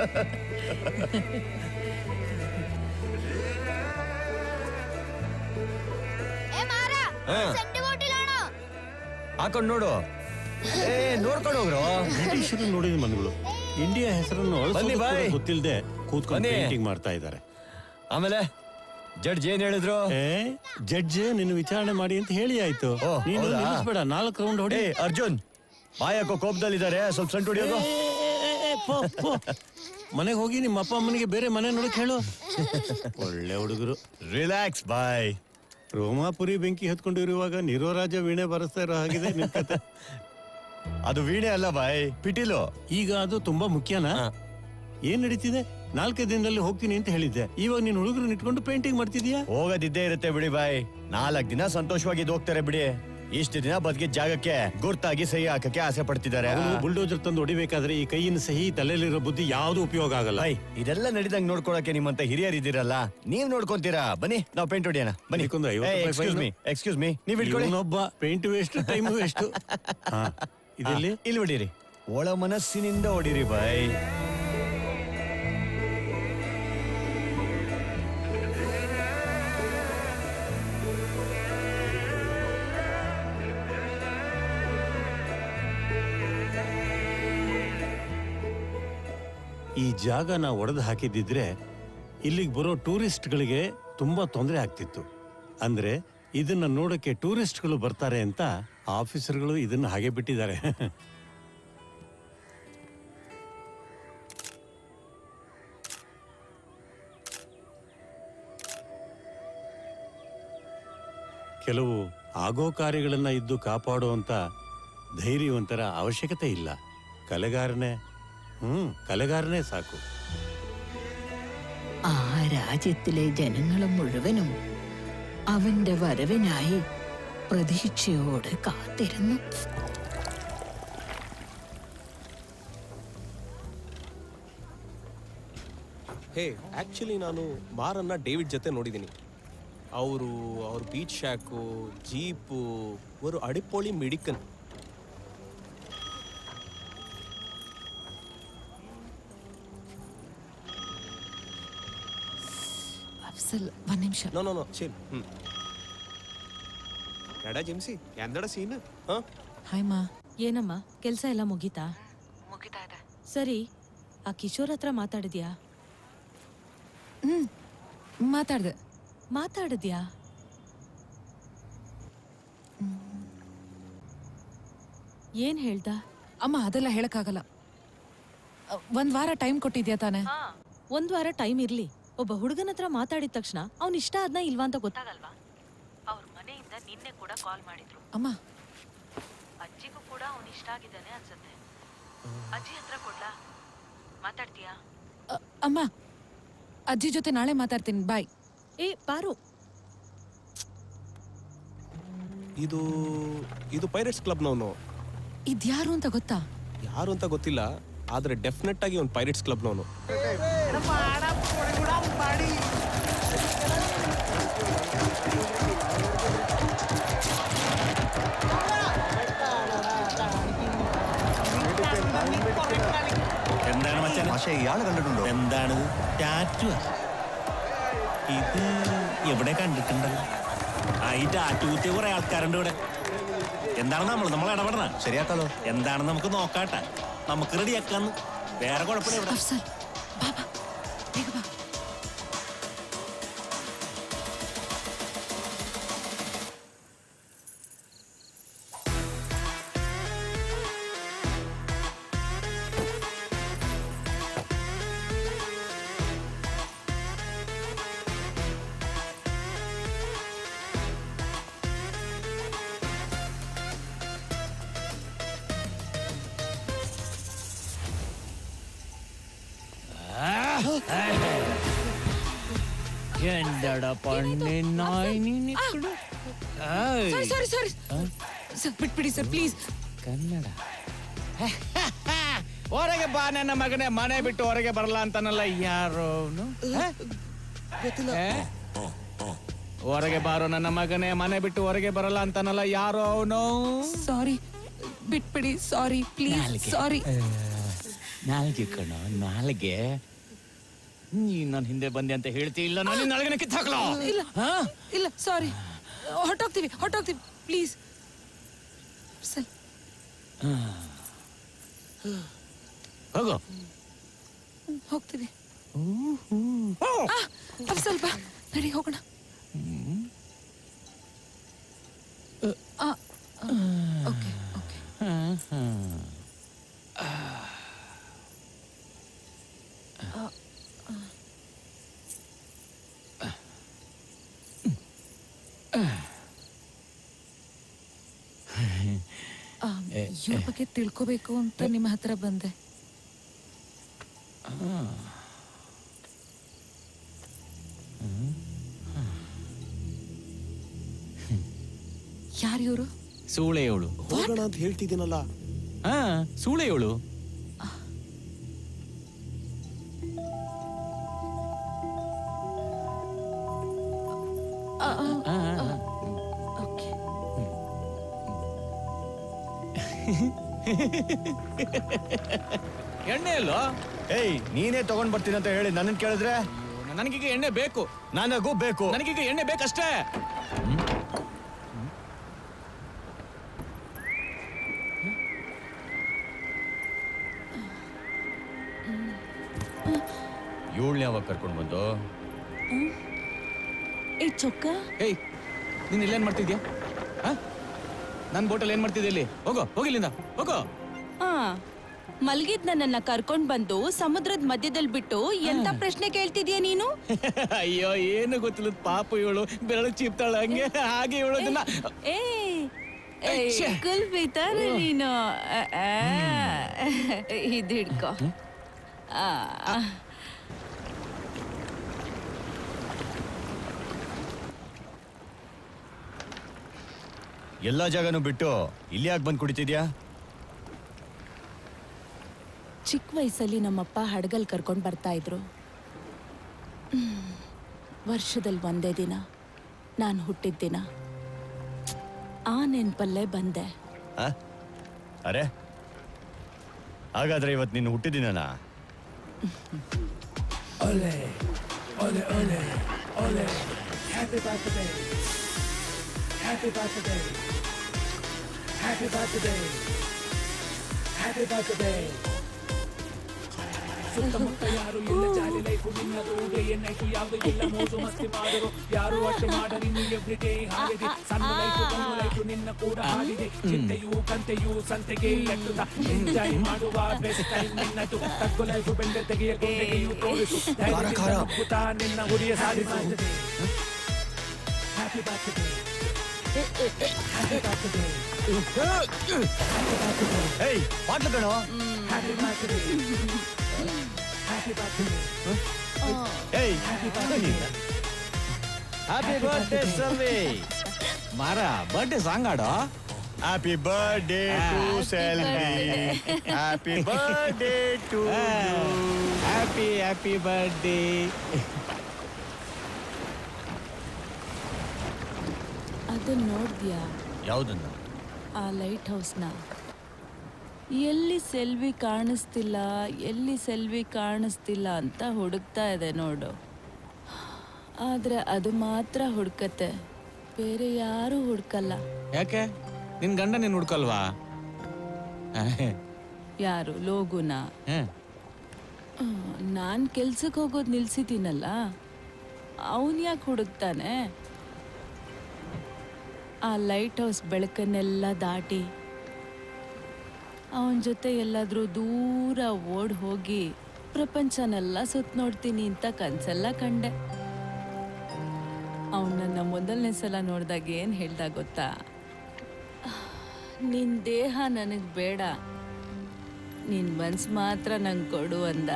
ಏ ಮಾರ ಹಾ. ಸೆಂಟ್ ಬಾಟಿಲ್ ಅಣ್ಣ ಹಾಕೊಂಡ್ ನೋಡು ಏ ನೋಡ್ಕೊಂಡು ಹೋಗ್ರು ಬ್ರಿಟಿಷರು ನೋಡಿದ ಮನೆಗಳು ಇಂಡಿಯಾ ಹೆಸರನ್ನು ಬನ್ನಿ ಬಾಯ್. ಗೊತ್ತಿಲ್ಲದೆ ಕೂತ್ಕೊಂಡು ಬನ್ನಿ. ಪೇಂಟಿಂಗ್ ಮಾಡ್ತಾ ಇದ್ದಾರೆ ಆಮೇಲೆ ಜಡ್ಜ್ ಏನ್ ಹೇಳಿದ್ರು ಏ ಜಡ್ಜ್ ನಿನ್ನ ವಿಚಾರಣೆ ಮಾಡಿ ಅಂತ ಹೇಳಿ ಆಯ್ತು ನೀನು ಹೌದಾ? ನಿಲ್ಲಿಸ್ಬೇಡ ನಾಲ್ಕು ರೌಂಡ್ ಹೊಡಿ ಏ ಅರ್ಜುನ್ ಬಾಯಕೋ ಕೋಪದಲ್ಲಿದ್ದಾರೆ ಸ್ವಲ್ಪ ಸಣ್ಣ ಹೊಡಿಯೋದು ಮನೆಗೆ ಹೋಗಿ ನಿಮ್ಮ ಅಪ್ಪ ಅಮ್ಮನಿಗೆ ಬೇರೆ ಮನೆ ನೋಡಕ್ ಹೇಳು ಒಳ್ಳೆ ಹುಡುಗರು ರಿಲ್ಯಾಕ್ಸ್ ಬಾಯ್ ರೋಮಾಪುರಿ ಬೆಂಕಿ ಹೊತ್ಕೊಂಡಿರುವಾಗ ನಿರೋರಾಜ ವೀಣೆ ಬರಸ್ತಾ ಇರೋ ಹಾಗಿದೆ ನಿನ್ ಕತೆ ಅದು ವೀಣೆ ಅಲ್ಲ ಬಾಯ್ ಪಿಟೀಲು ಈಗ ಅದು ತುಂಬಾ ಮುಖ್ಯನಾ ಏನ್ ನಡೀತಿದೆ ನಾಲ್ಕೇ ದಿನದಲ್ಲಿ ಹೋಗ್ತೀನಿ ಅಂತ ಹೇಳಿದ್ದೆ ಇವಾಗ ನೀನ್ ಹುಡುಗರು ಇಟ್ಕೊಂಡು ಪೇಂಟಿಂಗ್ ಮಾಡ್ತಿದ್ಯಾ ಹೋಗೋದಿದ್ದೇ ಇರುತ್ತೆ ಬಿಡಿ ಬಾಯ್ ನಾಲ್ಕ್ ದಿನ ಸಂತೋಷವಾಗಿ ಇದ್ ಹೋಗ್ತಾರೆ ಬಿಡಿ ಇಷ್ಟು ದಿನ ಬದುಕಿದ ಜಾಗಕ್ಕೆ ಗುರ್ತಾಗಿ ಸಹಿ ಹಾಕಕ್ಕೆ ಆಸೆ ಪಡ್ತಿದ್ದಾರೆ ಅವನು ಬುಲ್ಡೋಜರ್ ತಂದು ಹೊಡಿಬೇಕಾದ್ರೆ ಈ ಕೈಯಿನ ಸಹಿ ತಲೆಯಲ್ಲಿರೋ ಬುದ್ಧಿ ಯಾವ್ದು ಉಪಯೋಗ ಆಗಲ್ಲ ಬಾಯ್ ಇದೆಲ್ಲ ನಡಿದಂಗ್ ನೋಡ್ಕೊಳಕ್ಕೆ ನಿಮ್ಮಂತ ಹಿರಿಯರ್ ಇದ್ದೀರಲ್ಲ ನೀವ್ ನೋಡ್ಕೊಂತೀರಾ ಬನ್ನಿ ನಾವು ಪೇಂಟ್ ಹೊಡಿಯೋಣ ಬನ್ನಿ ಇದಕ್ಕೊಂದು ಐವತ್ತು ರೂಪಾಯಿ excuse fine. Me excuse me ನೀವ್ ಇಟ್ಕೊಳ್ಳಿ ಇವನೊಬ್ಬ ಪೇಂಟ್ ವೇಸ್ಟ್ ಟೈಮ್ ವೇಸ್ಟ್ ಇದೆಲ್ಲಿ ಇಲ್ಲಿ ಹೊಡೀರಿ ಒಳ ಮನಸ್ಸಿನಿಂದ ಹೊಡೀರಿ ಬಾಯ್ ಈ ಜಾಗ ನಾ ಒಡೆದು ಹಾಕಿದ್ದಿದ್ರೆ ಇಲ್ಲಿಗೆ ಬರೋ ಟೂರಿಸ್ಟ್ಗಳಿಗೆ ತುಂಬಾ ತೊಂದರೆ ಆಗ್ತಿತ್ತು ಅಂದ್ರೆ ಇದನ್ನ ನೋಡಕ್ಕೆ ಟೂರಿಸ್ಟ್ಗಳು ಬರ್ತಾರೆ ಅಂತ ಆಫೀಸರ್ಗಳು ಇದನ್ನ ಹಾಗೆ ಬಿಟ್ಟಿದ್ದಾರೆ ಕೆಲವು ಆಗೋ ಕಾರ್ಯಗಳನ್ನ ಇದ್ದು ಕಾಪಾಡುವಂತ ಧೈರ್ಯವಂತರ ಅವಶ್ಯಕತೆ ಇಲ್ಲ കലകാരനെ ഉം, കലകാരനെ സാക്കു ആ രാജ്യത്തിലെ ജനങ്ങൾ മുഴുവനും അവന്റെ വരവിനായി പ്രതീക്ഷയോടെ കാത്തിരുന്നു ಹೇ ಆಕ್ಚುಲಿ ನಾನು ಮಾರನ್ನ ಡೇವಿಡ್ ಜೊತೆ ನೋಡಿದ್ದೀನಿ ಅವರು ಅವ್ರ ಬೀಚ್ ಶಾಕು ಜೀಪು ಒಂದು ಅಡಿಪೋಳಿ ಮಿಡಿಕನ್ ಅಫ್ಸಲ್ ಒಂದ್ ನಿಮಿಷ no no no chill hmm ಎಡ ಜಿಮ್ಸಿ ಎಂದಡ ಸೀನ್ ಹಾ ಹಾಯ್ ಮಾ ಏನಮ್ಮ ಕೆಲಸ ಎಲ್ಲ ಮುಗೀತಾ ಸರಿ ಆ ಕಿಶೋರ್ ಹತ್ರ ಮಾತಾಡಿದ್ಯಾ ಹ್ಮ್ ಮಾತಾಡ್ದೆ ಮಾತಾಡಿದ್ಯಾ ಏನ್ ಹೇಳ್ದ ಅಮ್ಮ ಅದೆಲ್ಲ ಹೇಳಕ್ಕಾಗಲ್ಲ ಅ, ಒಂದ್ ವಾರ ಟೈಮ್ ಕೊಟ್ಟಿದ್ಯಾ ತಾನೆ ಒಂದ್ ವಾರ ಟೈಮ್ ಇರ್ಲಿ ಒಬ್ಬ ಹುಡುಗನ ಹತ್ರ ಮಾತಾಡಿದ ತಕ್ಷಣ ಅವ್ನ್ ಇಷ್ಟ ಆದ್ನ ಇಲ್ವಾ ಅಂತ ಗೊತ್ತಾಗಲ್ವಾ ಅವ್ರ ಮನೆಯಿಂದ ನಿನ್ನೆ ಕೂಡ ಕಾಲ್ ಮಾಡಿದ್ರು ಅಮ್ಮ ಅಜ್ಜಿಗೂ ಕೂಡ ಅವ್ನ್ ಇಷ್ಟ ಆಗಿದ್ದಾನೆ ಅನ್ಸುತ್ತೆ ಅಜ್ಜಿ ಹತ್ರ ಕೊಡ್ಲಾ ಮಾತಾಡ್ತೀಯಾ ಅ, ಅಮ್ಮ ಅಜ್ಜಿ ಜೊತೆ ನಾಳೆ ಮಾತಾಡ್ತೀನಿ ಬಾಯ್ ಏ ಪಾರು ಇದು ಇದು ಪೈರೇಟ್ಸ್ ಕ್ಲಬ್ನವನು ಇದ್ಯಾರು ಅಂತ ಗೊತ್ತಾ ಯಾರು ಅಂತ ಗೊತ್ತಿಲ್ಲ ಆದ್ರೆ ಡೆಫಿನೆಟ್ ಆಗಿ ಒಂದು ಪೈರೇಟ್ಸ್ ಕ್ಲಬ್ನವನು എന്താണ് മച്ചാൻ പക്ഷേ ഇയാള് കണ്ടിട്ടുണ്ടോ എന്താണ് ടാറ്റു ഇത് എവിടെ കണ്ടിട്ടുണ്ടല്ലോ ആ ഈ ടാറ്റു കുത്തിയ കുറെ ആൾക്കാരുണ്ട് ഇവിടെ എന്താണ് നമ്മൾ നമ്മൾ ഇടപെടണ ശരിയാക്കാലോ എന്താണെന്ന് നമുക്ക് നോക്കാട്ടെ നമുക്ക് റെഡിയാക്കാന്ന് വേറെ കുഴപ്പമില്ല ഇവിടെ ಎಂದಡ ಪಣ್ಣೆ ನಾಯಿ ನೀನಿಕ್ಕಡು ಸಾರಿ ಸಾರಿ ಸಾರಿ ಸರ್ ಬಿಟ್ಬಿಡಿ ಸರ್ ಪ್ಲೀಸ್ ಕನ್ನಡ ಹೊರಗೆ ಬಾ ನನ್ನ ಮಗನೇ ಮನೆ ಬಿಟ್ಟು ಹೊರಗೆ ಬರಲ್ಲ ಅಂತಾನಲ್ಲ ಯಾರು ಅವ್ನು? ಹ? ಏ? ಹೊರಗೆ ಬಾರೋ ನನ್ನ ಮಗನೇ ಮನೆ ಬಿಟ್ಟು ಹೊರಗೆ ಬರಲ್ಲ ಅಂತಾನಲ್ಲ ಯಾರೋ ಅವನು ಸಾರಿ ಬಿಟ್ಬಿಡಿ ಸಾರಿ ಪ್ಲೀಸ್ ಸಾರಿ ನಾಲ್ಗೆ ಕಣ ನಾಲ್ಗೆ ನೀನ್ ನನ್ನ ಹಿಂದೆ ಬಂದೆ ಅಂತ ಹೇಳ್ತಿ ಇಲ್ಲ ನಾನು ನಾಲ್ಗೆನ ಕಿತ್ತಾಕ್ಲ ಇಲ್ಲ ಇಲ್ಲ ಸಾರಿ ಹೊಟ್ಟೋಗ್ತೀವಿ ಹೊಟ್ಟೋಗ್ತೀವಿ ಪ್ಲೀಸ್ ಸರ್ ಹೋಗೋ ಹೋಗ್ತೀವಿ ಆ, ಅಫ್ಸಲ್ ಬಾ ನಡಿ ಹೋಗೋಣ ಆ, ಆ, ಓಕೆ ಓಕೆ ಆ, ಆ. ಆ, ಇವ್ರ ಬಗ್ಗೆ ತಿಳ್ಕೋಬೇಕು ಅಂತ ನಿಮ್ಮ ಹತ್ರ ಬಂದೆ ಯಾರು ಇವರು ಸೂಳೆಯವಳು ಹೋಗೋಣ ಅಂತ ಹೇಳ್ತಿದ್ದೀನಲ್ಲ ಹಾ ಸೂಳೆಯವಳು ಎಣ್ಣೆ ಅಲ್ಲೋ ಏಯ್ ನೀನೇ ತಗೊಂಡ್ ಬರ್ತೀನಿ ಅಂತ ಹೇಳಿ ನನ್ನ ಕೇಳಿದ್ರೆ ನನಗೀಗ ಎಣ್ಣೆ ಬೇಕು ನನಗೂ ಬೇಕು ನನಗೀಗ ಎಣ್ಣೆ ಬೇಕಷ್ಟೇ ಇವಳನ್ನ ಯಾವಾಗ ಕರ್ಕೊಂಡು ಬಂದು ಏ ಚೊಕ್ಕ ಏಯ್ ನೀನ್ ಇಲ್ಲೇನ್ ಮಾಡ್ತಿದ್ಯಾ ನನ್ ಬೋಟಲ್ ಏನ್ ಮಾಡ್ತಿದ್ದೆ ಇಲ್ಲಿ ಹೋಗೋ ಹೋಗಿಲ್ಲಿಂದ ಹೋಗೋ ಆ ಮಲ್ಗಿದ್ ನನ್ನನ್ನ ಕರ್ಕೊಂಡ್ ಬಂದು ಸಮುದ್ರದ ಮಧ್ಯದಲ್ಲಿ ಬಿಟ್ಟು ಎಂತ ಪ್ರಶ್ನೆ ಕೇಳ್ತಿದ್ಯಾ ನೀನು ಅಯ್ಯೋ ಏನು ಗೊತ್ತಿಲ್ಲ ಪಾಪ ಇವಳು ಬೆರಳು ಚೀಪ್ತಾಳ ಹಂಗೆ ಹಾಗೆ ಇವಳದನ್ನ ಏ ಏ, ಛೆ. ಕುಲ್ಫಿ ತಾನೆ ನೀನು ಆ, ಆ, ಇದ್ ಹಿಡ್ಕೊ ಆ, ಎಲ್ಲಾ ಜಾಗನೂ ಬಿಟ್ಟು ಇಲ್ಲಿ ಯಾಕೆ ಬಂದು ಕುಡಿತಿದ್ಯಾ ಚಿಕ್ಕ ವಯಸ್ಸಲ್ಲಿ ನಮ್ಮಪ್ಪ ಹಡಗಲ್ ಕರ್ಕೊಂಡ್ ಬರ್ತಾ ಇದ್ರು ಹ್ಮ್. ವರ್ಷದಲ್ಲಿ ಒಂದೇ ದಿನ ನಾನು ಹುಟ್ಟಿದ ದಿನ ಆ ನೆನ್ಪಲ್ಲೇ ಬಂದೆ ಆ? ಅರೆ ಹಾಗಾದ್ರೆ ಇವತ್ತು ನೀನು ಹುಟ್ಟಿದ್ದೀನಾ Ole, ole, ole, ole. Happy birthday. Happy birthday. Happy birthday. Happy birthday. ಸುತ್ತಮುತ್ತ ಯಾರು ಇಲ್ಲ ಜಾಲಿ ಲೈಫು ನಿನ್ನದು ಡೇ ನೈಟು ಯಾವ್ದು ಇಲ್ಲ ಮೋಜು ಮಸ್ತಿ ಮಾಡರು ಯಾರು ಅಷ್ಟು ಮಾಡರಿ ನೀ ಎವ್ರಿ ಡೇ ಹಾಲಿದೆ ಸಣ್ಣ ಲೈಫು ಸಣ್ಣ ಲೈಫು ನಿನ್ನ ಕೂಡ ಹಾಡಿದೆ ಚಿಂತೆಯು ಕಂತೆಯು ಸಂತೆಗೆ ಎಟ್ಟುತ್ತ ಎಂಜಾಯ್ ಮಾಡುವ ಬೆಸ್ಟ್ ಟೈಮ್ ನಿನ್ನದು ತಗ್ಗು ಲೈಫು ಬೆಂಡೆ ತೆಗೆಯ ಗೊಂಡೆಗೆಯು ತೋರಿಸು ಧೈರ್ಯದಿಂದ ನುಗ್ಗುತ್ತಾ ನಿನ್ನ ಗುರಿಯ ಸಾಧಿಸು ಹ್ಯಾಪಿ ಬರ್ತ್ಡೇ ಹ್ಯಾಪಿ ಬರ್ತ್ಡೇ ಏಯ್ ಪಾಟ್ಲು ಕಣೋ ಹ್ಯಾಪಿ ಬರ್ತ್ಡೇ ಹ್ಯಾಪಿ ಬರ್ತ್ಡೇ ಏಯ್ happy birthday Selvi Maara birthday song ಆಡೋ happy birthday to Selvi happy birthday to happy happy birthday ಅದನ್ನ ನೋಡ್ದ್ಯಾ ಯಾವುದನ್ನ ಆ ಲೈಟ್ ಹೌಸ್ನ ಎಲ್ಲಿ ಸೆಲ್ವಿ ಕಾಣಿಸ್ತಿಲ್ಲ ಎಲ್ಲಿ ಸೆಲ್ವಿ ಕಾಣಿಸ್ತಿಲ್ಲ ಅಂತ ಹುಡುಕ್ತಾ ಇದೆ ನೋಡು ಆದ್ರೆ ಅದು ಮಾತ್ರ ಹುಡ್ಕತ್ತೆ ಬೇರೆ ಯಾರು ಹುಡ್ಕಲ್ಲ ಯಾಕೆ ನಿನ್ ಗಂಡ ನೀನ್ ಹುಡ್ಕಲ್ವಾ ಯಾರು ಲೋಗುನ ನಾನು ಕೆಲ್ಸಕ್ಕೆ ಹೋಗೋದು ನಿಲ್ಸಿದ್ದೀನಲ್ಲ ಅವನ್ ಯಾಕೆ ಹುಡುಕ್ತಾನೆ ಆ ಲೈಟ್ ಹೌಸ್ ಬೆಳಕನ್ನೆಲ್ಲ ದಾಟಿ ಅವನ ಜೊತೆ ಎಲ್ಲಾದ್ರೂ ದೂರ ಓಡ್ ಹೋಗಿ ಪ್ರಪಂಚನೆಲ್ಲ ಸುತ್ತ ನೋಡ್ತೀನಿ ಅಂತ ಕನ್ಸೆಲ್ಲ ಕಂಡೆ ಅವನನ್ನ ಮೊದಲನೇ ಸಲ ನೋಡಿದಾಗ ಏನು ಹೇಳ್ದ ಗೊತ್ತಾ ನಿನ್ ದೇಹ ನನಗ್ ಬೇಡ ನಿನ್ ಮನ್ಸ್ ಮಾತ್ರ ನಂಗೆ ಕೊಡು ಅಂದ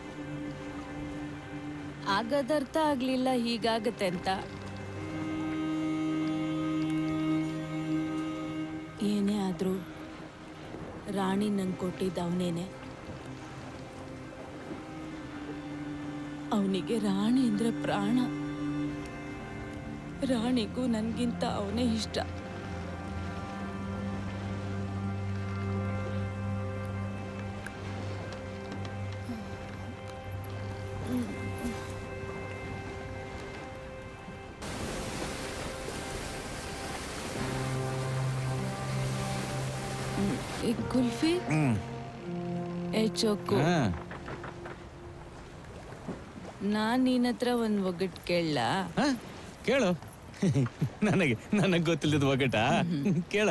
ಆಗದರ್ಥ ಆಗ್ಲಿಲ್ಲ ಹೀಗಾಗತ್ತೆ ಅಂತ ಏನೇ ಆದ್ರೂ ರಾಣಿ ನಂಗೆ ಕೊಟ್ಟಿದ್ದ ಅವನೇನೆ ಅವನಿಗೆ ರಾಣಿ ಅಂದ್ರೆ ಪ್ರಾಣ ರಾಣಿಗೂ ನನ್ಗಿಂತ ಅವನೇ ಇಷ್ಟ ಹ್ಮ್. ಈ ಕುಲ್ಫಿ ಏ ಚೊಕ್ಕು ನಾನ್ ನಿನ್ನ ಹತ್ರ ಒಂದ್ ಒಗ್ಗಟ್ಟು ಕೇಳಲ್ಲ ಕೇಳು ನನಗೆ ನನಗೆ ಗೊತ್ತಿಲ್ಲದ ಒಗಟ ಕೇಳ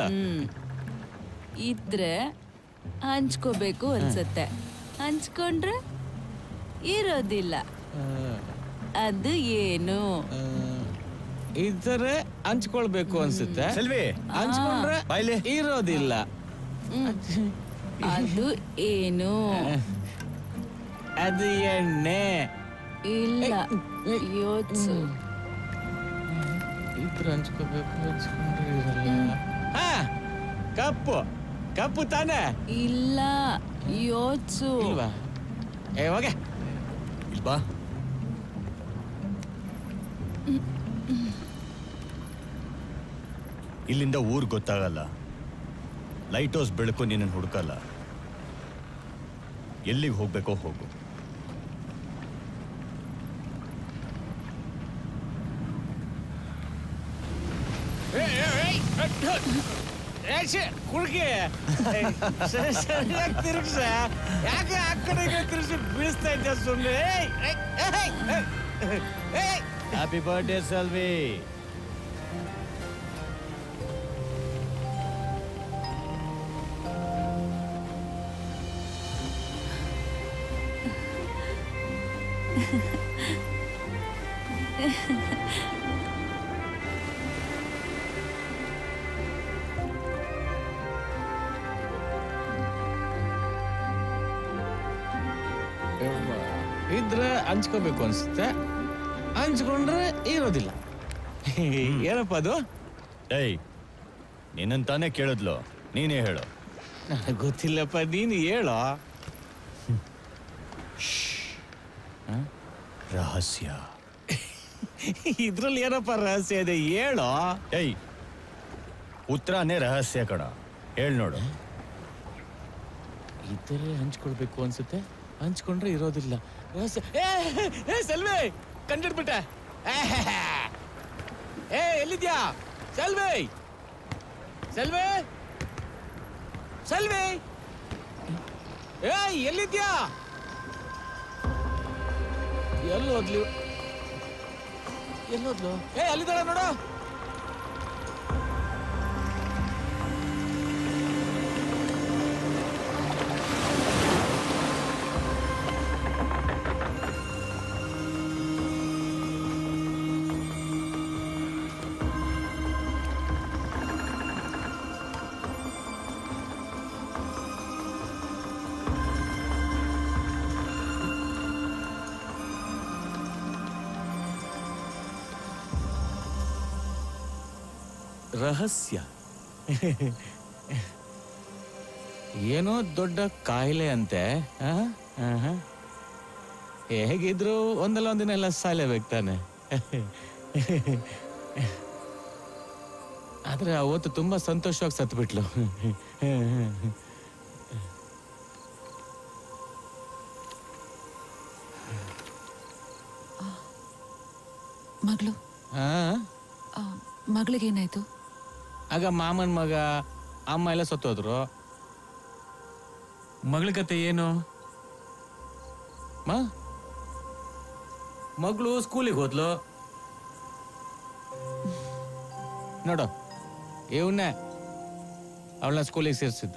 ಇದ್ರೆ ಹಂಚ್ಕೋಬೇಕು ಅನ್ಸತ್ತೆ ಹಂಚ್ಕೊಂಡ್ರೆ ಇರೋದಿಲ್ಲ ಅದು ಏನು ಇದ್ರೆ ಹಂಚ್ಕೊಳ್ಬೇಕು ಅನ್ಸುತ್ತೆ ಸೆಲ್ವಿ ಹಂಚ್ಕೊಂಡ್ರೆ ಬಾಯ್ಲಿ ಇರೋದಿಲ್ಲ ಅದು ಏನು ಅದು ಎಣ್ಣೆ ಇಲ್ಲ ಯೋಚ್ಸು ಇದ್ರೆ ಹಂಚ್ಕೋಬೇಕು ಹಂಚ್ಕೊಂಡ್ರೆ ಇರಲ್ಲ ಹಾ ಕಪ್ಪು ಕಪ್ಪು ತಾನೇ ಇಲ್ಲ ಯೋಚ್ಸು ಇಲ್ವಾ ಏ ಹೋಗೆ ಇಲ್ವಾ ಇಲ್ಲಿಂದ ಊರ್ ಗೊತ್ತಾಗಲ್ಲ ಲೈಟ್ ಹೌಸ್ ಬೆಳಕು ನಿನ್ನನ್ನು ಹುಡುಕಲ್ಲ ಎಲ್ಲಿಗೆ ಹೋಗ್ಬೇಕೋ ಹೋಗು ಕುಡ್ಕೆ ಸರಿಯಾಗಿ ತಿರುಗ್ಸ ಯಾಕೆ ಆ ಕಡೆ ಈ ಕಡೆ ತಿರುಗಿಸಿ ಬೀಳಿಸ್ತಾ ಇದ್ದೆ ಸುಮ್ಮನೆ ಹ್ಯಾಪಿ ಬರ್ಡೇ ಸಲ್ವಿ ಇದ್ರೆ ಹಂಚ್ಕೋಬೇಕು ಅನ್ಸುತ್ತೆ ಹಂಚ್ಕೊಂಡ್ರೆ ಇರೋದಿಲ್ಲ ಏನಪ್ಪ ಅದು ಏಯ್ ನಿನ್ನಂತಾನೆ ಕೇಳಿದ್ಲು ನೀನೇ ಹೇಳು ನನಗೆ ಗೊತ್ತಿಲ್ಲಪ್ಪ ನೀನು ಹೇಳೋ ರಹಸ್ಯ ಇದ್ರಲ್ಲಿ ಏನಪ್ಪ ರಹಸ್ಯ ಇದೆ ಹೇಳೋ ಏಯ್ ಉತ್ತರನೇ ರಹಸ್ಯ ಕಣ ಹೇಳ್ ನೋಡು ಇದ್ರೆ ಹಂಚ್ಕೊಳ್ಬೇಕು ಅನ್ಸುತ್ತೆ ಹಂಚ್ಕೊಂಡ್ರೆ ಇರೋದಿಲ್ಲ ರಹಸ್ಯ ಏ, ಏ ಸೆಲ್ವಿ ಕಂಡಿಡ್ಬಿಟ್ಟೆ ಏ ಎಲ್ಲಿದ್ಯಾ ಸೆಲ್ವಿ ಸೆಲ್ವಿ ಸೆಲ್ವಿ ಏ ಎಲ್ಲಿದ್ಯಾ ಎಲ್ಲೋದ್ಲು ಎಲ್ಲೋದ್ಲು ಏ ಅಲ್ಲಿದ್ದಾಳೆ ನೋಡು ರಹಸ್ಯ ಏನೋ ದೊಡ್ಡ ಕಾಯಿಲೆ ಅಂತೆ ಆ? ಆಹಾ. ಹೇಗಿದ್ರು ಒಂದಲ್ಲ ಒಂದಿನ ಎಲ್ಲ ಸಾಯಲೇಬೇಕು ತಾನೆ ಆದ್ರೆ ಅವತ್ತು ತುಂಬಾ ಸಂತೋಷವಾಗಿ ಸತ್ಬಿಟ್ಲು ಮಗಳು ಆ? ಮಗಳಿಗೇನಾಯ್ತು ಆಗ ಮಾಮನ್ ಮಗ ಅಮ್ಮ ಎಲ್ಲ ಸತ್ತೋದ್ರು ಮಗಳ ಕತೆ ಏನು ಮಾ ಮಗಳು ಸ್ಕೂಲಿಗೆ ಹೋದ್ಲು ನೋಡು ಇವನ್ನೇ ಅವಳನ್ನ ಸ್ಕೂಲಿಗೆ ಸೇರಿಸಿದ್ದು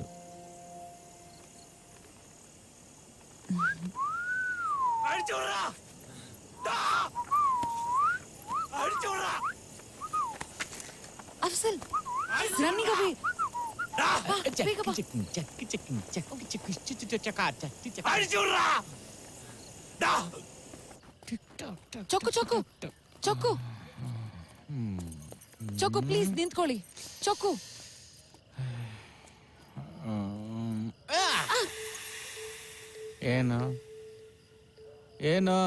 ಅಫ್ಸಲ್ ರನ್ನಿಂಗ್ ಅವೇ ಬೇಗ ಬಾ ಚೊಕ್ಕು ಚೊಕ್ಕು ಚೊಕ್ಕು ಚೊಕ್ಕು ಪ್ಲೀಸ್ ನಿಂತ್ಕೊಳ್ಳಿ ಚೊಕ್ಕು ಏನು ಏನು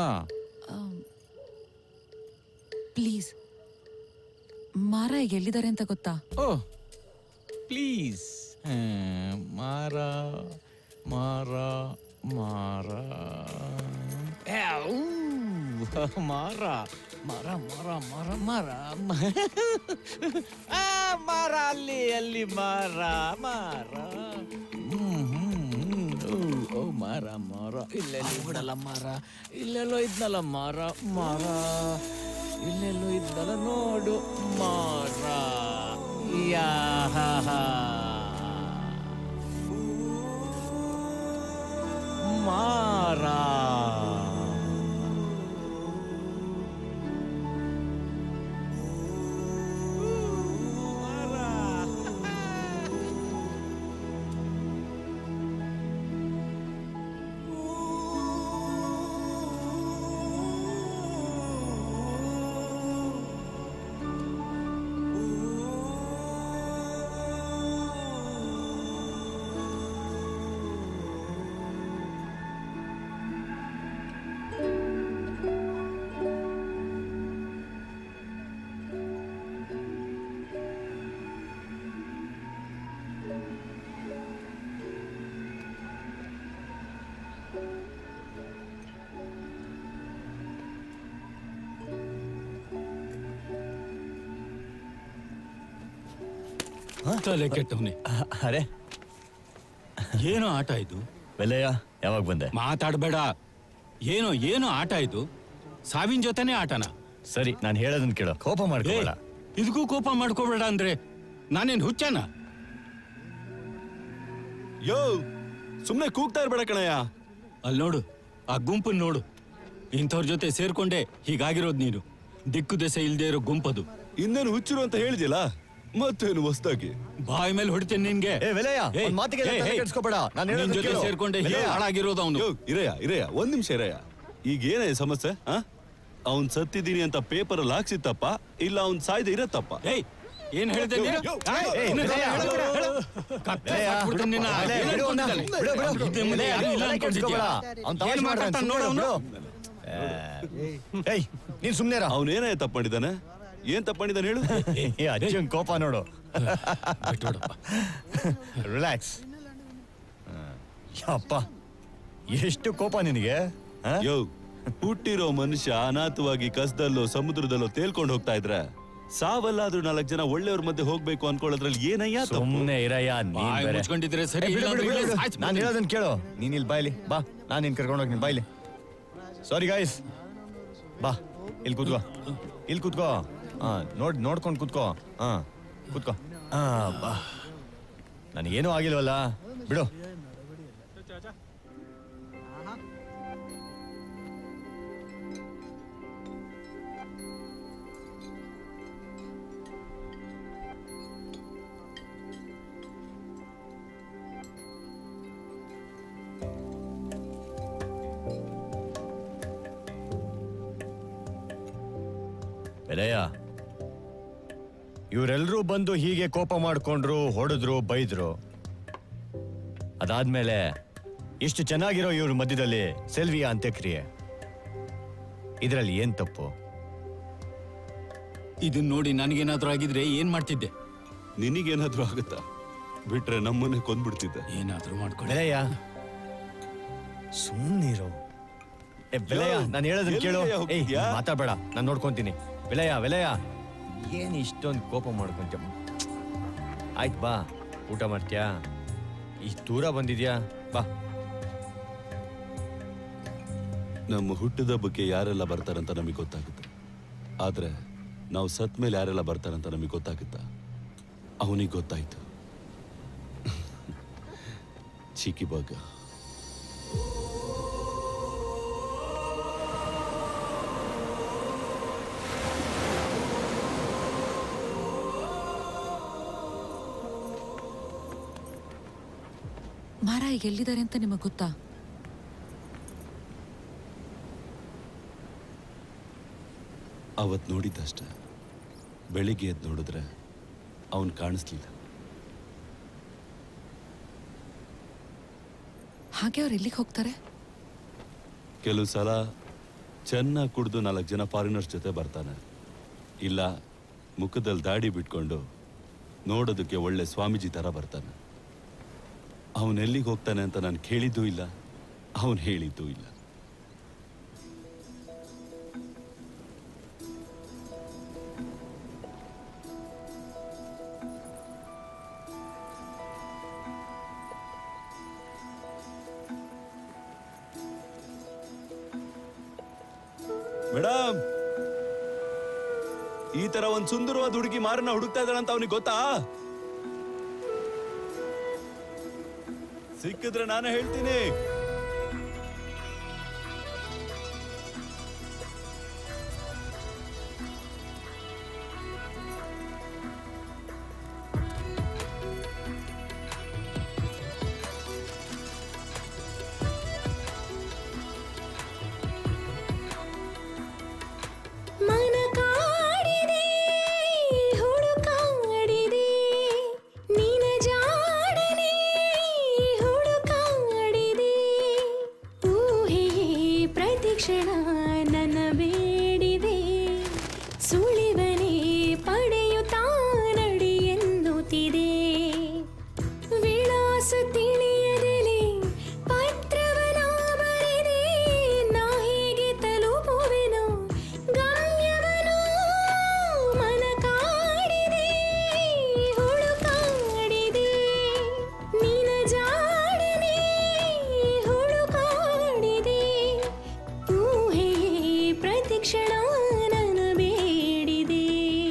ಪ್ಲೀಸ್ ಮಾರ ಈಗ ಎಲ್ಲಿದ್ದಾರೆ ಅಂತ ಗೊತ್ತಾ ಓ ಪ್ಲೀಸ್ ಮಾರ ಮಾರ ಮಾರ ಏ, ಔ, ಮಾರ ಮರ ಮರ ಮರ ಮರ ಮ- ಆ, ಮರ ಅಲ್ಲಿ ಅಲ್ಲಿ ಮರ ಮರ ಹ್ಮ್, ಹ್ಮ್, ಹ್ಮ್. ಓ, ಓ ಮರ ಮರ ಇಲ್ಲೆಲ್ಲೋ ಬಿಡಲ್ಲ ಮರ ಇಲ್ಲೆಲ್ಲೋ ಇದ್ನಲ್ಲ ಮರ ಮರ ಇಲ್ಲೆಲ್ಲೋ ಇದ್ನಲ್ಲ ನೋಡು ಮರ ಯಾ ಹಾ ಹಾ ಮಾರ ತಲೆ ಕೆಟ್ಟವನೇ ಅರೆ ಏನೋ ಆಟ ಇದು ಬೆಲೆಯ ಯಾವಾಗ ಬಂದೆ ಮಾತಾಡಬೇಡ ಏನೋ ಏನೋ ಆಟ ಇದು ಸಾವಿನ ಜೊತೆನೇ ಆಟನ ಸರಿ ನಾನು ಹೇಳೋದನ್ನ ಕೇಳೋ ಕೋಪ ಮಾಡ್ಕೋಬೇಡ ಇದಕ್ಕೂ ಕೋಪ ಮಾಡ್ಕೋಬೇಡ ಅಂದ್ರೆ ನಾನೇನ್ ಹುಚ್ಚನ ಯೋ ಸುಮ್ನೆ ಕೂಗ್ತಾ ಇರ್ಬೇಡ ಕಣಯ್ಯ ಅಲ್ಲಿ ನೋಡು ಆ ಗುಂಪನ್ ನೋಡು ಇಂಥವ್ರ ಜೊತೆ ಸೇರ್ಕೊಂಡೆ ಹೀಗಾಗಿರೋದ್ ನೀನು ದಿಕ್ಕು ದೆಸೆ ಇಲ್ದೇ ಇರೋ ಗುಂಪದು ಇನ್ನೇನು ಹುಚ್ಚರು ಅಂತ ಹೇಳಿದ್ಯಲ್ಲ ಮತ್ತೇನು ಹೊಸ್ದಾಗಿ ಬಾಯಿ ಮೇಲೆ ಹೊಡಿತೇನೆ ನಿನ್ಗೆ ಏ ವೆಲಯ್ಯ ಏಯ್, ಒಂದ್ ಮಾತಿಗೆಲ್ಲ ಏಯ್, ತಲೆ ಏಯ್, ಕೆಡ್ಸ್ಕೊಬೇಡ ನಾನು ನಿನ್ ಹೇಳೋದನ್ನ ಜೊತೆ ಕೇಳು. ಸೇರ್ಕೊಂಡೆ ಹೀಗೆ ವೆಲಯ್ಯ, ಹಾಳಾಗಿರೋದು ಅವನು ಇರಯ್ಯ ಇರಯ್ಯ ಒಂದ್ ನಿಮಿಷ ಇರಯ್ಯ ಈಗ ಏನೇ ಸಮಸ್ಯೆ ಆ ಅವ್ನ್ ಸತ್ತಿದೀನಿ ಅಂತ ಪೇಪರ್ ಅಲ್ಲಿ ಹಾಕ್ಸಿತ್ತಪ್ಪ ಇಲ್ಲ ಅವ್ನ್ ಸಾಯ್ದೆ ಇರತ್ತಪ್ಪ ಏಯ್ ಏನ್ ಹೇಳ್ದೆ ನೀನು? ಆ, ಏಯ್, ಇನ್ನು ವೆಲಯ್ಯ, ಹೇಳು, ಹೇಳು, ಹೇಳು. ಹೇಳು. ಕತ್ತೆ ವೆಲಯ್ಯ, ಸಾಕ್ಬಿಡ್ತೀನಿ ನಿನ್ನ. ವೆಲಯ್ಯ, ಏನ್ ಬಿಡು ಅವ್ನ, ಅನ್ಕೊಂಡಿದ್ದೆ? ಬಿಡು, ಬಿಡು. ಹಿಂದೆ ಮುಂದೆ ವೆಲಯ್ಯ, ಯಾರು ಇಲ್ಲ ತಲೆ ಅನ್ಕೊಂಡಿದ್ಯಾ? ಕೆಡ್ಸ್ಕೊಬೇಡ. ಅವ್ನ್ ತಮಾಷೆ ಏನ್ ಮಾಡ್ದ, ಮಾತಾಡ್ತಾನೆ ಸುಮ್ನೆ ನೋಡು ಬಿಡು. ಅವ್ನು. ಏಯ್ ನೀನ್ ಸುಮ್ನೆ ಅವನೇನೇ ತಪ್ಪು ಮಾಡಿದಾನೆ ಏನ್ ತಪ್ಪು ಮಾಡಿದಾನೆ ಹೇಳು ಏ ಅಜ್ಜನ್ ಕೋಪ ನೋಡು ರಿಲ್ಯಾಕ್ಸ್ ಯಪ್ಪ ಎಷ್ಟು ಕೋಪ ನಿನಗೆ ಯೋ ಹುಟ್ಟಿರೋ ಮನುಷ್ಯ ಅನಾಥವಾಗಿ ಕಸದಲ್ಲೋ ಸಮುದ್ರದಲ್ಲೋ ತೇಲ್ಕೊಂಡು ಹೋಗ್ತಾ ಇದ್ರೆ ಸಾವಲ್ಲಾದ್ರೂ ನಾಲ್ಕು ಜನ ಒಳ್ಳೆಯವ್ರ ಮಧ್ಯೆ ಹೋಗ್ಬೇಕು ಅನ್ಕೊಳ್ಳೋದ್ರಲ್ಲಿ ಏನಯ್ಯ ತಪ್ಪು ಸುಮ್ನೆ ಇರಯ್ಯ ನೀನ್ ಬಾಯ್ ಬೇರೆ ಮುಚ್ಕೊಂಡಿದ್ರೆ ಸರಿ, ಏ, ಬಿಡು, ಇಲ್ಲಾಂದ್ರೆ ಬಿಡು, ಇಲ್ಲೇ ಬಿಡು. ಸಾಯ್ಸ್ಬಿಡ್ತೀನಿ. ನಾನ್ ಹೇಳೋದನ್ನ ಕೇಳು ನೀನ್ ಇಲ್ಲಿ ಬಾಯ್ಲಿ ಬಾ ನಾನ್ ನಿನ್ ಕರ್ಕೊಂಡು ಹೋಗಿ ಬಾಯ್ಲಿ ಸಾರಿ ಗಾಯ್ಸ್ ಬಾ ಇಲ್ಲಿ ಕೂತ್ಕೋ ಇಲ್ಲಿ ಕೂತ್ಕೋ ಹಾ ನೋಡ್ ನೋಡ್ಕೊಂಡು ಕೂತ್ಕೋ ಹಾ ಕೂತ್ಕೋ ಹಾ ಬಾ ನನಗೇನೂ ಆಗಿಲ್ವಲ್ಲ ಬಿಡು ಬೆಲೆಯ ಇವರೆಲ್ಲರೂ ಬಂದು ಹೀಗೆ ಕೋಪ ಮಾಡ್ಕೊಂಡ್ರು ಹೊಡೆದ್ರು ಬೈದ್ರು ಅದಾದ್ಮೇಲೆ ಇಷ್ಟು ಚೆನ್ನಾಗಿರೋ ಇವ್ರ ಮಧ್ಯದಲ್ಲಿ ಸೆಲ್ವಿಯ ಅಂತ್ಯಕ್ರಿಯೆ ಇದರಲ್ಲಿ ಏನ್ ತಪ್ಪು ಇದನ್ನ ನೋಡಿ ನನಗೇನಾದ್ರೂ ಆಗಿದ್ರೆ ಏನ್ ಮಾಡ್ತಿದ್ದೆ ನಿನಗೇನಾದ್ರೂ ಆಗುತ್ತಾ ಬಿಟ್ರೆ ನಮ್ಮನ್ನೇ ಕೊಂದ್ಬಿಡ್ತಿದ್ದೆ ಏನಾದ್ರೂ ಮಾಡ್ಕೊಳ್ಳಿ ಬೆಲೆಯ ಸುಮ್ಮನಿರು ಏ ಬೆಲೆಯ ನಾನು ಹೇಳೋದನ್ನ ಕೇಳು ಎಲ್ಲಿಗೆ ಏಯ್ ಹೋಗ್ತಿದ್ಯಾ? ಮಾತಾಡ್ಬೇಡ ನಾನು ನೋಡ್ಕೊಂತೀನಿ ಬೆಲೆಯ ಬೆಲೆಯ ಏನ್ ಇಷ್ಟೊಂದು ಕೋಪ ಮಾಡ್ಕೊಂತ ಆಯ್ತು ಬಾ ಊಟ ಮಾಡ್ತೀಯಾ ಇಷ್ಟು ದೂರ ಬಂದಿದ್ಯಾ ಬಾ ನಮ್ಮ ಹುಟ್ಟಿದ ಬಗ್ಗೆ ಯಾರೆಲ್ಲ ಬರ್ತಾರಂತ ನಮಗೆ ಗೊತ್ತಾಗುತ್ತೆ ಆದ್ರೆ ನಾವು ಸತ್ ಮೇಲೆ ಯಾರೆಲ್ಲ ಬರ್ತಾರಂತ ನಮಗೆ ಗೊತ್ತಾಗುತ್ತಾ ಅವನಿಗೆ ಗೊತ್ತಾಯ್ತು ಚೀಕಿ ಬಾಗ ಮಾರ ಈಗ ಎಲ್ಲಿದ್ದಾರೆ ಅಂತ ನಿಮಗೆ ಗೊತ್ತಾ ಅವತ್ ನೋಡಿದ್ದಷ್ಟೆ ಬೆಳಿಗ್ಗೆ ಎದ್ದು ನೋಡಿದ್ರೆ ಅವನ್ ಕಾಣಿಸ್ಲಿಲ್ಲ ಹಾಗೆ ಅವ್ರು ಎಲ್ಲಿಗೆ ಹೋಗ್ತಾರೆ ಕೆಲವು ಸಲ ಚೆನ್ನಾಗಿ ಕುಡಿದು ನಾಲ್ಕು ಜನ ಫಾರಿನರ್ಸ್ ಜೊತೆ ಬರ್ತಾನೆ ಇಲ್ಲ ಮುಖದಲ್ಲಿ ದಾಡಿ ಬಿಟ್ಕೊಂಡು ನೋಡೋದಕ್ಕೆ ಒಳ್ಳೆ ಸ್ವಾಮೀಜಿ ಥರ ಬರ್ತಾನೆ ಅವನು ಎಲ್ಲಿಗೆ ಹೋಗ್ತಾನೆ ಅಂತ ನಾನು ಕೇಳಿದ್ದೂ ಇಲ್ಲ ಅವನು ಹೇಳಿದ್ದೂ ಇಲ್ಲ ಮೇಡಮ್ ಈ ತರ ಒಂದ್ ಸುಂದರವಾದ ಹುಡುಗಿ ಮಾರನ್ನ ಹುಡುಕ್ತಾ ಇದ್ದಾಳೆ ಅಂತ ಅವನಿಗೆ ಗೊತ್ತಾ ಸಿಕ್ಕಿದ್ರೆ ನಾನೇ ಹೇಳ್ತೀನಿ ಮನ ಕಾಡಿದೆ ಹುಡುಕಾಡಿದೆ ನಿನ ಜಾಡನೆ ಹುಡುಕಾಡಿದೆ ಊಹೆ ಪ್ರತಿಕ್ಷಣ ನನ್ನ ಬೇಡಿದೆ ಸುಳಿವನೆ ಪಡೆಯುತ್ತಾ ನಡಿ ಎನ್ನುತ್ತಿದೆ ವಿಳಾಸ ತಿಳಿಯದಲೆ ಪತ್ರವನ ಬರೆದೆ ನಾ ಹೇಗೆ ತಲುಪುವೆನು ಗಮ್ಯವನು ಮನ ಕಾಡಿದೆ ಹುಡುಕಾಡಿದೆ ನಿನ ಜಾಡನೆ ಹುಡುಕಾಡಿದೆ ಊಹೆ ಪ್ರತಿಕ್ಷಣ ನನ್ನ ಬೇಡಿದೆ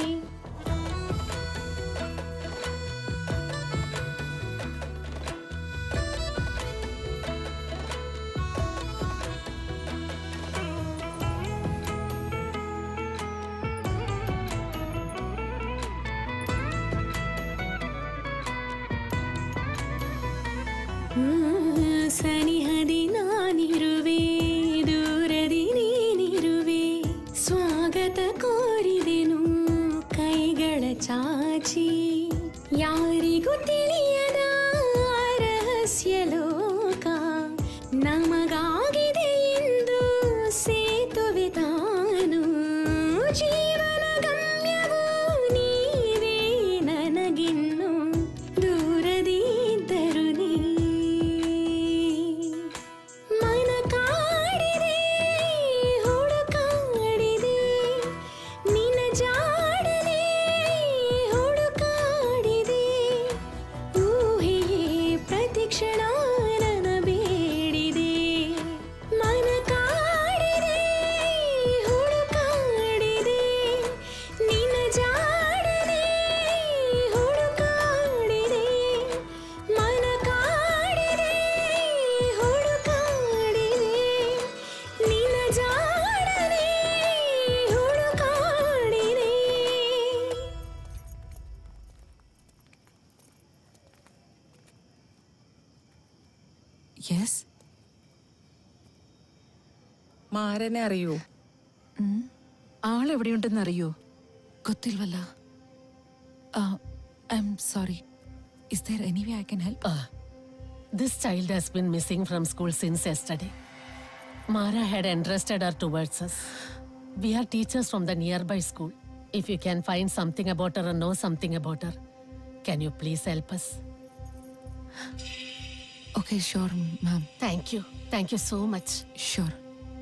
ಸನಿಹದಿ ನಾನಿರುವೆ ದೂರದಿ ನೀನಿರುವೆ ಸ್ವಾಗತ ಕೋರಿದೆನು ಕೈಗಳ ಚಾಚಿ ಯಾರಿಗೂ ತಿಳಿಯದ ರಹಸ್ಯ ಲೋಕ ನಮಗಾಗಿದೆ ಎಂದು ಸೇತುವೆ ತಾನು ಜೀವನ ಗಮ್ಯವು ನೀವೇ ನನಗಿನ್ನು ದೂರದಿ ಇದ್ದರು ನೀ ಮನ ಕಾಡಿದೆ ಹುಡುಕಾಡಿದೆ ನಿನ್ನ ಜಾಡನೆ ಹುಡುಕಾಡಿದೆ ಊಹೆಯೇ ಪ್ರತಿಕ್ಷಣ ನನ್ನ ಬೇಡಿದೆ ಮನ ಕಾಡಿದೆ ಹುಡುಕಾಡಿದೆ ಎಸ್ മാരനെ അറിയൂ ആളെവിടെയുണ്ടെന്ന് അറിയൂ ಗೊತ್ತಿಲ್ವಲ್ಲ I am sorry is there any way I can help This child has been missing from school since yesterday. Mara had entrusted her towards us. We are teachers from the nearby school. If you can find something about her or know something about her, can you please help us? Okay, sure, ma'am. Thank you. Thank you so much. Sure.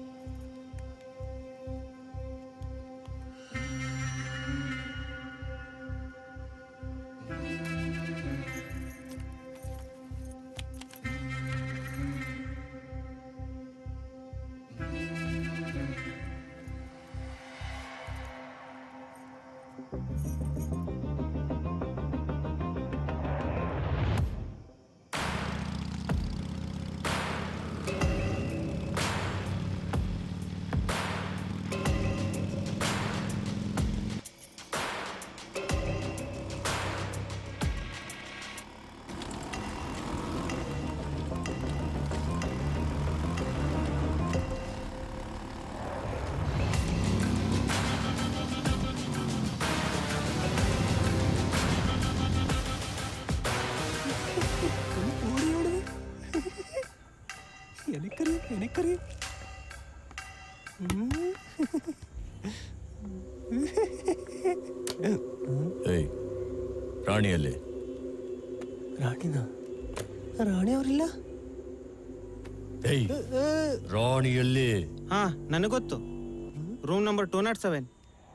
എനിക്കറിയാം എനിക്കറിയാം ಏಯ್ ರಾಣಿಯಲ್ಲಿ ರಾಣಿನ ರಾಣಿ ಅವರಿಲ್ಲ ಏಯ್ ರಾಣಿಯಲ್ಲಿ ಹಾ ನನಗೆ ಗೊತ್ತು room number two not seven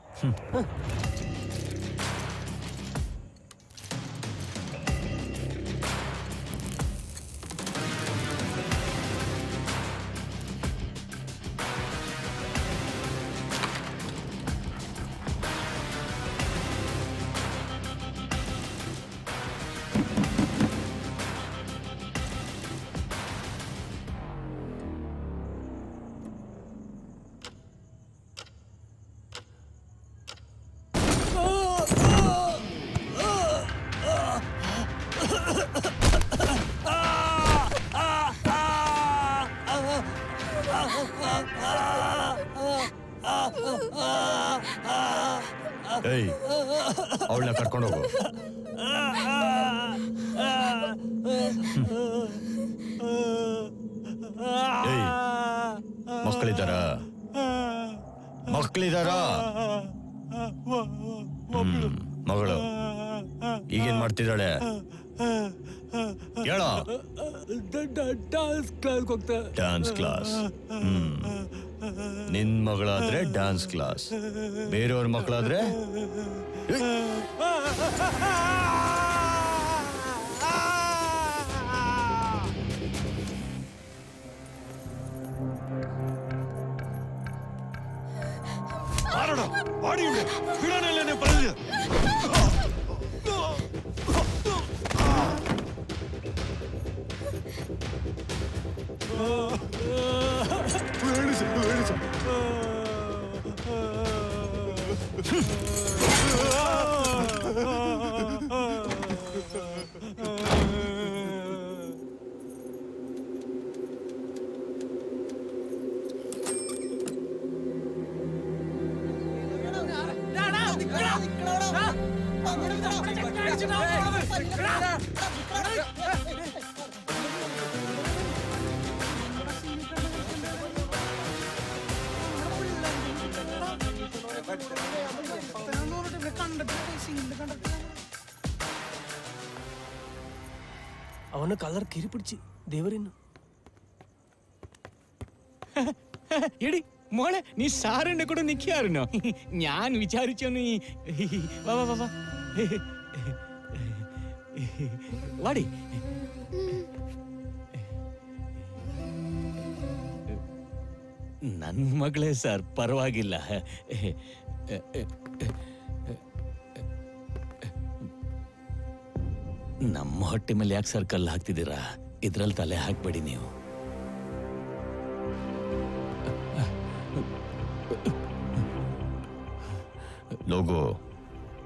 ಏಯ್ ಅವಳನ್ನ ಕರ್ಕೊಂಡು ಹೋಗು ಏಯ್ ಮಕ್ಕಳಿದ್ದಾರಾ ಮಕ್ಕಳಿದ್ದಾರಾ ಹ್ಮ್ ಮಗಳು ಈಗೇನ್ ಮಾಡ್ತಿದ್ದಾಳೆ ಹೇಳ ಡಾನ್ಸ್ ಕ್ಲಾಸ್ ಹೋಗ್ತಾ ಡ್ಯಾನ್ಸ್ ಕ್ಲಾಸ್ ಹ್ಮ್ ನಿನ್ ಮಗಳಾದ್ರೆ ಡ್ಯಾನ್ಸ್ ಕ್ಲಾಸ್ ಬೇರೆಯವ್ರ ಮಕ್ಕಳಾದ್ರೆ ആരോടാ പാടിയുണ്ട് വിടാനല്ലേ എന്നെ പറഞ്ഞത് വേണിച്ച വേണിച്ച അവന് കളർ കീറി പിടിച്ച് ദേവരിന്നു എടി മോളെ നീ സാറിന്റെ കൂടെ നിൽക്കാറുന്നോ ഞാൻ വിചാരിച്ചു നീ വാ വാ വാ വാ വാടി ನನ್ ಮಗಳೇ ಸರ್ ಪರವಾಗಿಲ್ಲ ನಮ್ಮ ಹೊಟ್ಟೆ ಮೇಲೆ ಯಾಕೆ ಸರ್ ಕಲ್ಲು ಹಾಕ್ತಿದ್ದೀರಾ ಇದ್ರಲ್ಲಿ ತಲೆ ಹಾಕ್ಬೇಡಿ ನೀವು ಲೋಗೋ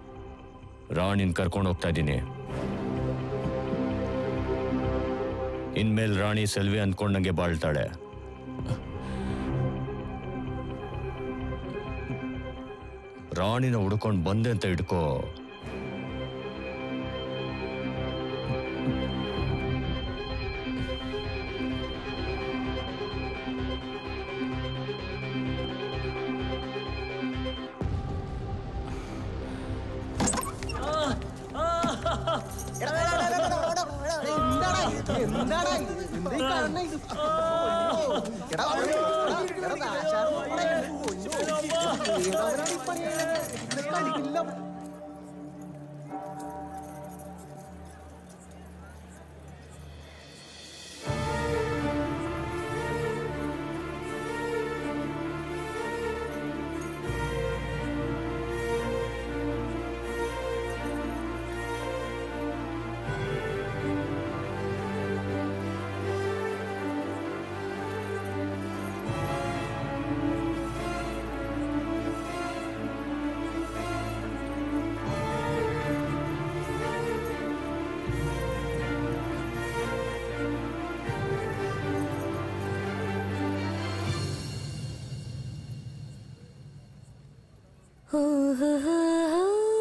ರಾಣಿನ್ ಕರ್ಕೊಂಡು ಹೋಗ್ತಾ ಇದ್ದೀನಿ ಇನ್ಮೇಲೆ ರಾಣಿ ಸೆಲ್ವಿ ಅಂದ್ಕೊಂಡಂಗೆ ಬಾಳ್ತಾಳೆ ರಾಣಿನ ಹುಡ್ಕೊಂಡು ಬಂದೆ ಅಂತ ಇಟ್ಕೋ ಹೋ ಹೋ ಹೋ ಹೋ.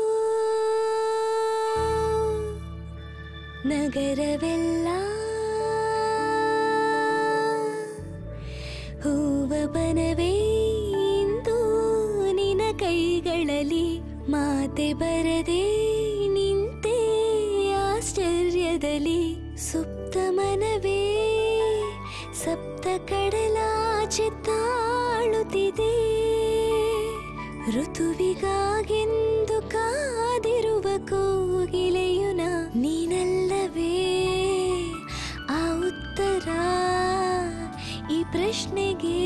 ನಗರವೆಲ್ಲ ಹೂವ ಬನವೇ ಇಂದು ನಿನ ಕೈಗಳಲ್ಲಿ ಮಾತೆ ಬರದೆ ನಿಂತೆ ಆಶ್ಚರ್ಯದಲ್ಲಿ ಸುಪ್ತ ಮನವೇ ಸಪ್ತ ಕಡಲಾಚೆ ತಾಳುತ್ತಿದೆ ಋತುವಿಗಾಗೆಂದು ಕಾದಿರುವ ಕೋಗಿಲೆಯುನ ನೀನಲ್ಲವೇ ಆ ಉತ್ತರ ಈ ಪ್ರಶ್ನೆಗೆ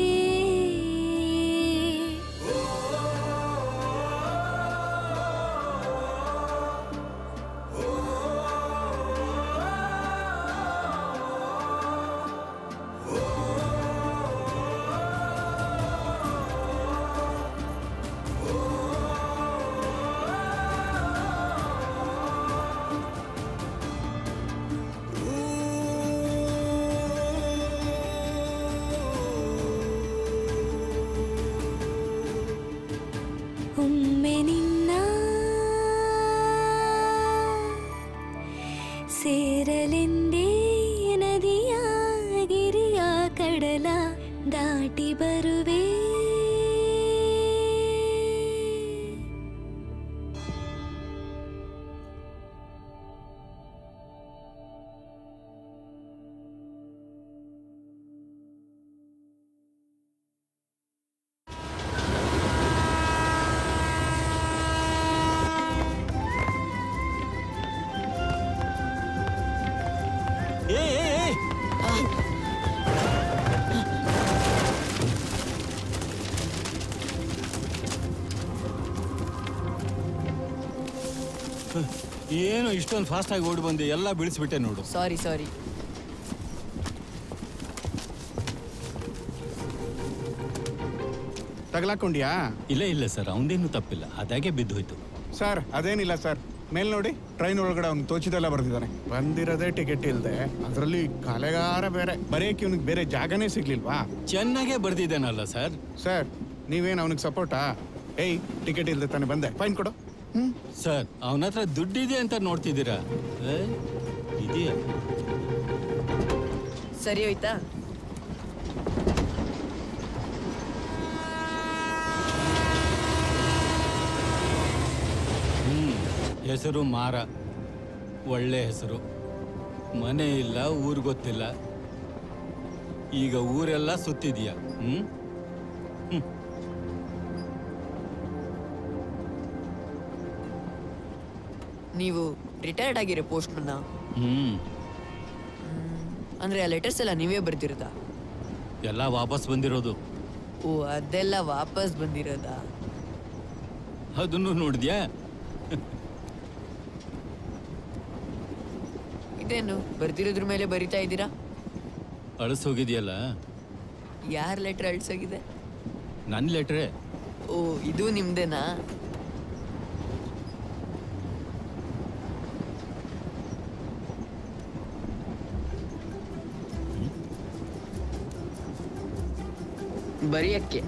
ಒಮ್ಮೆ ನಿನ್ನ ಸೇರಲೆಂದೇ ನದಿಯ ಗಿರಿಯ ಕಡಲ ದಾಟಿ ಬರುವೆ ಏನು ಇಷ್ಟೊಂದು ಫಾಸ್ಟ್ ಆಗಿ ಓಡಿ ಬಂದೆ ಎಲ್ಲ ಬೀಳಿಸ್ಬಿಟ್ಟೆ ನೋಡು ಸಾರಿ ಸಾರಿ ತಗಲಾಕೊಂಡ್ಯಾ ಇಲ್ಲ ಇಲ್ಲ ಸರ್ ಅವನದೇನು ತಪ್ಪಿಲ್ಲ ಅದಾಗೆ ಬಿದ್ದು ಹೋಯ್ತು ಸರ್ ಅದೇನಿಲ್ಲ ಸರ್ ಮೇಲ್ ನೋಡಿ ಟ್ರೈನ್ ಒಳಗಡೆ ಅವ್ನು ತೋಚಿದೆಲ್ಲ ಬರ್ದಿದ್ದಾನೆ ಬಂದಿರೋದೇ ಟಿಕೆಟ್ ಇಲ್ದೆ ಅದರಲ್ಲಿ ಕಲೆಗಾರ ಬೇರೆ ಬರೆಯಕ್ಕೆ ಇವನಿಗೆ ಬೇರೆ ಜಾಗನೇ ಸಿಗ್ಲಿಲ್ವಾ ಚೆನ್ನಾಗೇ ಬರ್ದಿದ್ದಾನಲ್ಲ ಸರ್ ಸರ್ ನೀವೇನು ಅವನಿಗೆ ಸಪೋರ್ಟಾ ಏಯ್ ಟಿಕೆಟ್ ಇಲ್ದೆ ತಾನೆ ಬಂದೆ ಫೈನ್ ಕೊಡು ಸರ್ ಅವನ ಹತ್ರ ದುಡ್ಡಿದೆ ಅಂತ ನೋಡ್ತಿದ್ದೀರಾ ಏ, ಇದೆಯಾ ಸರಿ ಹೋಯ್ತಾ ಹ್ಮ್ ಹೆಸರು ಮಾರ ಒಳ್ಳೆ ಹೆಸರು ಮನೆ ಇಲ್ಲ ಊರು ಗೊತ್ತಿಲ್ಲ ಈಗ ಊರೆಲ್ಲ ಸುತ್ತಿದ್ಯಾ ಹ್ಮ್ ನೀವು ರಿಟೈರ್ಡ್ ಆಗಿರೋ ಪೋಸ್ಟ್ಮನ್ನ ಹ್ಮ್ ಅಂದ್ರೆ ಆ ಲೆಟರ್ಸ್ ಎಲ್ಲ ನೀವೇ ಬರ್ದಿರೋದಾ ಎಲ್ಲ ವಾಪಸ್ ಬಂದಿರೋದು ಓ ಅದೆಲ್ಲ ವಾಪಸ್ ಬಂದಿರೋದಾ ಅದನ್ನು ನೋಡಿದ್ಯಾ ಇದೇನು ಬರ್ದಿರೋದ್ರ ಮೇಲೆ ಬರಿತಾ ಇದ್ದೀರಾ ಅಳಿಸೋಗಿದೆಯಲ್ಲ ಯಾರ ಲೆಟರ್ ಅಳ್ಸೋಗಿದೆ ನನ್ನ ಲೆಟ್ರೇ ಓ ಇದು ನಿಮ್ದೇನಾ ಬರೆಯಕ್ಕೆ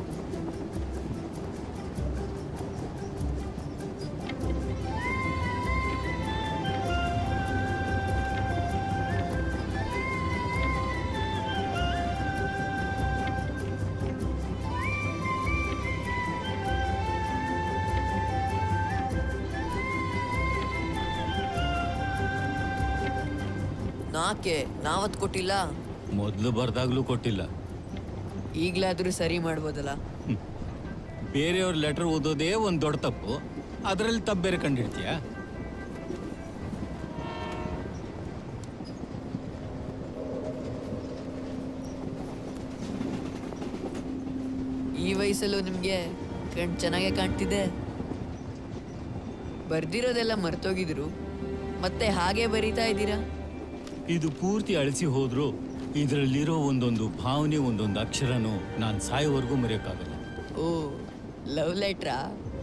ನಾಕೆ ನಾವತ್ ಕೊಟ್ಟಿಲ್ಲ ಮೊದಲು ಬರ್ದಾಗ್ಲೂ ಕೊಟ್ಟಿಲ್ಲ ಈಗ್ಲಾದ್ರೂ ಸರಿ ಮಾಡ್ಬೋದಲ್ಲ ಬೇರೆಯವ್ರ ಲೆಟರ್ ಓದೋದೇ ಒಂದು ದೊಡ್ಡ ತಪ್ಪು ಅದರಲ್ಲಿ ತಪ್ಪು ಬೇರೆ ಕಂಡಿಡ್ತೀಯ ಈ ವಯಸ್ಸಲ್ಲೂ ನಿಮ್ಗೆ ಕಣ್ ಚೆನ್ನಾಗೆ ಕಾಣ್ತಿದೆ ಬರ್ದಿರೋದೆಲ್ಲ ಮರ್ತೋಗಿದ್ರು ಮತ್ತೆ ಹಾಗೆ ಬರೀತಾ ಇದ್ದೀರಾ ಇದು ಪೂರ್ತಿ ಅಳಿಸಿ ಹೋದ್ರು ಇದರಲ್ಲಿರೋ ಒಂದೊಂದು ಭಾವನೆ ಒಂದೊಂದು ಅಕ್ಷರನೂ ನಾನು ಸಾಯೋವರೆಗೂ ಮರೆಯೋಕ್ಕಾಗಲ್ಲ ಓ ಲವ್ ಲೆಟ್ರಾ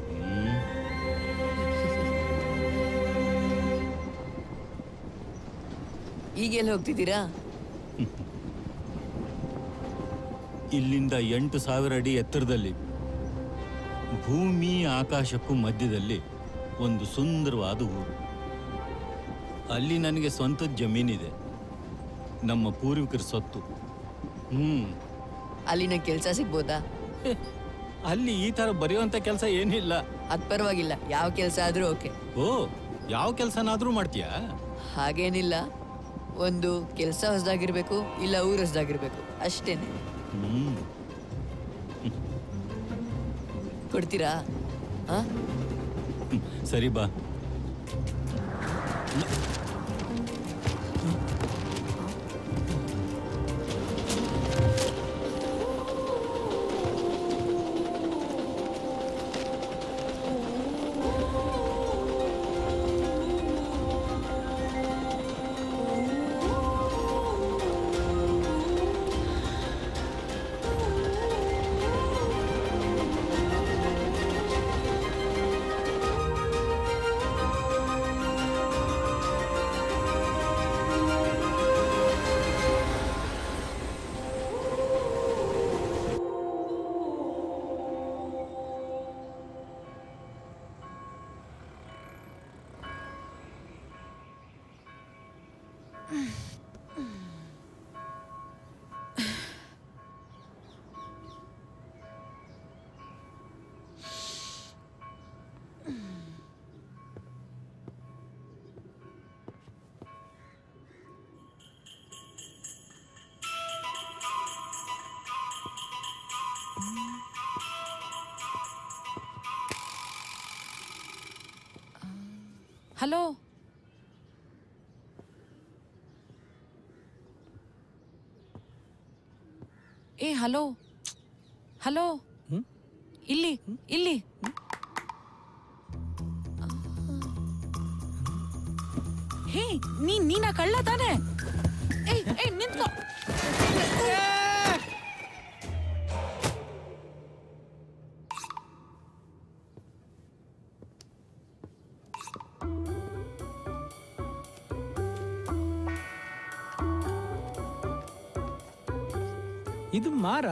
ಈಗೆಲ್ಲ ಹೋಗ್ತಿದ್ದೀರಾ ಇಲ್ಲಿಂದ ಎಂಟು ಸಾವಿರ ಅಡಿ ಎತ್ತರದಲ್ಲಿ ಭೂಮಿ ಆಕಾಶಕ್ಕೂ ಮಧ್ಯದಲ್ಲಿ ಒಂದು ಸುಂದರವಾದ ಊರು ಅಲ್ಲಿ ನನಗೆ ಸ್ವಂತದ ಜಮೀನಿದೆ ನಮ್ಮ ಪೂರ್ವಿಕರ ಸೊತ್ತು ಹ್ಮ್ ಅಲ್ಲಿನ ಕೆಲಸ ಸಿಗ್ಬೋದಾ ಅಲ್ಲಿ ಈ ತರ ಬರೆಯುವಂತ ಕೆಲಸ ಏನಿಲ್ಲ ಅದ್ ಪರವಾಗಿಲ್ಲ ಯಾವ ಕೆಲಸ ಆದ್ರೂ ಓಕೆ ಓ ಯಾವ ಕೆಲಸನಾದ್ರೂ ಮಾಡ್ತೀಯಾ ಹಾಗೇನಿಲ್ಲ ಒಂದು ಕೆಲಸ ಹೊಸದಾಗಿರ್ಬೇಕು ಇಲ್ಲ ಊರು ಹೊಸದಾಗಿರ್ಬೇಕು ಅಷ್ಟೇನೆ ಹ್ಮ್ ಕೊಡ್ತೀರಾ ಹಾ ಸರಿ ಬಾ ಹಲೋ ಏ ಹಲೋ ಹಲೋ ಇಲ್ಲಿ ಇಲ್ಲಿ ಹೇ ನೀನ್ ನೀನ ಕಳ್ಳ ತಾನೆ ಏಯ್ ಏಯ್ ನಿಂತ್ಕೋ ಇದು ಮಾರ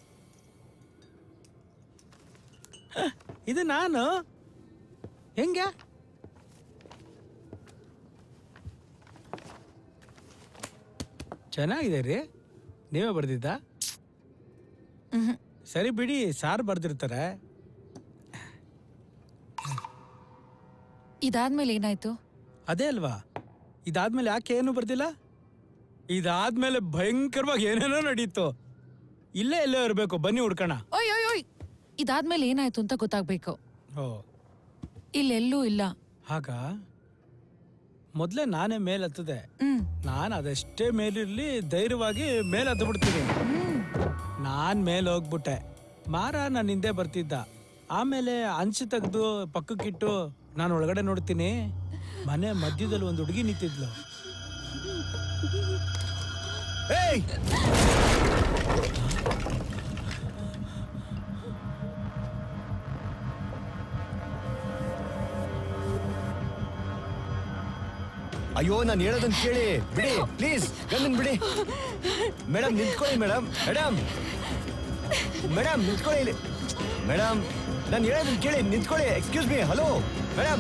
ಹ, ಇದು ನಾನು ಹೆಂಗೆ ಚೆನ್ನಾಗಿದೆ ರೀ ನೀವೇ ಬರ್ದಿದ್ದ ಸರಿ ಬಿಡಿ ಸಾರ್ ಬರ್ದಿರ್ತಾರೆ ಇದಾದ್ಮೇಲೆ ಏನಾಯ್ತು ಅದೇ ಅಲ್ವಾ ಇದಾದ್ಮೇಲೆ ಯಾಕೆ ಏನು ಬರ್ದಿಲ್ಲ ಇದಾದ್ಮೇಲೆ ಭಯಂಕರವಾಗಿ ಏನೇನೋ ನಡೀತು ಇಲ್ಲೇ ಎಲ್ಲೋ ಇರಬೇಕು ಬನ್ನಿ ಹುಡ್ಕೋಣ ಓಯ್ ಓಯ್ ಓಯ್ ಇದಾದ್ಮೇಲೆ ಏನಾಯ್ತು ಅಂತ ಗೊತ್ತಾಗ್ಬೇಕು ಓ ಇಲ್ಲೆಲ್ಲೂ ಇಲ್ಲ ಆಗ ಮೊದಲೇ ನಾನೇ ಮೇಲ್ ಹತ್ತದೆ ಹ್ಮ್ ನಾನು ಅದೆಷ್ಟೇ ಮೇಲಿರ್ಲಿ ಧೈರ್ಯವಾಗಿ ಮೇಲ್ ಹತ್ತು ಬಿಡ್ತೀನಿ ನಾನ್ ಮೇಲ್ ಹೋಗ್ಬಿಟ್ಟೆ ಮಾರ ನನ್ನ ಹಿಂದೆ ಬರ್ತಿದ್ದ ಆಮೇಲೆ ಅಂಚು ತೆಗ್ದು ಪಕ್ಕಕ್ಕಿಟ್ಟು ನಾನು ಒಳಗಡೆ ನೋಡ್ತೀನಿ ಮನೆ ಮಧ್ಯದಲ್ಲಿ ಒಂದು ಹುಡುಗಿ ನಿಂತಿದ್ಲು ಏಯ್ ಅಯ್ಯೋ ನಾನು ಹೇಳೋದನ್ನ ಕೇಳಿ ಬಿಡಿ ಪ್ಲೀಸ್ ಗಂಡನ್ ಬಿಡಿ ಮೇಡಮ್ ನಿಂತ್ಕೊಳ್ಳಿ ಮೇಡಮ್ ಮೇಡಮ್ ಮೇಡಮ್ ನಿಂತ್ಕೊಳ್ಳಿ ಇಲ್ಲಿ ಮೇಡಮ್ ನಾನು ಹೇಳೋದನ್ನ ಕೇಳಿ ನಿಂತ್ಕೊಳ್ಳಿ ಎಕ್ಸ್ಕ್ಯೂಸ್ ಮೀ ಹಲೋ ಮೇಡಮ್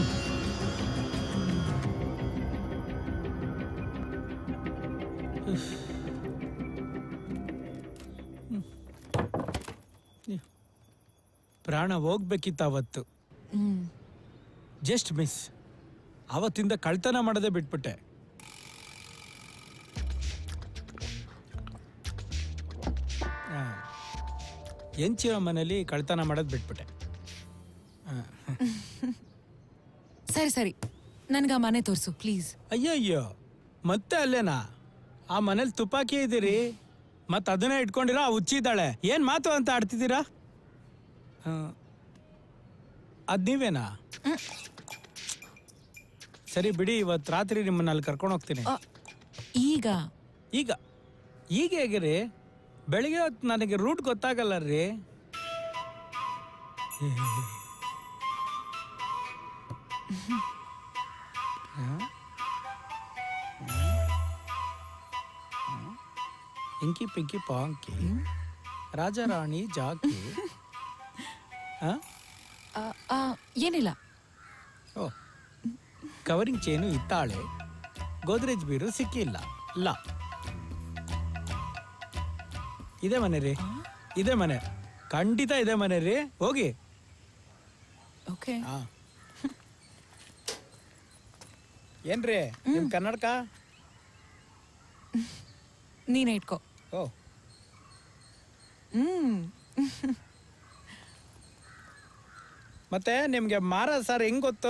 ಪ್ರಾಣ ಹೋಗ್ಬೇಕಿತ್ತು ಅವತ್ತು ಜಸ್ಟ್ ಮಿಸ್ ಅವತ್ತಿಂದ ಕಳ್ತನ ಮಾಡದೆ ಬಿಟ್ಬಿಟ್ಟೆ ಆ. ಎಂಚಿರೋ ಮನೇಲಿ ಕಳ್ತನ ಮಾಡೋದು ಬಿಟ್ಬಿಟ್ಟೆ ಆ. ಸರಿ ಸರಿ ನನ್ಗ ಆ ಮನೆ ತೋರ್ಸು ಪ್ಲೀಸ್ ಅಯ್ಯಯ್ಯೋ ಮತ್ತೆ ಅಲ್ಲೇನಾ ಆ ಮನೇಲಿ ತುಪಾಕಿ ಇದ್ದೀರಿ ಮತ್ತೆ ಅದನ್ನೇ ಇಟ್ಕೊಂಡಿರೋ ಆ ಹುಚ್ಚಿದ್ದಾಳೆ ಏನ್ ಮಾತು ಅಂತ ಆಡ್ತಿದ್ದೀರಾ ಆ, ಅದ್ ನೀವೇನಾ ಸರಿ ಬಿಡಿ ಇವತ್ತು ರಾತ್ರಿ ನಿಮ್ಮನ್ನ ಅಲ್ಲಿ ಕರ್ಕೊಂಡು ಹೋಗ್ತೀನಿ ಈಗ ಈಗ ಈಗ ಹೇಗಿರಿ ಬೆಳಿಗ್ಗೆ ಹೊತ್ತು ನನಗೆ ರೂಟ್ ಗೊತ್ತಾಗಲ್ಲ ರೀ ಇಂಕಿ ಪಿಂಕಿ ಪಾಂಕಿ ರಾಜಾರಾಣಿ ಜಾಕಿ ಆ? ಆ, ಆ, ಏನಿಲ್ಲ ಓ ಕವರಿಂಗ್ ಚೇನು ಇತ್ತಾಳೆ ಗೋದ್ರೇಜ್ ಬೀರು ಸಿಕ್ಕಿಲ್ಲ ಇಲ್ಲ ಇದೇ ಮನೆ ರೀ ಇದೇ ಮನೆ ಖಂಡಿತ ಇದೇ ಮನೆ ರೀ ಹೋಗಿ ಓಕೆ ಆ. ಏನ್ರಿ ನಿಮ್ ಕನ್ನಡಕ ನೀನೇ ಇಟ್ಕೋ ಓ ಹ್ಮ್ ಮತ್ತೆ ನಿಮ್ಗೆ ಮಾರ ಸರ್ ಹೆಂಗ್ ಗೊತ್ತು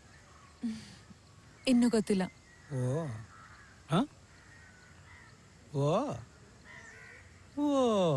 ಇನ್ನೂ ಗೊತ್ತಿಲ್ಲ ಓ ಹ? ಓ ಓ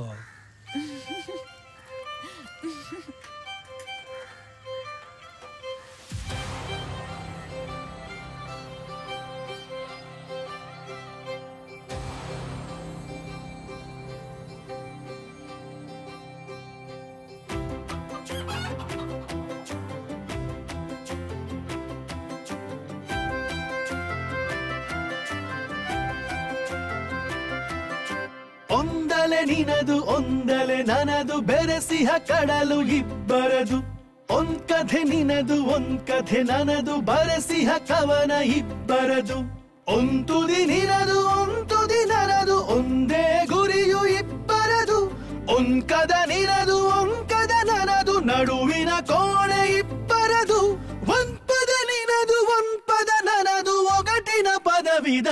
ಒಂದಲೆ ನಿನದು ಒಂದಲೆ ನನದು ಬೆರೆಸಿಹ ಕಡಲು ಇಬ್ಬರದು ಒಂದ್ ಕಥೆ ನಿನದು ಒಂದ್ ಕಥೆ ನನದು ಬರೆಸಿಹ ಕವನ ಇಬ್ಬರದು ಒಂತುದಿ ನಿನದು ಒಂತುದಿ ನನದು ಒಂದೇ ಗುರಿಯು ಇಬ್ಬರದು ಒಂಕದ ನಿನದು ಒಂಕದ ನನದು ನಡುವಿನ ಕೋಣೆ ಇಬ್ಬರದು ಒಂಪದ ನಿನದು ಒಂಪದ ನನದು ಒಗಟಿನ ಪದವಿದ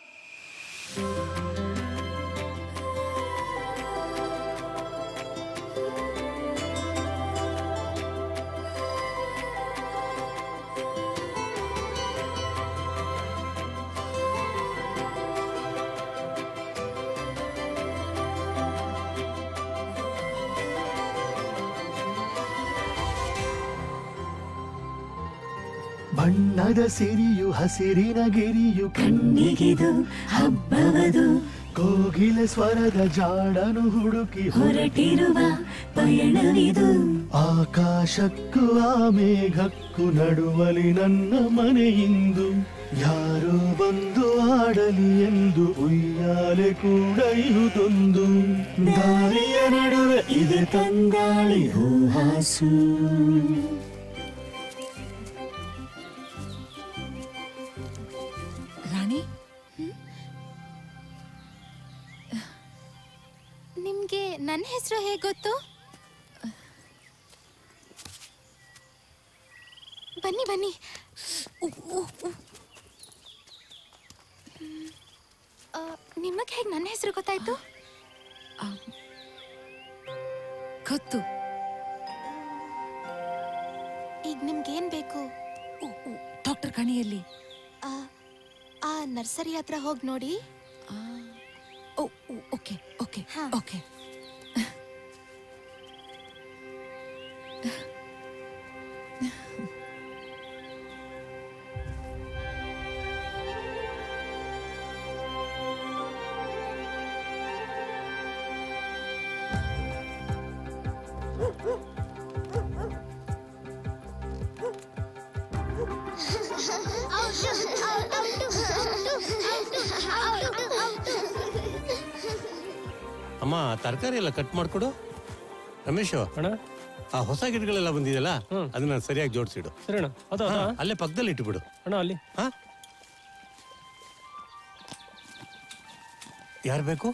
ಬಣ್ಣದ ಸಿರಿಯು ಹಸಿರಿನ ಗಿರಿಯು ಕಣ್ಣಿಗಿದು ಹಬ್ಬವದು ಕೋಗಿಲ ಸ್ವರದ ಜಾಡನು ಹುಡುಕಿ ಹೊರಟಿರುವ ಪಯಣವಿದು ಆಕಾಶಕ್ಕೂ ಆ ಮೇಘಕ್ಕೂ ನಡುವಲಿ ನನ್ನ ಮನೆಯಿಂದು ಯಾರೋ ಬಂದು ಆಡಲಿ ಎಂದು ಉಯ್ಯಾಲೆ ಕೂಡ ಇಹುದೊಂದು ದಾರಿಯ ನಡುವೆ ಇದೆ ತಂಗಾಳಿ ಹೂಹಾಸು ರಾಣಿ ನಿಮ್ಗೆ ನನ್ನ ಹೆಸರು ಹೇಗೆ ಗೊತ್ತು ಬನ್ನಿ ಬನ್ನಿ ನಿಮಗೆ ಹೇಗೆ ನನ್ನ ಹೆಸರು ಗೊತ್ತಾಯ್ತು ಗೊತ್ತು ಈಗ ನಿಮ್ಗೇನ್ ಬೇಕು ಡಾಕ್ಟರ್ ಕಣಿಯಲ್ಲಿ ಆ, ಆ ನರ್ಸರಿ ಹತ್ರ ಹೋಗಿ ನೋಡಿ ಓಕೆ ಓಕೆ ಓಕೆ ಅಮ್ಮ ತರಕಾರಿ ಎಲ್ಲ ಕಟ್ ಮಾಡ್ಕೊಡು ರಮೇಶ್ ಅಣ್ಣ ಆ ಹೊಸ ಗಿಡಗಳೆಲ್ಲ ಬಂದಿದೆಯಲ್ಲ ಅದನ್ನ ಸರಿಯಾಗಿ ಜೋಡಿಸಿಡು ಸರಿ ಅಣ್ಣ ಅದು ಅದು ಹಾ, ಅಲ್ಲೇ ಪಕ್ಕದಲ್ಲಿ ಇಟ್ಬಿಡು ಅಣ್ಣ ಅಲ್ಲಿ ಹಾ ಯಾರು ಬೇಕು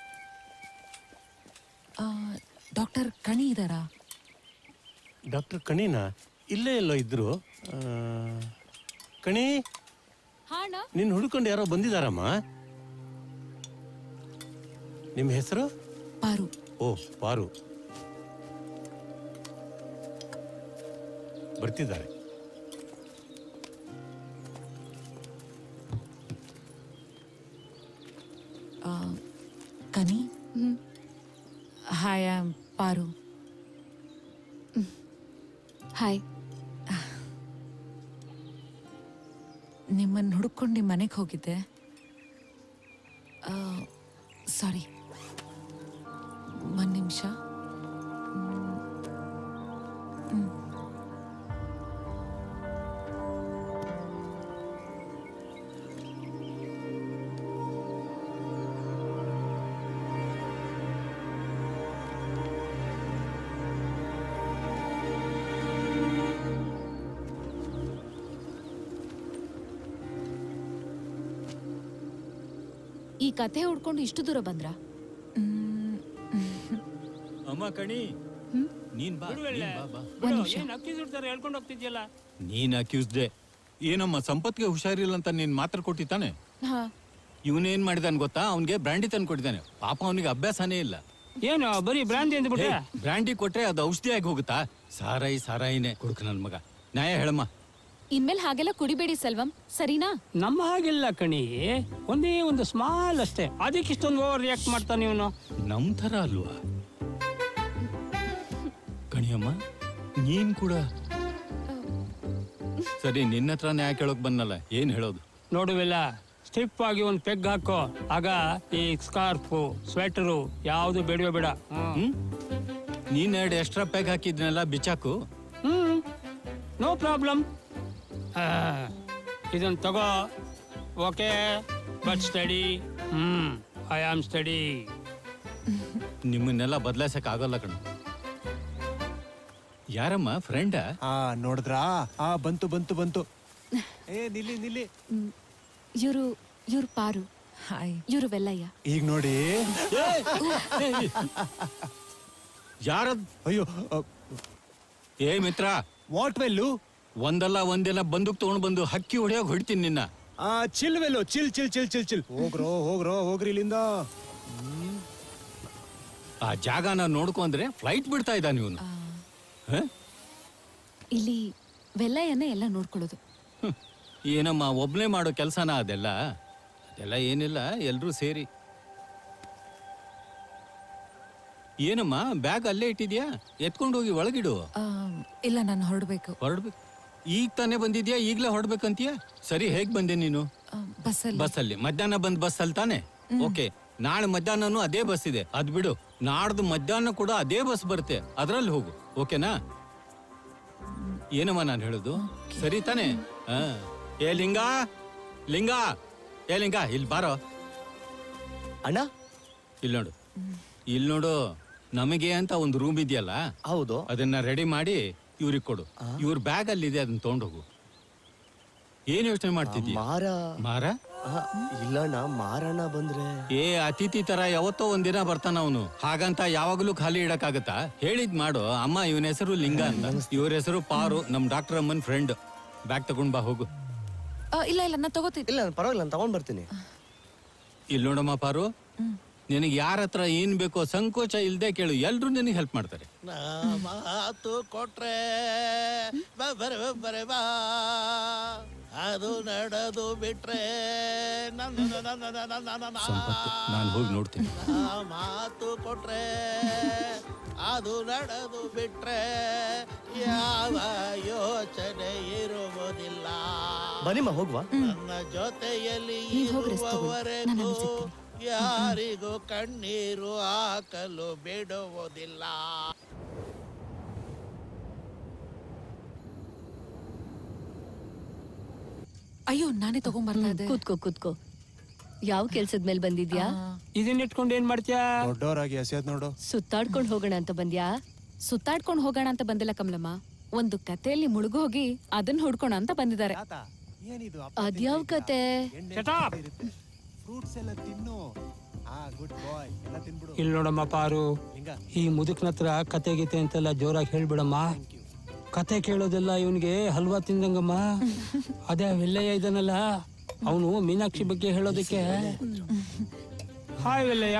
ಡಾಕ್ಟರ್ ಕಣಿ ಇದಾರಾ ಡಾಕ್ಟರ್ ಕಣಿನಾ ಇಲ್ಲೇ ಎಲ್ಲೋ ಇದ್ರು ಆ, ಕಣಿ ನಿನ್ನ ಹುಡ್ಕೊಂಡು ಯಾರೋ ಬಂದಿದಾರಮ್ಮ ನಿಮ್ಮ ಹೆಸರು ಪಾರು ಓ ಪಾರು ಬರ್ತಿದ್ದಾರೆ ಆ, Kani hi am Paaru hi ನಿಮ್ಮನ್ನು ಹುಡುಕೊಂಡು ನಿಮ್ಮ ಮನೆಗೆ ಹೋಗಿದ್ದೆ ಸಾರಿ ಒಂದು ನಿಮಿಷ ಈ ಕಥೆ ಹುಡ್ಕೊಂಡು ಇಷ್ಟು ದೂರ ಬಂದ್ರ ಅಮ್ಮ ಕಣಿ ನೀನ್ ಬಾ ಬಿಡುವಲ್ಲೇ? ನೀನ್ ಬಾ, ಬಾ. ಬಿಡು, ಏನ್ ಅಕ್ಕಿ ಸುಡ್ತಾರೆ ಹೇಳ್ಕೊಂಡು ಹೋಗ್ತಿದ್ಯಲ್ಲ ನೀನ್ ಅಕ್ಯೂಸ್ಡೆ ಏನಮ್ಮ ಸಂಪತ್ಗೆ ಹುಷಾರಿಲ್ಲ ಅಂತ ನೀನ್ ಮಾತ್ರ ಕೊಟ್ಟಿದ್ದಾನೆ ಹಾ ಇವನೇನ್ ಮಾಡಿದಾನ್ ಗೊತ್ತಾ ಅವನ್ಗೆ ಬ್ರ್ಯಾಂಡಿ ತಂದು ಕೊಟ್ಟಿದ್ದಾನೆ ಪಾಪ ಅವನಿಗೆ ಅಭ್ಯಾಸನೇ ಇಲ್ಲ ಏನು ಬರೀ ಬ್ರಾಂದಿ ಅಂದ್ಬಿಟ್ಟೆ ಹೇ, ಬ್ರ್ಯಾಂಡಿ ಕೊಟ್ರೆ ಅದು ಔಷಧಿ ಆಗಿ ಹೋಗುತ್ತಾ ಸಾರಾಯಿ ಸಾರಾಯಿನೇ ಕುಡುಕ ನನ್ ಮಗ ನ್ಯಾಯ ಹೇಳಮ್ಮ ಇನ್ಮೇಲೆ ಹಾಗೆಲ್ಲ ಕುಡಿಬೇಡಿ ಸೆಲ್ವಂ ಸರಿನಾ ನಮ್ಮ ಹಾಗಿಲ್ಲ ಕಣಿ ಒಂದೇ ಒಂದು ಸ್ಮಾಲ್ ಅಷ್ಟೇ ಅದಕ್ಕೆ ಇಷ್ಟೊಂದು ಓವರ್ ರಿಯಾಕ್ಟ್ ಮಾಡ್ತಾನೆ ಇವನು ನಮ್ ಥರ ಅಲ್ವಾ ಕಣಿಯಮ್ಮ ನೀನ್ ಕೂಡ ಸರಿ ನಿನ್ನ ಹತ್ರ ನ್ಯಾಯ ಕೇಳೋಕ್ ಬಂದಲ್ಲ ಏನ್ ಹೇಳೋದು ನೋಡುವಿಲ್ಲ ಸ್ಟಿಪ್ ಆಗಿ ಒಂದು ಪೆಗ್ ಹಾಕೋ ಆಗ ಈ ಸ್ಕಾರ್ಫು ಸ್ವೆಟರು ಯಾವುದು ಬೇಡವೇ ಬೇಡ ಹ್ಮ್ ನೀನ್ ಎರಡು ಎಕ್ಸ್ಟ್ರಾ ಪ್ಯಾಕ್ ಹಾಕಿದ್ನೆಲ್ಲ ಬಿಚಾಕು ಹ್ಮ್ ನೋ ಪ್ರಾಬ್ಲಮ್ ಇದನ್ನ ತಗೋ okay but study hmm I am study ನಿಮ್ಮನ್ನೆಲ್ಲ ಬದಲಾಯಿಸಕ್ ಆಗಲ್ಲ ಕಣ ಯಾರಮ್ಮ ಫ್ರೆಂಡ ಆ ನೋಡಿದ್ರಾ ಆ ಬಂತು ಬಂತು ಬಂತು ಏ ನಿಲ್ಲಿ ನಿಲ್ಲಿ ಇವರು ಇವ್ರು ಪಾರು ಹಾಯ್ ಇವರು ವೆಲ್ಲಯ್ಯ ಈಗ ನೋಡಿ ಯಾರ ಅಯ್ಯೋ ಏ ಮಿತ್ರ ವಾಟ್ ವೆಲ್ಲು ಒಂದಲ್ಲ ಒಂದಿನ ಬಂದೂಕ್ ತಗೊಂಡ್ ಬಂದು ಹಕ್ಕಿ ಹೊಡೆಯೋಕ್ ಹೊಡಿತೀನಿ ನಿನ್ನ ಆ chill well chill chill chill chill chill ಹೋಗ್ರೋ ಹೋಗ್ರೋ ಹೋಗ್ರಿ ಇಲ್ಲಿಂದ ಆ ಜಾಗನ ನೋಡ್ಕೊಂಡ್ರೆ ಫ್ಲೈಟ್ ಬಿಡ್ತಾ ಇದ್ದಾನೆ ಇವನು ಇಲ್ಲಿ ವೆಲ್ಲಯ್ಯನೇ ಎಲ್ಲ ನೋಡ್ಕೊಳ್ಳೋದು ಏನಮ್ಮ ಒಬ್ನೇ ಮಾಡೋ ಕೆಲಸನ ಅದೆಲ್ಲ ಅದೆಲ್ಲ ಏನಿಲ್ಲ ಎಲ್ರೂ ಸೇರಿ ಏನಮ್ಮ ಬ್ಯಾಗ್ ಅಲ್ಲೇ ಇಟ್ಟಿದ್ಯಾ ಎತ್ಕೊಂಡು ಹೋಗಿ ಒಳಗಿಡು ಆ, ಇಲ್ಲ ನಾನು ಹೊರಡ್ಬೇಕು ಹೊರಡ್ಬೇಕು ಈಗ ತಾನೇ ಬಂದಿದ್ಯಾ ಈಗ್ಲೇ ಹೊರಡ್ಬೇಕಂತೀಯ ಸರಿ ಹೇಗ್ ಬಂದೆ ನೀನು ಬಸ್ಸಲ್ಲಿ ಬಸ್ಸಲ್ಲಿ ಮಧ್ಯಾಹ್ನ ಬಂದ್ ಬಸ್ ಅಲ್ಲಿ ತಾನೆ ಓಕೆ ನಾಳೆ ಮಧ್ಯಾಹ್ನನೂ ಅದೇ ಬಸ್ ಇದೆ ಅದ್ ಬಿಡು ನಾಡ್ದು ಮಧ್ಯಾಹ್ನ ಕೂಡ ಅದೇ ಬಸ್ ಬರುತ್ತೆ ಅದ್ರಲ್ಲಿ ಹೋಗು ಓಕೆನಾ ಏನಮ್ಮ ನಾನು ಹೇಳುದು ಸರಿ ತಾನೆ ಹಾ ಏ ಲಿಂಗ ಲಿಂಗ ಏ ಲಿಂಗ ಇಲ್ಲಿ ಬಾರೋ ಅಣ್ಣ ಇಲ್ಲಿ ನೋಡು ಇಲ್ಲಿ ನೋಡು ನಮಗೆ ಅಂತ ಒಂದು ರೂಮ್ ಇದೆಯಲ್ಲ ಹೌದು ಅದನ್ನ ರೆಡಿ ಮಾಡಿ ಇವ್ರಿಗೆ ಕೊಡು ಇವ್ರ ಬ್ಯಾಗ್ ಅಲ್ಲಿ ಇದೆ ಅದನ್ನ ತಗೊಂಡೋಗು ಏನ್ ಯೋಚನೆ ಮಾಡ್ತಿದ್ಯ ಮಾರ ಮಾರ ಇಲ್ಲಣ್ಣ ಮಾರಣ್ಣ ಬಂದ್ರೆ ಏ ಅತಿಥಿ ತರ ಯಾವತ್ತೋ ಒಂದಿನ ಬರ್ತಾನ ಅವನು ಹಾಗಂತ ಯಾವಾಗಲೂ ಖಾಲಿ ಇಡಕ್ಕಾಗತ್ತಾ ಹೇಳಿದ್ ಮಾಡು ಅಮ್ಮ ಇವನ ಹೆಸರು ಲಿಂಗ ಅಂತ ಇವ್ರ ಹೆಸರು ಪಾರು ನಮ್ ಡಾಕ್ಟರ್ ಅಮ್ಮನ್ ಫ್ರೆಂಡ್ ಬ್ಯಾಗ್ ತಗೊಂಡ್ ಬಾ ಹೋಗು ಆ, ಇಲ್ಲ ಇಲ್ಲ ನಾನು ತಗೋತೀನಿ ಇಲ್ಲ ಪರವಾಗಿಲ್ಲ ನಾನು ತಗೊಂಡ್ ಬರ್ತೀನಿ ಇಲ್ಲಿ ನೋಡಮ್ಮ ಪಾರು ನಿನಗೆ ಯಾರ ಹತ್ರ ಏನ್ ಬೇಕೋ ಸಂಕೋಚ ಇಲ್ದೆ ಕೇಳು ಎಲ್ರು ನಿನಗೆ ಹೆಲ್ಪ್ ಮಾಡ್ತಾರೆ ಮಾತು ಕೊಟ್ರೆ ಬರೆ ಬರೆ ಬಾ ಅದು ನಡೆದು ಬಿಟ್ರೆ ನನ್ನ ನನ್ನ ನನ್ನ ನನ್ನ ಸಂಪತ್ತು ನಾನು ಹೋಗಿ ನೋಡ್ತೀನಿ ಆ ಮಾತು ಕೊಟ್ರೆ ಅದು ನಡೆದು ಬಿಟ್ರೆ ಯಾವ ಯೋಚನೆ ಇರುವುದಿಲ್ಲ ಬನ್ನಿಮ್ಮ ಹೋಗುವ ನನ್ನ ಜೊತೆಯಲ್ಲಿ ನೀವ್ ಹೋಗಿ rest ತಗೊಳ್ಳಿ. ನಾನು ಇರುವವರೆಗೂ ಅಲ್ಲಿ ಸಿಗ್ತೀನಿ. ಯಾರಿಗೂ ಕಣ್ಣೀರು ಹಾಕಲು ಬಿಡುವುದಿಲ್ಲ ಅಯ್ಯೋ ನಾನೇ ತಗೊಂಡ್ಬರ್ತಾ ಇದ್ದೆ ಕೂತ್ಕೋ ಕೂತ್ಕೋ ಯಾವ ಕೆಲ್ಸದ ಮೇಲೆ ಬಂದಿದ್ಯಾ ಇದನ್ನ ಇಟ್ಕೊಂಡು ಏನ್ ಮಾಡ್ತೀಯಾ ದೊಡ್ಡವರಾಗಿ ಎಸೆಯೋದ್ ನೋಡು ಸುತ್ತಾಡ್ಕೊಂಡು ಹೋಗೋಣ ಅಂತ ಬಂದ್ಯಾ ಸುತ್ತಾಡ್ಕೊಂಡು ಹೋಗೋಣ ಅಂತ ಬಂದಿಲ್ಲ ಕಮಲಮ್ಮ ಒಂದು ಕಥೆಯಲ್ಲಿ ಮುಳುಗೋಗಿ ಅದನ್ನ ಹುಡ್ಕೋಣ ಅಂತ ಬಂದಿದ್ದಾರೆ ಏನಿದು ಅದ್ಯಾವ ಕತೆ ಫ್ರೂಟ್ಸ್ ಎಲ್ಲ ತಿನ್ನು ಆ ಗುಡ್ ಬಾಯ್ ಎಲ್ಲ ತಿನ್ಬಿಡು ಇಲ್ಲಿ ನೋಡಮ್ಮ ಪಾರು ಈ ಮುದುಕ್ನ ಹತ್ರ ಕತೆ ಗೀತೆ ಅಂತೆಲ್ಲ ಜೋರಾಗಿ ಹೇಳ್ಬಿಡಮ್ಮ ಕತೆ ಕೇಳೋದೆಲ್ಲ ಇವನಿಗೆ ಹಲ್ವಾ ತಿಂದಂಗಮ್ಮ ಅದೇ ವೆಲ್ಲಯ್ಯ ಇದನ್ನಲ್ಲ ಅವನು ಮೀನಾಕ್ಷಿ ಬಗ್ಗೆ ಹೇಳೋದಕ್ಕೆ ಹಾಯ್ ವೆಲ್ಲಯ್ಯ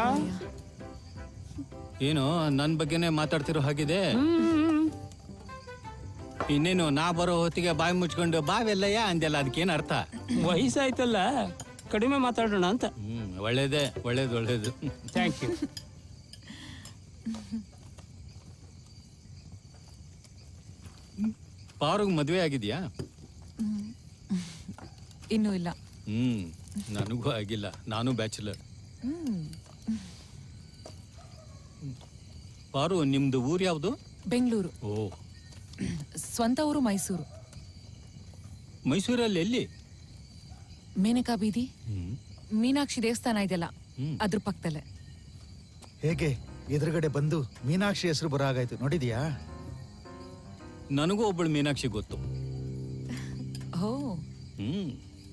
ಏನು ನನ್ ಬಗ್ಗೆನೇ ಮಾತಾಡ್ತಿರೋ ಹಾಗಿದೆ ಇನ್ನೇನು ನಾ ಬರೋ ಹೊತ್ತಿಗೆ ಬಾಯಿ ಮುಚ್ಕೊಂಡು ಬಾವೆಲ್ಲಯ್ಯ ಅಂದೆಲ್ಲ ಅದಕ್ಕೇನು ಅರ್ಥ ವಯಸ್ಸಾಯ್ತಲ್ಲ ಕಡಿಮೆ ಮಾತಾಡೋಣ ಅಂತ ಹ್ಮ್ ಒಳ್ಳೇದೇ ಒಳ್ಳೇದು ಒಳ್ಳೇದು ಥ್ಯಾಂಕ್ ಯು ಪಾರುಗ್ ಮದ್ವೆ ಆಗಿದ್ಯಾ ಇನ್ನೂ ಇಲ್ಲ ಹ್ಮ್ ನನಗೂ ಆಗಿಲ್ಲ ನಾನು ಬ್ಯಾಚುಲರ್ ಹ್ಮ್. ಪಾರು ನಿಮ್ದು ಊರ್ ಯಾವ್ದು ಬೆಂಗಳೂರು ಓ ಸ್ವಂತ ಊರು ಮೈಸೂರು ಮೈಸೂರಲ್ಲಿ ಎಲ್ಲಿ ಮೇನಕಾ ಬೀದಿ ಮೀನಾಕ್ಷಿ ದೇವಸ್ಥಾನ ಇದೆಯಲ್ಲ ಹ್ಮ್. ಅದ್ರ ಪಕ್ಕದಲ್ಲೇ ಹೇಗೆ ಎದುರುಗಡೆ ಬಂದು ಮೀನಾಕ್ಷಿ ಹೆಸರು ಬರಾಗಾಯ್ತು ನೋಡಿದ್ಯಾ ನನಗೂ ಒಬ್ಬಳು ಮೀನಾಕ್ಷಿ ಗೊತ್ತು ಓ ಹ್ಮ್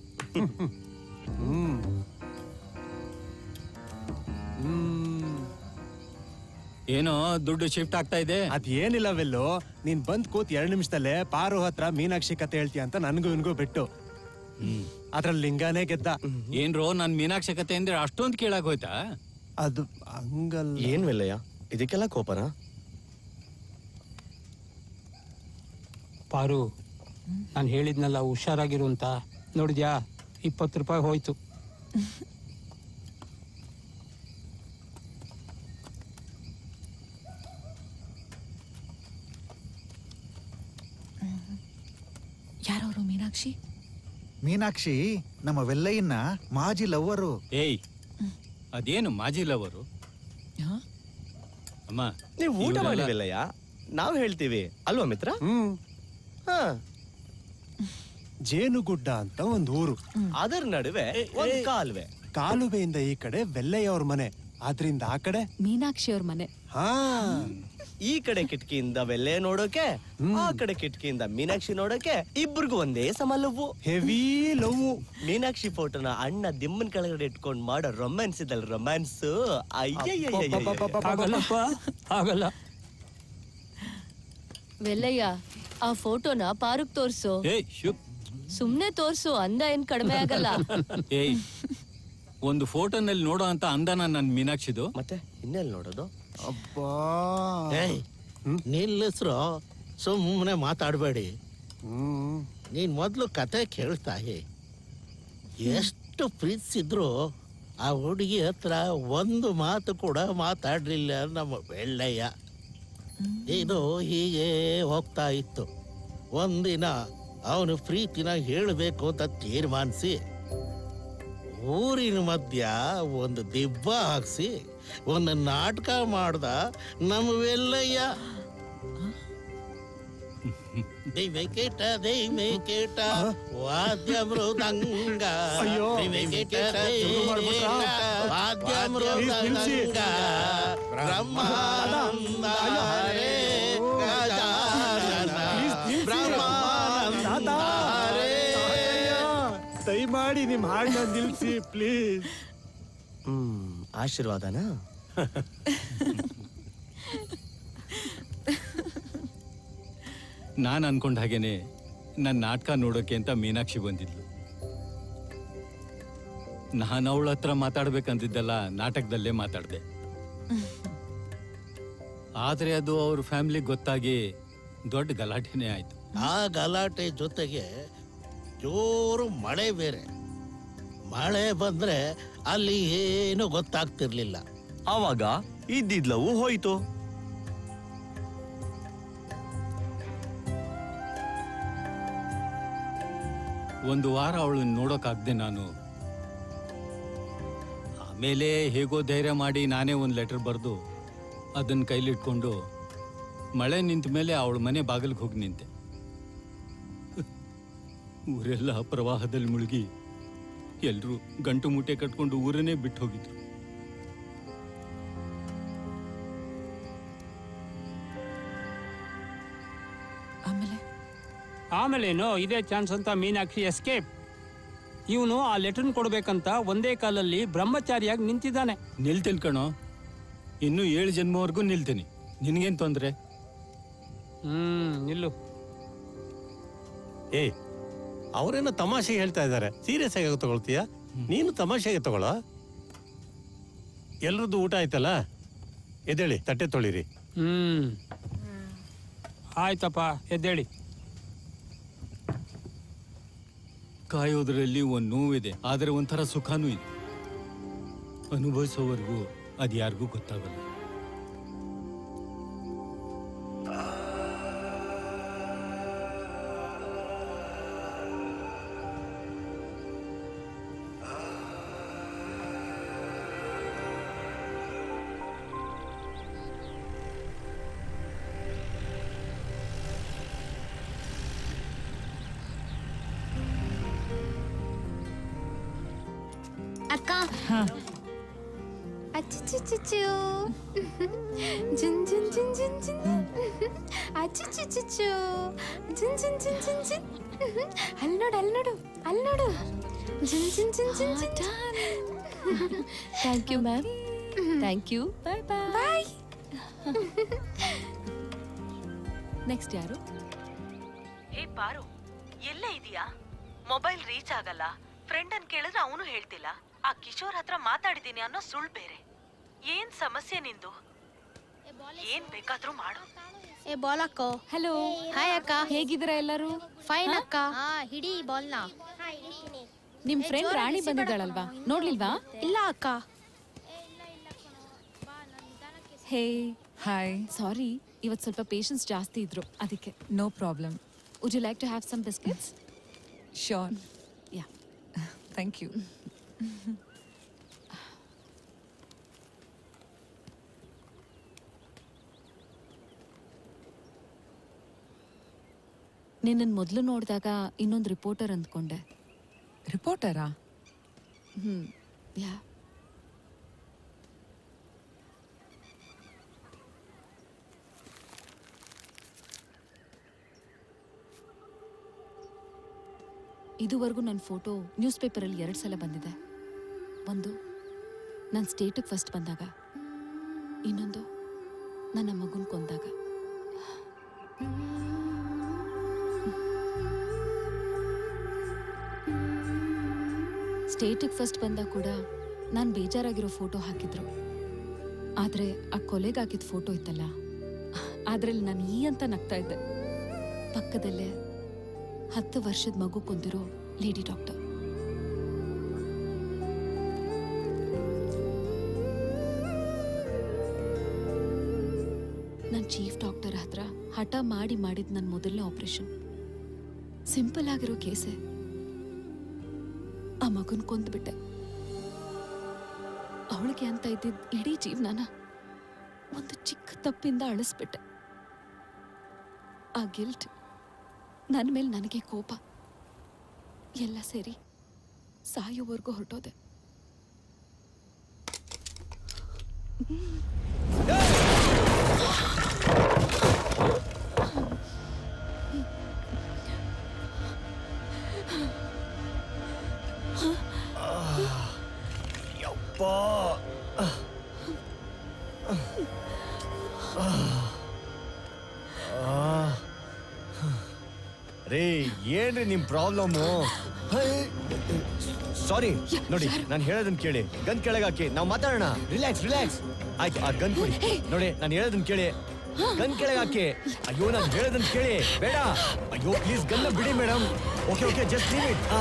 ಏನೋ ದುಡ್ಡು ಶಿಫ್ಟ್ ಆಗ್ತಾ ಇದೆ ಅದೇನಿಲ್ಲ ವೆಲ್ಲು ನೀನ್ ಬಂದ್ ಕೂತ್ ಎರಡ್ ನಿಮಿಷದಲ್ಲೇ ಪಾರು ಹತ್ರ ಮೀನಾಕ್ಷಿ ಕತೆ ಹೇಳ್ತೀಯ ಅಂತ ನನ್ಗೂ ಇನ್ಗೂ ಬಿಟ್ಟು ಅದ್ರಲ್ಲಿ ಲಿಂಗಾನೇ ಗೆದ್ದ ಏನ್ರೋ ನನ್ ಮೀನಾಕ್ಷಿ ಕತೆ ಅಂದ್ರೆ ಅಷ್ಟೊಂದ್ ಕೇಳಾಕ್ ಹೋಯ್ತಾ ಅದು ಹಂಗಲ್ಲ ಏನ್ ವೆಲ್ಲಯ್ಯ ಇದಕ್ಕೆಲ್ಲ ಕೋಪನಾ ಪಾರು ನಾನು ಹೇಳಿದ್ನಲ್ಲ ಹುಷಾರಾಗಿರು ಅಂತ ನೋಡಿದ್ಯಾ ಇಪ್ಪತ್ತು ರೂಪಾಯಿ ಹೋಯ್ತು ಯಾರವರು ಮೀನಾಕ್ಷಿ ಮೀನಾಕ್ಷಿ ನಮ್ಮ ವೆಲ್ಲಯ್ಯನ ಮಾಜಿ ಲವ್ವರು ಏಯ್ ಅದೇನು ಮಾಜಿ ಲವರು ಅಮ್ಮ ನೀವು ಊಟ ಇವ್ರೆಲ್ಲ- ಮಾಡಿರಲ್ಲಯ್ಯ ನಾವು ಹೇಳ್ತೀವಿ ಅಲ್ವಾ ಮಿತ್ರ ಹ್ಮ್ ಹಾ ಜೇನುಗುಡ್ಡ ಅಂತ ಒಂದ್ ಊರು ಅದರ ನಡುವೆ ಒಂದ್ ಕಾಲುವೆ ಕಾಲುವೆಯಿಂದ ಈ ಕಡೆ ವೆಲ್ಲಯ್ಯ ಅವ್ರ ಮನೆ ಆದ್ರಿಂದ ಆ ಕಡೆ ಮೀನಾಕ್ಷಿ ಅವ್ರ ಮನೆ ಹಾ ಈ ಕಡೆ ಕಿಟಕಿಯಿಂದ ವೆಲ್ಲೆ ನೋಡೋಕೆ ಆ ಕಡೆ ಕಿಟಕಿಯಿಂದ ಮೀನಾಕ್ಷಿ ನೋಡೋಕೆ ಇಬ್ಬರಿಗೂ ಒಂದೇ ಸಮ ಲವ್ವು ಹೆವಿ ಲವ್ ಮೀನಾಕ್ಷಿ ಫೋಟೋನ ಅಣ್ಣ ದಿಮ್ಮನ್ ಕೆಳಗಡೆ ಇಟ್ಕೊಂಡ್ ಮಾಡೋ ರೊಮ್ಯಾನ್ಸ್ ಇದಲ್ ರೊಮ್ಯಾನ್ಸ್ ಆಗಲ್ಲಪ್ಪ ಆಗಲ್ಲ ವೆಲ್ಲಯ್ಯ ಆ ಫೋಟೋನ ಪಾರುಕ್ ತೋರ್ಸು ಏಯ್ ಶುಪ್ ಸುಮ್ನೆ ತೋರ್ಸು ಅಂದ ಏನ್ ಕಡಿಮೆ ಆಗಲ್ಲ ಏಯ್ ಒಂದು ಫೋಟೋನಲ್ಲಿ ನೋಡೋ ಅಂತ ಅಂದನ ನನ್ ಮೀನಾಕ್ಷಿದು ಮತ್ತೆ ಇನ್ನೆಲ್ಲಿ ನೋಡೋದು ಅಬ್ಬಾ ಏಯ್ ನಿಲ್ಲಿಸ್ರು ಸುಮ್ಮನೆ ಮಾತಾಡಬೇಡಿ ನೀನ್ ಮೊದ್ಲು ಕತೆ ಕೇಳ್ತಾಯಿ ಎಷ್ಟು ಪ್ರೀತಿಸಿದ್ರು ಆ ಹುಡುಗಿ ಹತ್ರ ಒಂದು ಮಾತು ಕೂಡ ಮಾತಾಡ್ಲಿಲ್ಲ ನಮ್ಮ ಬೆಳ್ಳಯ್ಯ ಇದು ಹೀಗೆ ಹೋಗ್ತಾ ಇತ್ತು ಒಂದಿನ ಅವನು ಪ್ರೀತಿನ ಹೇಳಬೇಕು ಅಂತ ತೀರ್ಮಾನಿಸಿ ಊರಿನ ಮಧ್ಯ ಒಂದು ದಿಬ್ಬ ಹಾಕ್ಸಿ ಒಂದು ನಾಟಕ ಮಾಡ್ದ ನಮ್ಮ ವೆಲ್ಲಯ್ಯ ದೈವಕೇಟ ದೈವಕೇಟ ವಾದ್ಯ ಮೃದಂಗ ಅಯ್ಯೋ, ದೈವಕೇಟ ಶುರು ಮಾಡ್ಬಿಟ್ರಾ? ವಾದ್ಯ Please, ನಿಲ್ಸಿ. ಮೃದಂಗ ಬ್ರಹ್ಮಾನಂದ ಹರೇ ಗಜಾನನ ಬ್ರಹ್ಮಾನಂದ ಹರೇ ದಯಮಾಡಿ ನಿಮ್ ಹಾಡನ್ನ ನಿಲ್ಸಿ ಪ್ಲೀಸ್ ಹ್ಮ್ ಆಶೀರ್ವಾದನಾ ನಾನ್ ಅನ್ಕೊಂಡ ಹಾಗೇನೆ ನನ್ ನಾಟಕ ನೋಡೋಕೆ ಅಂತ ಮೀನಾಕ್ಷಿ ಬಂದಿದ್ಲು ನಾನು ಅವಳ ಹತ್ರ ಮಾತಾಡ್ಬೇಕಂತಿದ್ದಲ್ಲ ನಾಟಕದಲ್ಲೇ ಮಾತಾಡ್ದೆ ಆದ್ರೆ ಅದು ಅವ್ರ ಫ್ಯಾಮಿಲಿ ಗೊತ್ತಾಗಿ ದೊಡ್ಡ ಗಲಾಟೆನೇ ಆಯ್ತು ಆ ಗಲಾಟೆ ಜೊತೆಗೆ ಜೋರು ಮಳೆ ಬೇರೆ ಮಳೆ ಬಂದ್ರೆ ಅಲ್ಲಿ ಏನು ಗೊತ್ತಾಗ್ತಿರ್ಲಿಲ್ಲ ಆವಾಗ ಇದ್ದಿದ್ಲವು ಹೋಯ್ತು ಒಂದು ವಾರ ಅವಳನ್ನ ನೋಡೋಕಾಗ್ದೆ ನಾನು ಆಮೇಲೆ ಹೇಗೋ ಧೈರ್ಯ ಮಾಡಿ ನಾನೇ ಒಂದು ಲೆಟರ್ ಬರೆದು ಅದನ್ನ ಕೈಲಿಟ್ಕೊಂಡು ಮಳೆ ನಿಂತ ಮೇಲೆ ಅವಳ ಮನೆ ಬಾಗಿಲಿಗೆ ಹೋಗಿ ನಿಂತೆ ಊರೆಲ್ಲ ಪ್ರವಾಹದಲ್ಲಿ ಮುಳುಗಿ ಎಲ್ರೂ ಗಂಟು ಮೂಟೆ ಕಟ್ಕೊಂಡು ಊರನ್ನೇ ಬಿಟ್ಟು ಹೋಗಿದ್ರು ಆಮೇಲೇನು ಇದೇ ಚಾನ್ಸ್ ಅಂತ ಮೀನಾಕ್ಷಿ ಎಸ್ಕೇಪ್ ಇವನು ಆ ಲೆಟರ್ನ್ ಕೊಡ್ಬೇಕಂತ ಒಂದೇ ಕಾಲಲ್ಲಿ ಬ್ರಹ್ಮಚಾರಿಯಾಗಿ ನಿಂತಿದ್ದಾನೆ ನಿಲ್ತೀನಿ ಕಣೋ ಇನ್ನು ಏಳು ಜನ್ಮವರೆಗೂ ನಿಲ್ತೀನಿ ನಿನ್ಗೇನ್ ತೊಂದ್ರೆ ಹ್ಮ್ ನಿಲ್ಲು ಏ ಅವರೇನೋ ತಮಾಷೆ ಹೇಳ್ತಾ ಇದ್ದಾರೆ ಸೀರಿಯಸ್ ಆಗಿ ತಗೊಳ್ತೀಯ ನೀನು ತಮಾಷೆಗೆ ತಗೊಳ್ಳೋ ಎಲ್ರದ್ದು ಊಟ ಆಯ್ತಲ್ಲ ಎದ್ದೇಳಿ ತಟ್ಟೆ ತೊಳಿರಿ ಹ್ಮ್ ಆಯ್ತಪ್ಪ ಎದ್ದೇಳಿ ಕಾಯೋದ್ರಲ್ಲಿ ಒಂದ್ ನೋವಿದೆ ಆದ್ರೆ ಒಂಥರ ಸುಖನೂ ಇದೆ ಅನುಭವಿಸೋವರೆಗೂ ಅದು ಯಾರಿಗೂ ಗೊತ್ತಾಗಲ್ಲ ಅಕ್ಕ ಅಚ್ಚುಚುಚುಚು ಜುನ್ ಜುನ್ ಜುನ್ ಜುನ್ ಜುನ್ ಅಚ್ಚುಚುಚುಚು ಜುನ್ ಜುನ್ ಜುನ್ ಜುನ್ ಜುನ್ ಅಲ್ಲಿ ನೋಡು ಅಲ್ಲಿ ನೋಡು ಅಲ್ಲಿ ನೋಡು ಜುನ್ ಜುನ್ ಜುನ್ ಜುನ್ ಜುನ್ thank you ma'am thank you bye bye next ಯಾರು ಹೇ ಪಾರು ಎಲ್ಲ ಇದೆಯಾ ಮೊಬೈಲ್ ರೀಚ್ ಆಗಲ್ಲ ಫ್ರೆಂಡ್ ಅನ್ ಕೇಳಿದ್ರೆ ಅವನು ಹೇಳ್ತಿಲ್ಲ ಆ ಕಿಶೋರ್ ಹತ್ರ ಮಾತಾಡಿದೀನಿ ಅನ್ನೋ ಸುಳ್ಳು ಬೇರೆ ಏನ್ ಸಮಸ್ಯೆ ನಿಂದು ಏನ್ ಬೇಕಾದ್ರೂ ಮಾಡು ಏ ಬಾಲ್ ಅಕ್ಕ ಹಲೋ ಹಾಯ್ ಅಕ್ಕ ಹೇಗಿದ್ದೀರಾ ಎಲ್ಲರೂ ಫೈನ್ ಹಾ? ಅಕ್ಕ ಹಾ ಹಿಡಿ ಬಾಲ್ನ ನಿಮ್ ಫ್ರೆಂಡ್ ರಾಣಿ ಬಂದಿದ್ದಾಳಲ್ವಾ ನೋಡ್ಲಿಲ್ವಾ ಇಲ್ಲ ಅಕ್ಕ ಹೇ ಹಾಯ್ ಸಾರಿ ಇವತ್ತು ಸ್ವಲ್ಪ ಪೇಷನ್ಸ್ ಜಾಸ್ತಿ ಇದ್ರು ಅದಕ್ಕೆ no problem would you like to have some biscuits sure yeah thank you ನಿನ್ನನ್ನು ಮೊದಲು ನೋಡಿದಾಗ ಇನ್ನೊಂದು ರಿಪೋರ್ಟರ್ ಅಂದ್ಕೊಂಡೆ ರಿಪೋರ್ಟರಾ ಹ್ಮ್ ಯಾ ಇದುವರೆಗೂ ನನ್ನ ಫೋಟೋ ನ್ಯೂಸ್ ಪೇಪರಲ್ಲಿ ಎರಡು ಸಲ ಬಂದಿದೆ ಒಂದು ನನ್ನ ಸ್ಟೇಟಿಗೆ ಫಸ್ಟ್ ಬಂದಾಗ ಇನ್ನೊಂದು ನನ್ನ ಮಗುನ ಕೊಂದಾಗ ಸ್ಟೇಟಿಗೆ ಫಸ್ಟ್ ಬಂದಾಗ ಕೂಡ ನಾನು ಬೇಜಾರಾಗಿರೋ ಫೋಟೋ ಹಾಕಿದ್ರು ಆದರೆ ಆ ಕೊಲೆಗೆ ಹಾಕಿದ ಫೋಟೋ ಇತ್ತಲ್ಲ ಅದ್ರಲ್ಲಿ ನಾನು ಈ ಅಂತ ನಗ್ತಾ ಇದ್ದೆ ಪಕ್ಕದಲ್ಲೇ ಹತ್ತು ವರ್ಷದ ಮಗು ಕೊಂದಿರೋ ಲೇಡಿ ಡಾಕ್ಟರ್ ನನ್ನ ಚೀಫ್ ಡಾಕ್ಟರ್ ಹತ್ರ ಹಠ ಮಾಡಿ ಮಾಡಿದ ನನ್ನ ಮೊದಲನೇ ಆಪರೇಷನ್ ಸಿಂಪಲ್ ಆಗಿರೋ ಕೇಸೆ ಆ ಮಗುನ್ ಕೊಂದ್ಬಿಟ್ಟೆ ಅವಳಿಗೆ ಅಂತ ಇದ್ದಿದ್ದ ಇಡೀ ಜೀವನನ ಒಂದು ಚಿಕ್ಕ ತಪ್ಪಿಂದ ಅಳಿಸ್ಬಿಟ್ಟೆ ಆ ಗಿಲ್ಟ್ ನನ್ನ ಮೇಲೆ ನನಗೆ ಕೋಪ ಎಲ್ಲ ಸೇರಿ ಸಾಯೋವರೆಗೂ ಹೊರಟೋದೆ ಯಪ್ಪ ರೇ ಏನ್ರಿ ನಿಮ್ ಪ್ರಾಬ್ಲಮ್ಮು ಸಾರಿ ನೋಡಿ ನಾನು ಹೇಳೋದನ್ನ ಕೇಳಿ ಗನ್ ಕೆಳಗೆ ಹಾಕಿ ನಾವು ಮಾತಾಡೋಣ ರಿಲ್ಯಾಕ್ಸ್ ರಿಲ್ಯಾಕ್ಸ್ ಆಯ್ತು ಆ ಗನ್ ಕೊಡಿ ನೋಡಿ ನಾನು ಹೇಳೋದನ್ನ ಕೇಳಿ ಗನ್ ಕೆಳಗೆ ಹಾಕಿ ಅಯ್ಯೋ ನಾನು ಹೇಳೋದನ್ನ ಕೇಳಿ ಬೇಡ ಅಯ್ಯೋ ಪ್ಲೀಸ್ ಗನ್ನ ಬಿಡಿ madam okay okay just leave it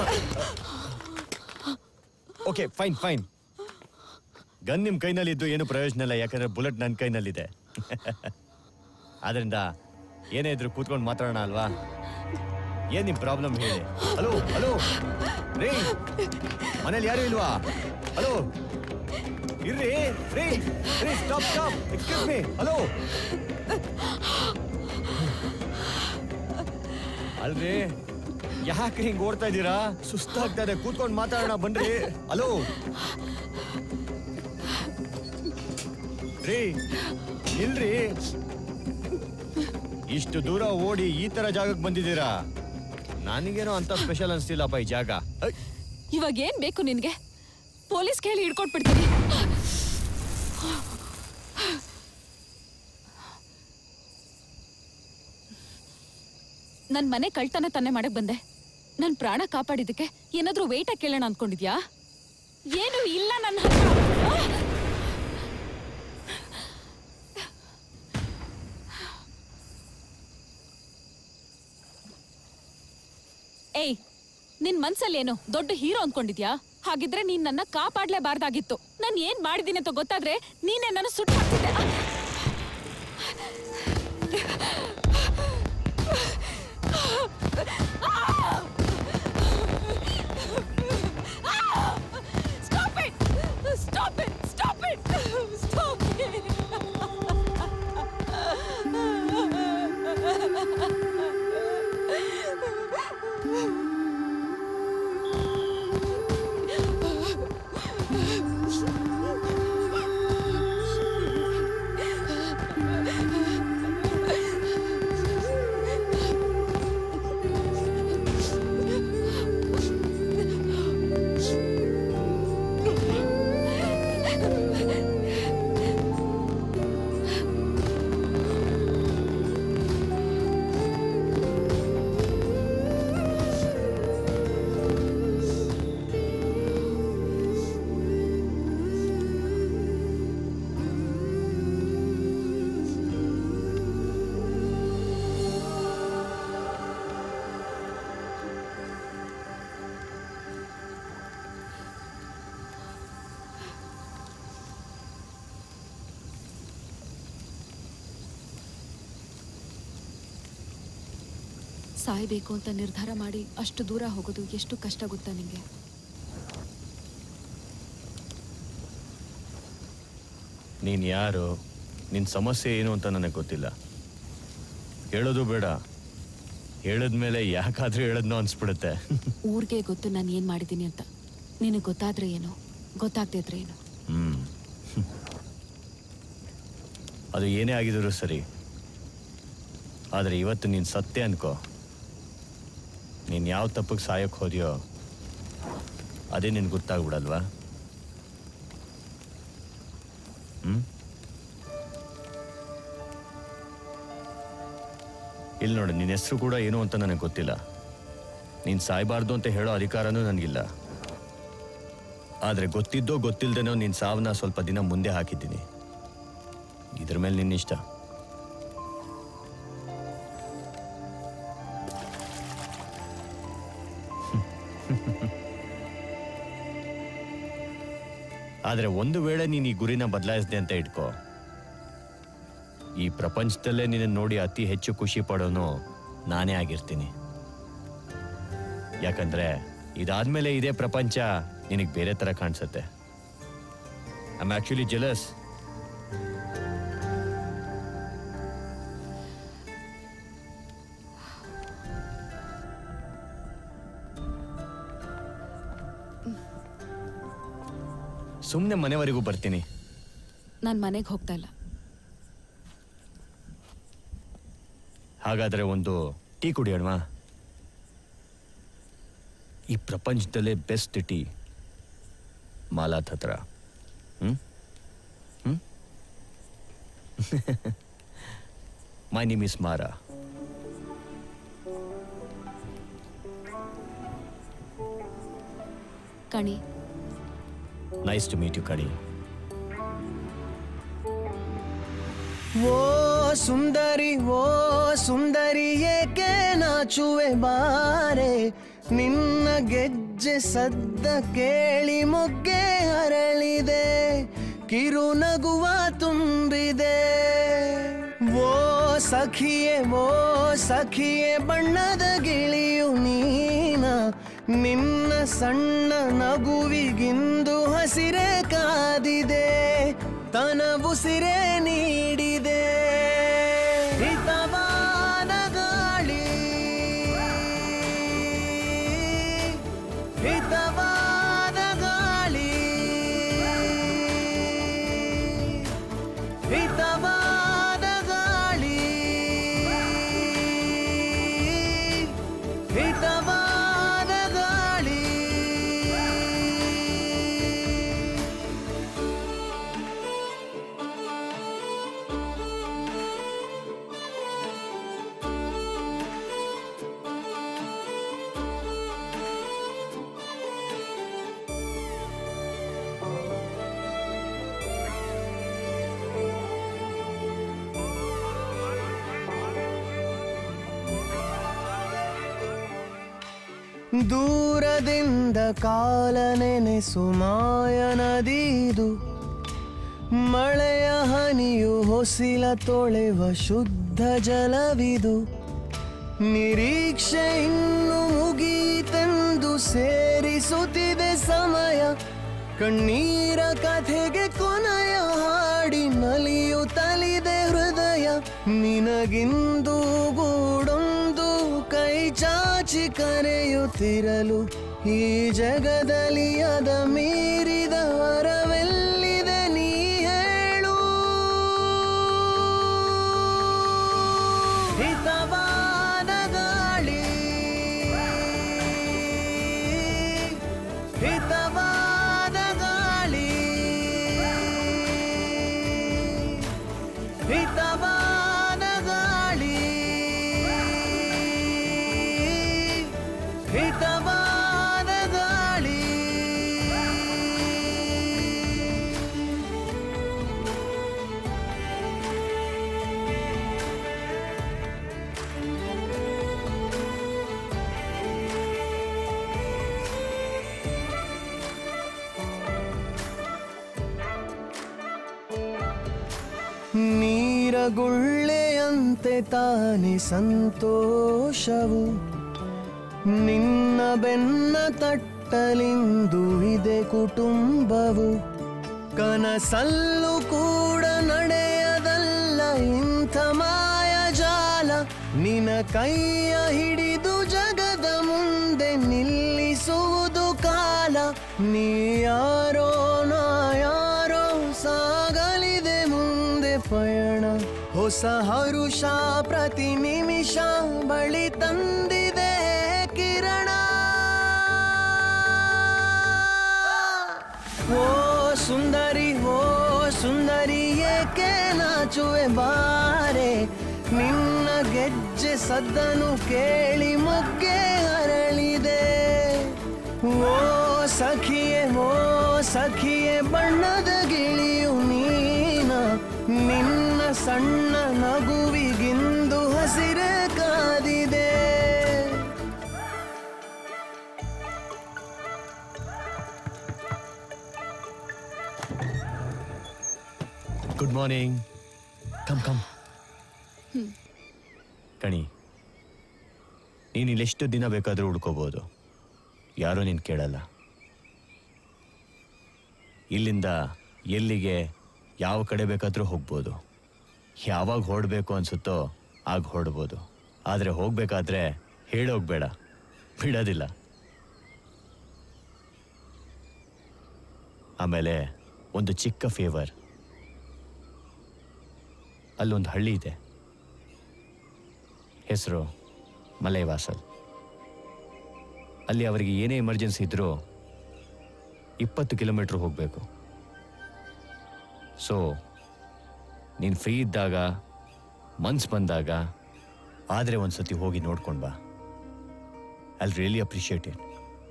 okay fine fine gun ನಿಮ್ ಕೈನಲ್ಲಿದ್ದು ಏನು ಪ್ರಯೋಜನ ಇಲ್ಲ ಯಾಕಂದ್ರೆ ಬುಲೆಟ್ ನನ್ನ ಕೈನಲ್ಲಿದೆ ಆದ್ರಿಂದ ಏನೇ ಇದ್ರು ಕೂತ್ಕೊಂಡು ಮಾತಾಡೋಣ ಅಲ್ವಾ ಏನ್ ನಿಮ್ ಪ್ರಾಬ್ಲಮ್ ಹೇಳಿ ಹಲೋ ಹಲೋ ರೀ ಮನೇಲಿ ಯಾರು ಇಲ್ವಾ ಹಲೋ ಇರ್ರಿ ರೀ ರೀ stop stop excuse me hello ಅಲ್ರಿ ಯಾಕೆ ಹಿಂಗ್ ಓಡ್ತಾ ಇದ್ದೀರಾ ಸುಸ್ತಾಗ್ತಾ ಇದೆ ಕೂತ್ಕೊಂಡು ಮಾತಾಡೋಣ ಬನ್ರಿ ಹಲೋ ರೀ ಇಲ್ರಿ ಇಷ್ಟು ದೂರ ಓಡಿ ಈ ತರ ಜಾಗಕ್ಕೆ ಬಂದಿದ್ದೀರಾ ನನಗೇನೋ ಅಂತ ಸ್ಪೆಷಲ್ ಅನ್ಸ್ತಿಲ್ಲಪ್ಪ ಈ ಜಾಗ ಐ, ಇವಾಗ ಏನ್ ಬೇಕು ನಿನ್ಗೆ ಪೊಲೀಸ್ ಕೇಳಿ ಹಿಡ್ಕೊಟ್ಬಿಡ್ತೀನಿ ನನ್ ಮನೆ ಕಳ್ತನ ತಾನೇ ಮಾಡಕ್ ಬಂದೆ ನನ್ ಪ್ರಾಣ ಕಾಪಾಡಿದಕ್ಕೆ ಏನಾದ್ರೂ ವೇಟ ಕೇಳೋಣ ಅನ್ಕೊಂಡಿದ್ಯಾ ಏನು ಇಲ್ಲ ನನ್ನ ಹತ್ರ ಏಯ್ ನಿನ್ ಮನ್ಸಲ್ಲಿ ಏನು ದೊಡ್ಡ ಹೀರೋ ಅನ್ಕೊಂಡಿದ್ಯಾ ಹಾಗಿದ್ರೆ ನೀನ್ ನನ್ನ ಕಾಪಾಡ್ಲೇಬಾರ್ದಾಗಿತ್ತು ನಾನ್ ಏನ್ ಮಾಡಿದೀನಿ ಅಂತ ಗೊತ್ತಾದ್ರೆ ನೀನೇ ನನ್ನ ಸುಟ್ಟು ಹಾಕ್ತಿದ್ದೆ Stop it! Stop it! Stop it! Stop ಸಾಯ್ಬೇಕು ಅಂತ ನಿರ್ಧಾರ ಮಾಡಿ ಅಷ್ಟು ದೂರ ಹೋಗೋದು ಎಷ್ಟು ಕಷ್ಟ ಗೊತ್ತಾ ನಿಂಗೆ ನೀನ್ ಯಾರು ನಿನ್ ಸಮಸ್ಯೆ ಏನು ಅಂತ ನನಗೆ ಗೊತ್ತಿಲ್ಲ ಹೇಳೋದು ಬೇಡ ಹೇಳಿದ್ಮೇಲೆ ಯಾಕಾದ್ರೂ ಹೇಳದ್ನೋ ಅನ್ಸ್ಬಿಡುತ್ತೆ ಊರ್ಗೆ ಗೊತ್ತು ನಾನು ಏನ್ ಮಾಡಿದ್ದೀನಿ ಅಂತ ನಿನಗೆ ಗೊತ್ತಾದ್ರೆ ಏನು ಗೊತ್ತಾಗ್ತಿದ್ರೆ ಏನು ಹ್ಮ್ ಅದು ಏನೇ ಆಗಿದ್ರು ಸರಿ ಆದ್ರೆ ಇವತ್ತು ನೀನ್ ಸತ್ಯ ಅನ್ಕೋ ನೀನ್ ಯಾವ ತಪ್ಪಿಗೆ ಸಾಯಕ್ ಹೋದ್ಯೋ ಅದೇ ನಿನ್ ಗೊತ್ತಾಗ್ಬಿಡಲ್ವಾ ಹ್ಮ್ ಇಲ್ಲಿ ನೋಡಿ ನಿನ್ನ ಹೆಸರು ಕೂಡ ಏನು ಅಂತ ನನಗೆ ಗೊತ್ತಿಲ್ಲ ನೀನ್ ಸಾಯ್ಬಾರ್ದು ಅಂತ ಹೇಳೋ ಅಧಿಕಾರನೂ ನನಗಿಲ್ಲ ಆದ್ರೆ ಗೊತ್ತಿದ್ದೋ ಗೊತ್ತಿಲ್ದೇನೋ ನಿನ್ ಸಾವನ್ನ ಸ್ವಲ್ಪ ದಿನ ಮುಂದೆ ಹಾಕಿದ್ದೀನಿ ಇದ್ರ ಮೇಲೆ ನಿನ್ನಿಷ್ಟ ಆದ್ರೆ ಒಂದು ವೇಳೆ ನೀನ್ ಈ ಗುರಿನ ಬದಲಾಯಿಸ್ದೆ ಅಂತ ಇಟ್ಕೋ ಈ ಪ್ರಪಂಚದಲ್ಲೇ ನಿನ್ನ ನೋಡಿ ಅತಿ ಹೆಚ್ಚು ಖುಷಿ ಪಡೋನು ನಾನೇ ಆಗಿರ್ತೀನಿ ಯಾಕಂದ್ರೆ ಇದಾದ್ಮೇಲೆ ಇದೇ ಪ್ರಪಂಚ ನಿನಗೆ ಬೇರೆ ತರ ಕಾಣಿಸುತ್ತೆ ಐ ಆಮ್ ಆಕ್ಚುಲಿ ಜೆಲಸ್ ಸುಮ್ಮನೆ ಮನೆವರೆಗೂ ಬರ್ತೀನಿ ನಾನು ಮನೆಗೆ ಹೋಗ್ತಾ ಇಲ್ಲ ಹಾಗಾದ್ರೆ ಒಂದು ಟೀ ಕುಡಿಯೋಣವಾ ಈ ಪ್ರಪಂಚದಲ್ಲೇ ಬೆಸ್ಟ್ ಟೀ ಮಾಲಾತ್ ಹತ್ರ ಹ್ಮ್ ಹ್ಮ್ ಮೈ ನೇಮ್ ಇಸ್ ಮಾರಾ ಕಣಿ ನೈಸ್ ಟು ಮೀಟ್ ಯು ಕಣಿ ಓ ಸುಂದರಿ ಓ ಸುಂದರಿ ಏಕೆ ನಾಚುವೆ ಬಾರೆ ನಿನ್ನ ಗೆಜ್ಜೆ ಸದ್ದ ಕೇಳಿ ಮೊಗ್ಗೆ ಹರಳಿದೆ ಕಿರು ನಗುವ ತುಂಬಿದೆ ಓ ಸಖಿಯೇ ಓ ಸಖಿಯೇ ಬಣ್ಣದ ಗಿಳಿಯು ನೀನ ನಿನ್ನ ಸಣ್ಣ ನಗುವಿಗಿಂದು ಹಸಿರೆ ಕಾದಿದೆ ತನಬುಸಿರೆ ನೀಡಿದೆ ಹಿತವಾದ ಗಾಳಿ ಹಿತವಾದ ಗಾಳಿ ಹಿತವಾದ ಗಾಳಿ ಹಿತವಾದ ದೂರದಿಂದ ಕಾಲ ನೆನೆಸು ಮಾಯ ನದಿದು ಮಳೆಯ ಹನಿಯು ಹೊಸಿಲ ತೊಳೆವ ಶುದ್ಧ ಜಲವಿದು ನಿರೀಕ್ಷೆ ಇನ್ನು ಮುಗೀತೆಂದು ಸೇರಿಸುತ್ತಿದೆ ಸಮಯ ಕಣ್ಣೀರ ಕಥೆಗೆ ಕೊನೆಯ ಹಾಡಿ ನಲಿಯುತ್ತಲಿದೆ ಹೃದಯ ನಿನಗಿಂದು ಗೂಡೊಂದು ಕೈ ಚಾಚಿ ಕರೆಯುತ್ತಿರಲು ಈ ಜಗದಲ್ಲಿ ಅದ ಮೀರಿದ ವರವೆಲ್ಲಿದೆ ನೀ ಹೇಳು ಹಿತವಾದ ಗಾಳಿ ಹಿತವಾದ ಗಾಳಿ ಹಿತವಾದ ಗಾಳಿ ಹಿತವಾದ ಗಾಳಿ ನೀರಗುಳ್ಳೆಯಂತೆ ತಾನೆ ಸಂತೋಷವು ನಿನ್ನ ಬೆನ್ನ ತಟ್ಟಲಿಂದು ಇದೆ ಕುಟುಂಬವು ಕನಸಲ್ಲೂ ಕೂಡ ನಡೆಯದಲ್ಲ ಇಂಥ ಮಾಯ ಜಾಲ ನಿನ ಕೈಯ ಹಿಡಿದು ಜಗದ ಮುಂದೆ ನಿಲ್ಲಿಸುವುದು ಕಾಲ ನೀ ಯಾರೋ ನಾ ಯಾರೋ ಸಾಗಲಿದೆ ಮುಂದೆ ಪಯಣ ಹೊಸ ಹರುಷ ಪ್ರತಿ ನಿಮಿಷ ಬಳಿ ತಂದಿದೆ ಕಿರಣ ಓ ಸುಂದರಿ ಓ ಸುಂದರಿ ಏಕೆ ನಾಚುವೆ ಬಾರೆ ನಿನ್ನ ಗೆಜ್ಜೆ ಸದ್ದನು ಕೇಳಿ ಮೊಗ್ಗೆ ಅರಳಿದೆ ಓ ಸಖಿಯೇ ಓ ಸಖಿಯೇ ಬಣ್ಣದ ಗಿಳಿಯು ನೀನ ನಿನ್ನ ಸಣ್ಣ ನಗುವಿಗಿಂದು ಹಸಿರೆ ಕಾದಿದೆ ಗುಡ್ ಮಾರ್ನಿಂಗ್ ಕಮ್ ಕಮ್ ಕಣಿ ನೀನು ಇಲ್ಲೆಷ್ಟು ದಿನ ಬೇಕಾದರೂ ಉಳ್ಕೋಬೋದು ಯಾರೂ ನೀನು ಕೇಳಲ್ಲ ಇಲ್ಲಿಂದ ಎಲ್ಲಿಗೆ ಯಾವ ಕಡೆ ಬೇಕಾದರೂ ಹೋಗ್ಬೋದು ಯಾವಾಗ ಹೊರಡಬೇಕು ಅನ್ಸುತ್ತೋ ಆಗ ಹೊರಡ್ಬೋದು ಆದರೆ ಹೋಗ್ಬೇಕಾದ್ರೆ ಹೇಳೋಗ್ಬೇಡ ಬಿಡೋದಿಲ್ಲ ಆಮೇಲೆ ಒಂದು ಚಿಕ್ಕ ಫೇವರ್ ಅಲ್ಲೊಂದು ಹಳ್ಳಿ ಇದೆ ಹೆಸರು ಮಲೈವಾಸಲ್ ಅಲ್ಲಿ ಅವರಿಗೆ ಏನೇ ಎಮರ್ಜೆನ್ಸಿ ಇದ್ರೂ ಇಪ್ಪತ್ತು ಕಿಲೋಮೀಟ್ರ್ ಹೋಗಬೇಕು ಸೊ ನೀನು ಫ್ರೀ ಇದ್ದಾಗ ಮನ್ಸು ಬಂದಾಗ ಆದರೆ ಒಂದು ಸತಿ ಹೋಗಿ ನೋಡ್ಕೊಂಡು ಬಾ I really appreciate it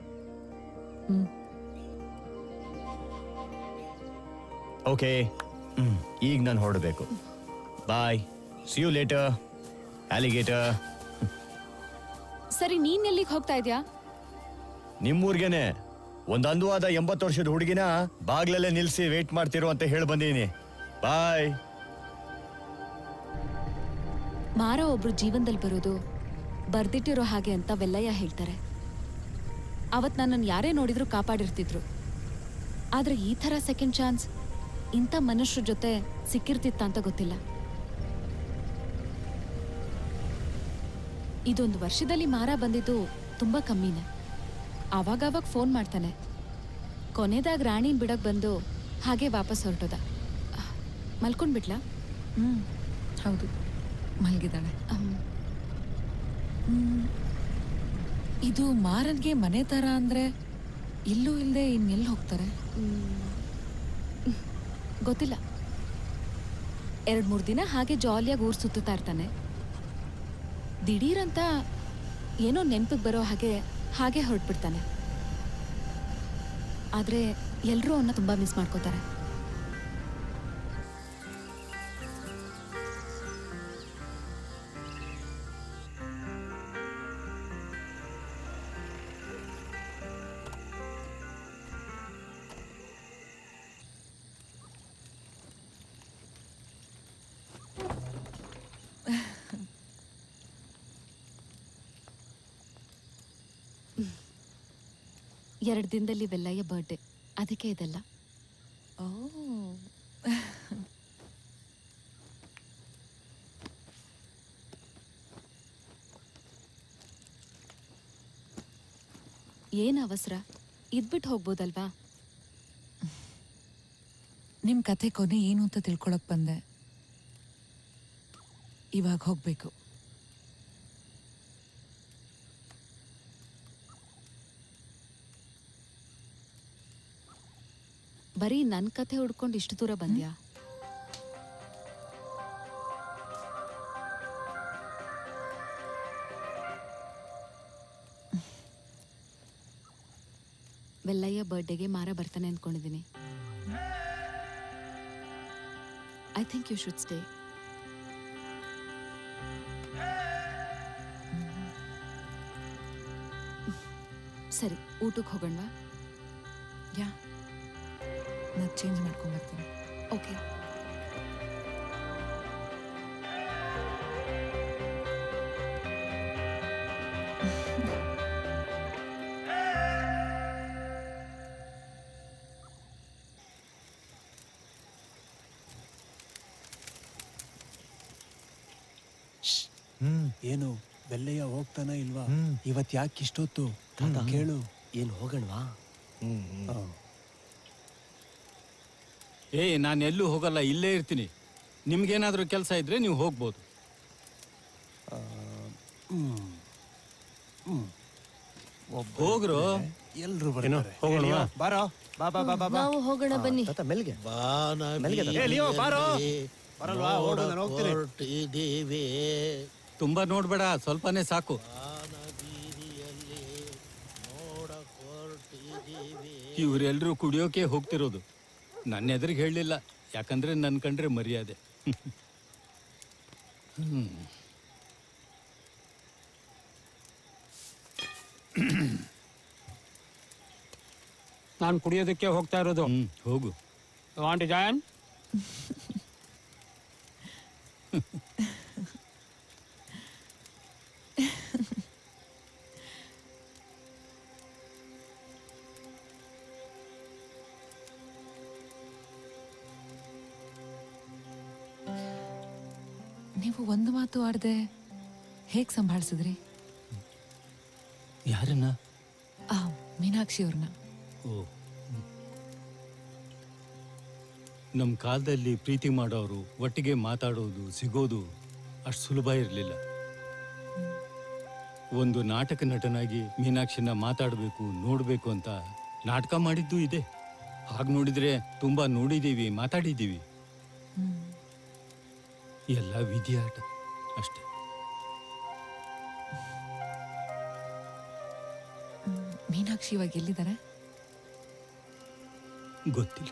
okay ಈಗ ನಾನು ಹೊರಡಬೇಕು bye see you later alligator ಸರಿ ನೀನ್ ಎಲ್ಲಿಗೆ ಹೋಗ್ತಾ ಇದ್ಯಾ ನಿಮ್ಮೂರ್ಗೆನೆ ಒಂದು ಅಂದವಾದ ಎಂಬತ್ತು ವರ್ಷದ ಹುಡುಗಿನ ಬಾಗ್ಲಲ್ಲೇ ನಿಲ್ಸಿ ವೇಟ್ ಮಾಡ್ತಿರೋ ಅಂತ ಹೇಳಿ ಬಂದೀನಿ ಬಾಯ್ ಮಾರ ಒಬ್ರು ಜೀವನದಲ್ಲಿ ಬರೋದು ಬರ್ದಿಟ್ಟಿರೋ ಹಾಗೆ ಅಂತ ವೆಲ್ಲಯ್ಯ ಹೇಳ್ತಾರೆ ಅವತ್ ನನ್ನನ್ನು ಯಾರೇ ನೋಡಿದ್ರು ಕಾಪಾಡಿರ್ತಿದ್ರು ಆದ್ರೆ ಈ ಥರ ಸೆಕೆಂಡ್ ಚಾನ್ಸ್ ಇಂಥ ಮನುಷ್ಯರ ಜೊತೆ ಸಿಕ್ಕಿರ್ತಿತ್ತ ಅಂತ ಗೊತ್ತಿಲ್ಲ ಇದೊಂದು ವರ್ಷದಲ್ಲಿ ಮಾರ ಬಂದಿದ್ದು ತುಂಬಾ ಕಮ್ಮಿನೇ ಆವಾಗವಾಗ ಫೋನ್ ಮಾಡ್ತಾನೆ ಕೊನೆದಾಗ ರಾಣಿನ್ ಬಿಡಕ್ ಬಂದು ಹಾಗೆ ವಾಪಸ್ ಹೊರಟೋದ ಮಲ್ಕೊಂಡ್ಬಿಟ್ಲಾ ಹ್ಮ್ ಹೌದು ಮಲಗಿದ್ದಾಳೆ ಇದು ಮಾರನ್ಗೆ ಮನೆ ತರ ಅಂದ್ರೆ ಇಲ್ಲೂ ಇಲ್ಲದೆ ಇನ್ನೆಲ್ಲಿ ಹೋಗ್ತಾರೆ ಗೊತ್ತಿಲ್ಲ ಎರಡ್ ಮೂರ್ ದಿನ ಹಾಗೆ ಜಾಲಿಯಾಗಿ ಊರ್ ಸುತ್ತುತ್ತಾ ಇರ್ತಾನೆ ದಿಢೀರಂತ ಏನೋ ನೆನ್ಪಿಗೆ ಬರೋ ಹಾಗೆ ಹಾಗೆ ಹೊರಟ್ಬಿಡ್ತಾನೆ ಆದ್ರೆ ಎಲ್ರೂ ಅವನ್ನ ತುಂಬಾ ಮಿಸ್ ಮಾಡ್ಕೋತಾರೆ ಎರಡು ದಿನದಲ್ಲಿ ವೆಲ್ಲಯ್ಯ ಬರ್ಡೇ ಅದಕ್ಕೆ ಇದೆಲ್ಲ ಓ ಏನು ಅವಸರ ಇದ್ಬಿಟ್ಟು ಹೋಗ್ಬೋದಲ್ವಾ ನಿಮ್ ಕಥೆ ಕೊನೆ ಏನು ಅಂತ ತಿಳ್ಕೊಳಕ್ ಬಂದೆ ಇವಾಗ ಹೋಗ್ಬೇಕು ಬರೀ ನನ್ನ ಕಥೆ ಹುಡ್ಕೊಂಡು ಇಷ್ಟು ದೂರ ಬಂದ್ಯಾ ವೆಲ್ಲಯ್ಯ ಬರ್ಡೇಗೆ ಮಾರ ಬರ್ತಾನೆ ಅಂದ್ಕೊಂಡಿದ್ದೀನಿ I think you should stay ಸರಿ ಊಟಕ್ಕೆ ಹೋಗೋಣವಾ ಯಾ ನಾ ಚೇಂಜ್ ಮಾಡ್ಕೊಂಡ್ ಬರ್ತೀನಿ ಓಕೆ ಏನು ಬೆಲ್ಲಯ್ಯ ಹೋಗ್ತಾನ ಇಲ್ವಾ ಇವತ್ ಯಾಕೆ ಇಷ್ಟೊತ್ತು ಕೇಳು ಏನ್ ಹೋಗಣ್ವಾ ಏಯ್ ನಾನು ಎಲ್ಲೂ ಹೋಗಲ್ಲ ಇಲ್ಲೇ ಇರ್ತೀನಿ ನಿಮ್ಗೇನಾದ್ರೂ ಕೆಲಸ ಇದ್ರೆ ನೀವು ಹೋಗ್ಬೋದು ಹೋಗ್ರು ಎಲ್ರು ಏನೋ, ಬರ್ತಾರೆ ಹೋಗೋಣವಾ? ಬಾರೋ ಬಾ ಬಾ ಬಾ ಬಾ ಬಾ ನಾವು ಹೋಗೋಣ ಬನ್ನಿ ಮೆಲ್ಗೆ ಮೆಲ್ಗೆ ತಾತ. ಏ, ಲಿಯೋ, ಬಾರೋ. ಬರಲ್ವಾ? ಓಡು, ನಾನು ಹೋಗ್ತೀನಿ. ಹೊರಟಿದ್ದೀವಿ ತುಂಬಾ ನೋಡ್ಬೇಡ ಸ್ವಲ್ಪನೇ ಸಾಕು ಇವರೆಲ್ಲರೂ ಕುಡಿಯೋಕೆ ಹೋಗ್ತಿರೋದು ನನ್ನ ಎದುರಿಗೆ ಹೇಳಲಿಲ್ಲ ಯಾಕಂದ್ರೆ ನನ್ನ ಕಂಡ್ರೆ ಮರ್ಯಾದೆ ಹ್ಮ್. ನಾನು ಕುಡಿಯೋದಕ್ಕೆ ಹೋಗ್ತಾ ಇರೋದು ಹೋಗು ವಾಂಟ್ ಜಾಯನ್ ನೀವು ಒಂದು ಮಾತು ಆಡದೆ ಹೇಗ್ ಸಂಭಾಳಿಸಿದ್ರಿ ಯಾರನ್ನ ಆ ಮೀನಾಕ್ಷಿ ಅವ್ರನ್ನ ಓ ನಮ್ಮ ಕಾಲದಲ್ಲಿ ಪ್ರೀತಿ ಮಾಡೋರು ಒಟ್ಟಿಗೆ ಮಾತಾಡೋದು ಸಿಗೋದು ಅಷ್ಟು ಸುಲಭ ಇರಲಿಲ್ಲ ಒಂದು ನಾಟಕ ನಟನಾಗಿ ಮೀನಾಕ್ಷಿನ ಮಾತಾಡಬೇಕು ನೋಡಬೇಕು ಅಂತ ನಾಟಕ ಮಾಡಿದ್ದು ಇದೆ ಹಾಗೆ ನೋಡಿದ್ರೆ ತುಂಬಾ ನೋಡಿದ್ದೀವಿ ಮಾತಾಡಿದ್ದೀವಿ ಎಲ್ಲ ವಿಧಿಯಾಟ ಅಷ್ಟೇ ಮೀನಾಕ್ಷಿ ಇವಾಗ ಎಲ್ಲಿದ್ದಾರೆ ಗೊತ್ತಿಲ್ಲ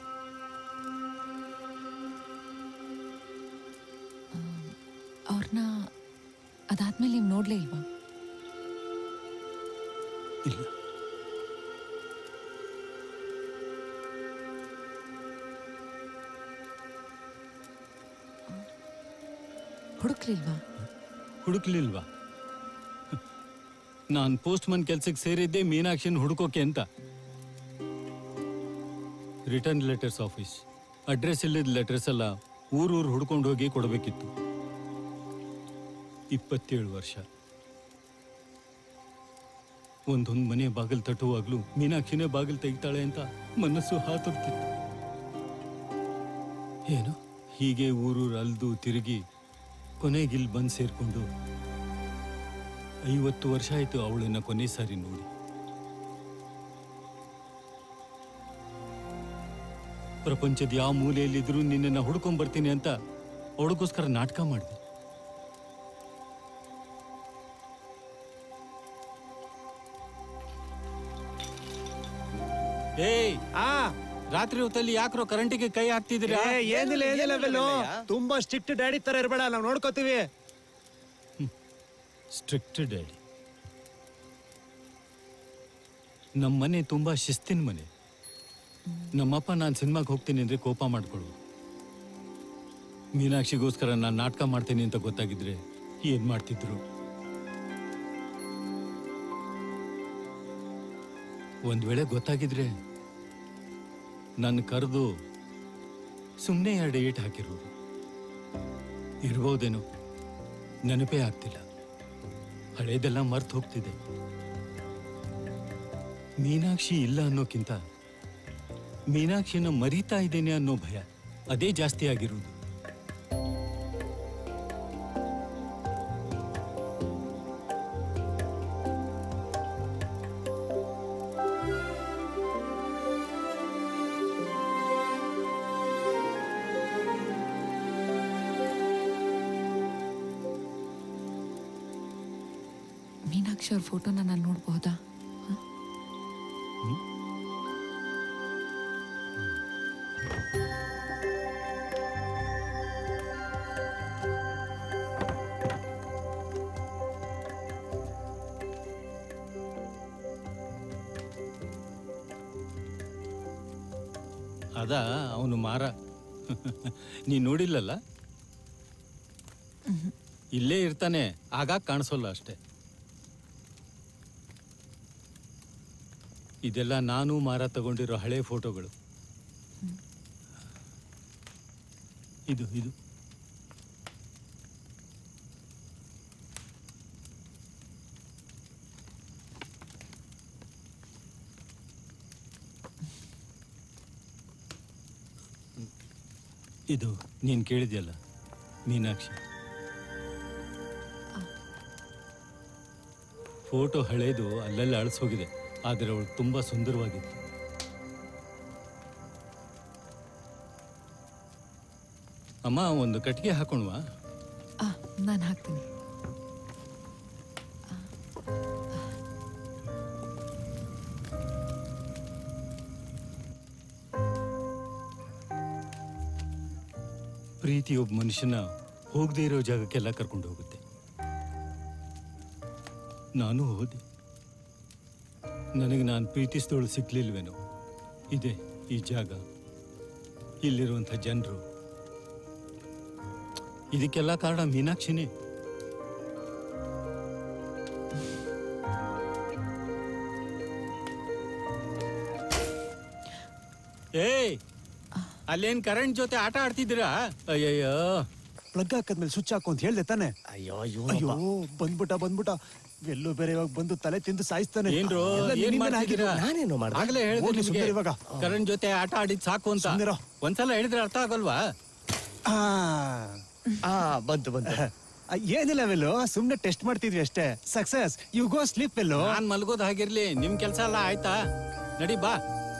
ಅವ್ರನ್ನ ಅದಾದ್ಮೇಲೆ ನೀವು ನೋಡ್ಲೇ ಇಲ್ವಾ ಇಲ್ಲ ಹುಡುಕ್ಲಿಲ್ವಾ ಹುಡುಕ್ಲಿಲ್ವಾ ನಾನು ಪೋಸ್ಟ್ ಮನ್ ಕೆಲ್ಸಕ್ಕೆ ಸೇರಿದ್ದೆ ಮೀನಾಕ್ಷಿನ ಹುಡುಕೋಕೆ ಅಂತ ರಿಟರ್ನ್ ಲೆಟರ್ಸ್ ಆಫೀಸ್ ಅಡ್ರೆಸ್ ಇಲ್ಲದ ಲೆಟರ್ಸ್ ಎಲ್ಲ ಊರೂರು ಹುಡ್ಕೊಂಡು ಹೋಗಿ ಕೊಡಬೇಕಿತ್ತು ಇಪ್ಪತ್ತೇಳು ವರ್ಷ ಒಂದೊಂದು ಮನೆ ಬಾಗಿಲು ತಟ್ಟುವಾಗ್ಲೂ ಮೀನಾಕ್ಷಿನೇ ಬಾಗಿಲು ತೆಗಿತಾಳೆ ಅಂತ ಮನಸ್ಸು ಹಾತೊಡ್ತಿತ್ತು ಏನು ಹೀಗೆ ಊರೂರು ಅಲ್ದು ತಿರುಗಿ ಕೊನೆಗಿಲ್ ಬಂದು ಸೇರ್ಕೊಂಡು ಐವತ್ತು ವರ್ಷ ಆಯ್ತು ಅವಳನ್ನ ಕೊನೆ ಸಾರಿ ನೋಡಿ ಪ್ರಪಂಚದ ಯಾವ ಮೂಲೆಯಲ್ಲಿದ್ರು ನಿನ್ನನ್ನ ಹುಡ್ಕೊಂಡ್ ಬರ್ತೀನಿ ಅಂತ ಅವಳಿಗೋಸ್ಕರ ನಾಟಕ ಮಾಡಿದೆ ಏಯ್ ಆ ರಾತ್ರಿ ಹೊತ್ತಲ್ಲಿ ಯಾಕ್ರೋ ಕರೆಂಟಿಗೆ ಕೈ ಹಾಕ್ತಿದ್ದೀರಾ ಏ, ಏನಿಲ್ಲ ಏನಿಲ್ಲ ಬೆಲ್ಲು ತುಂಬಾ ಸ್ಟ್ರಿಕ್ಟ್ ಡ್ಯಾಡಿ ತರ ಇರಬೇಡ ನಾವು ನೋಡ್ಕೋತೀವಿ ಸ್ಟ್ರಿಕ್ಟ್ ಡ್ಯಾಡಿ ನಮ್ಮ ಮನೆ ತುಂಬಾ ಶಿಸ್ತಿನ ಮನೆ ನಮ್ಮಪ್ಪ ನಾನು ಸಿನಿಮಾಗೆ ಹೋಗ್ತೀನಿ ಅಂದ್ರೆ ಕೋಪ ಮಾಡ್ಕೊಳ್ಳು ಮೀನಾಕ್ಷಿಗೋಸ್ಕರ ನಾನು ನಾಟಕ ಮಾಡ್ತೀನಿ ಅಂತ ಗೊತ್ತಾಗಿದ್ರೆ ಏನ್ ಮಾಡ್ತಿದ್ರು ಒಂದ್ ವೇಳೆ ಗೊತ್ತಾಗಿದ್ರೆ ನನ್ನ ಕರೆದು ಸುಮ್ಮನೆ ಎರಡು ಏಟ್ ಹಾಕಿರೋದು ಇರ್ಬೋದೇನೋ ನೆನಪೇ ಆಗ್ತಿಲ್ಲ ಹಳೇದೆಲ್ಲ ಮರ್ತು ಹೋಗ್ತಿದೆ ಮೀನಾಕ್ಷಿ ಇಲ್ಲ ಅನ್ನೋಕ್ಕಿಂತ ಮೀನಾಕ್ಷಿನ ಮರೀತಾ ಇದ್ದೇನೆ ಅನ್ನೋ ಭಯ ಅದೇ ಜಾಸ್ತಿ ಆಗಿರುವುದು ಮೀನಾಕ್ಷಿ ಅವ್ರ ಫೋಟೋನ ನಾನು ನೋಡ್ಬಹುದಾ ಅದ ಅವನು ಮಾರ ನೀ ನೋಡಿಲ್ಲಲ್ಲ ಇಲ್ಲೇ ಇರ್ತಾನೆ ಆಗಾಗ ಕಾಣಿಸೋಲ್ಲ ಅಷ್ಟೇ ಇದೆಲ್ಲ ನಾನು ಮಾರ ತಗೊಂಡಿರೋ ಹಳೆ ಫೋಟೋಗಳು ಇದು ಇದು ಇದು ನೀನ್ ಕೇಳಿದ್ಯಲ್ಲ ಮೀನಾಕ್ಷಿ ಫೋಟೋ ಹಳೇದು ಅಲ್ಲೆಲ್ಲ ಅಳಿಸೋಗಿದೆ ಆದರೆ ಅವಳು ತುಂಬಾ ಸುಂದರವಾಗಿತ್ತು ಅಮ್ಮ ಒಂದು ಕಟ್ಟಿಗೆ ಹಾಕೋಣವಾ ನಾನು ಹಾಕ್ತೀನಿ ಪ್ರೀತಿ ಒಬ್ಬ ಮನುಷ್ಯನ ಹೋಗದೇ ಇರೋ ಜಾಗಕ್ಕೆಲ್ಲ ಕರ್ಕೊಂಡು ಹೋಗುತ್ತೆ ನಾನು ಹೋದೆ ನನಗೆ ನಾನು ಪ್ರೀತಿಸಿದವಳು ಸಿಕ್ಲಿಲ್ವೇನೋ ಇದೆ ಈ ಜಾಗ ಇಲ್ಲಿರುವಂಥ ಜನರು ಇದಕ್ಕೆಲ್ಲ ಕಾರಣ ಮೀನಾಕ್ಷಿನೇ ಏಯ್ ಅಲ್ಲೇನ್ ಕರೆಂಟ್ ಜೊತೆ ಆಟ ಆಡ್ತಿದ್ದೀರಾ ಅಯ್ಯಯ್ಯೋ ಪ್ಲಗ್ ಹಾಕದ್ಮೇಲೆ ಸ್ವಿಚ್ ಹಾಕು ಅಂತ ಹೇಳ್ದೆ ತಾನೆ ಅಯ್ಯೋ ಅಯ್ಯೋ ಬಂದ್ಬಿಟ್ಟ ಬಂದ್ಬಿಟ್ಟ ಎಲ್ಲೂ ಬೇರೆ ಇವಾಗ ಬಂದು ತಲೆ ತಿಂದು ಸಾಯಿಸ್ತಾನೆ ಏನ್ರು ಎಲ್ಲ ಏನ್ ನಿನ್ನಿಂದನೇ ಮಾಡ್ತಿದ್ದೀರಾ ಆಗಿದ್ದು. ನಾನೇನು ಮಾಡ್ದೆ? ಆಗ್ಲೇ ಹೋಗ್ಲಿ ಹೇಳಿದ್ರೆ ಸುಮ್ನಿರು ಇವಾಗ. ಕರೆಂಟ್ ಜೊತೆ ಆಟ ಆಡಿದ್ ಸಾಕು ಅಂತ ಸುಮ್ನಿರು. ಒಂದ್ಸಲ ಹೇಳಿದ್ರೆ ಅರ್ಥ ಆಗಲ್ವಾ ಆ, ಆ ಬಂತು ಬಂತು ಆ, ಏನಿಲ್ಲ ವೆಲ್ಲು ಸುಮ್ನೆ ಟೆಸ್ಟ್ ಮಾಡ್ತಿದ್ವಿ ಅಷ್ಟೇ success you go sleep well ನಾನ್ ಮಲ್ಗೋದ್ ಹಾಗಿರ್ಲಿ ನಿಮ್ ಕೆಲ್ಸ ಎಲ್ಲ ಆಯ್ತಾ ನಡಿ ಬಾ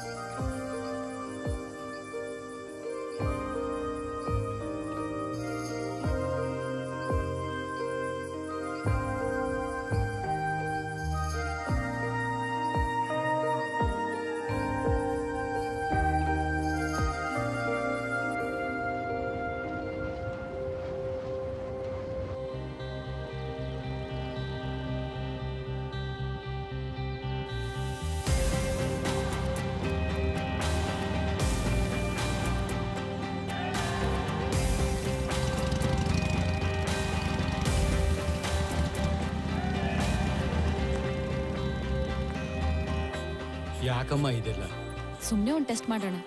ಯಾಕಮ್ಮ ಇದೆಲ್ಲ ಸುಮ್ಮನೆ ಒಂದು ಟೆಸ್ಟ್ ಮಾಡೋಣ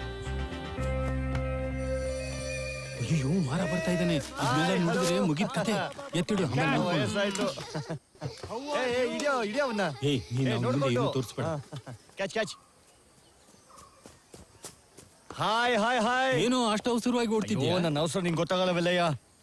ಅಯ್ಯೋ ಮಾರ ಬರ್ತಾ ಇದ್ದಾನೆ ಇದನ್ನೆಲ್ಲ ನೋಡಿದ್ರೆ ಮುಗಿದ ಕತೆ ಎತ್ತಿಡು ಆಮೇಲೆ ನೋಡ್ಕೊಳ್ಳು. ವಯಸ್ಸಾಯ್ತು ಏ ಏ, ಇದ್ಯೋ ಇದ್ಯೋ ಅವನ್ನ ಏಯ್ ನೀನ್ ಅವ್ನ ಮುಂದೆ ಏನು ತೋರಿಸ್ಬೇಡ catch catch hi hi hi ಏನು ಅಷ್ಟು ಅವಸರವಾಗಿ ಓಡ್ತಿದ್ಯಾ ಅಯ್ಯೋ, ನನ್ನ ಅವಸರ ನಿಂಗೆ ಗೊತ್ತಾಗಲ್ಲವೆಲ್ಲಯ್ಯ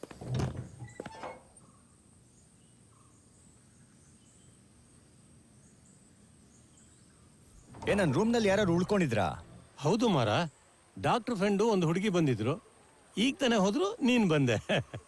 ಏ ನನ್ನ ರೂಮ್ನಲ್ಲಿ ಯಾರು ಉಳ್ಕೊಂಡಿದ್ರಾ ಹೌದು ಮಾರ ಡಾಕ್ಟರ್ ಫ್ರೆಂಡು ಒಂದು ಹುಡುಗಿ ಬಂದಿದ್ರು ಈಗ ತಾನೇ ಹೋದ್ರು ನೀನ್ ಬಂದೆ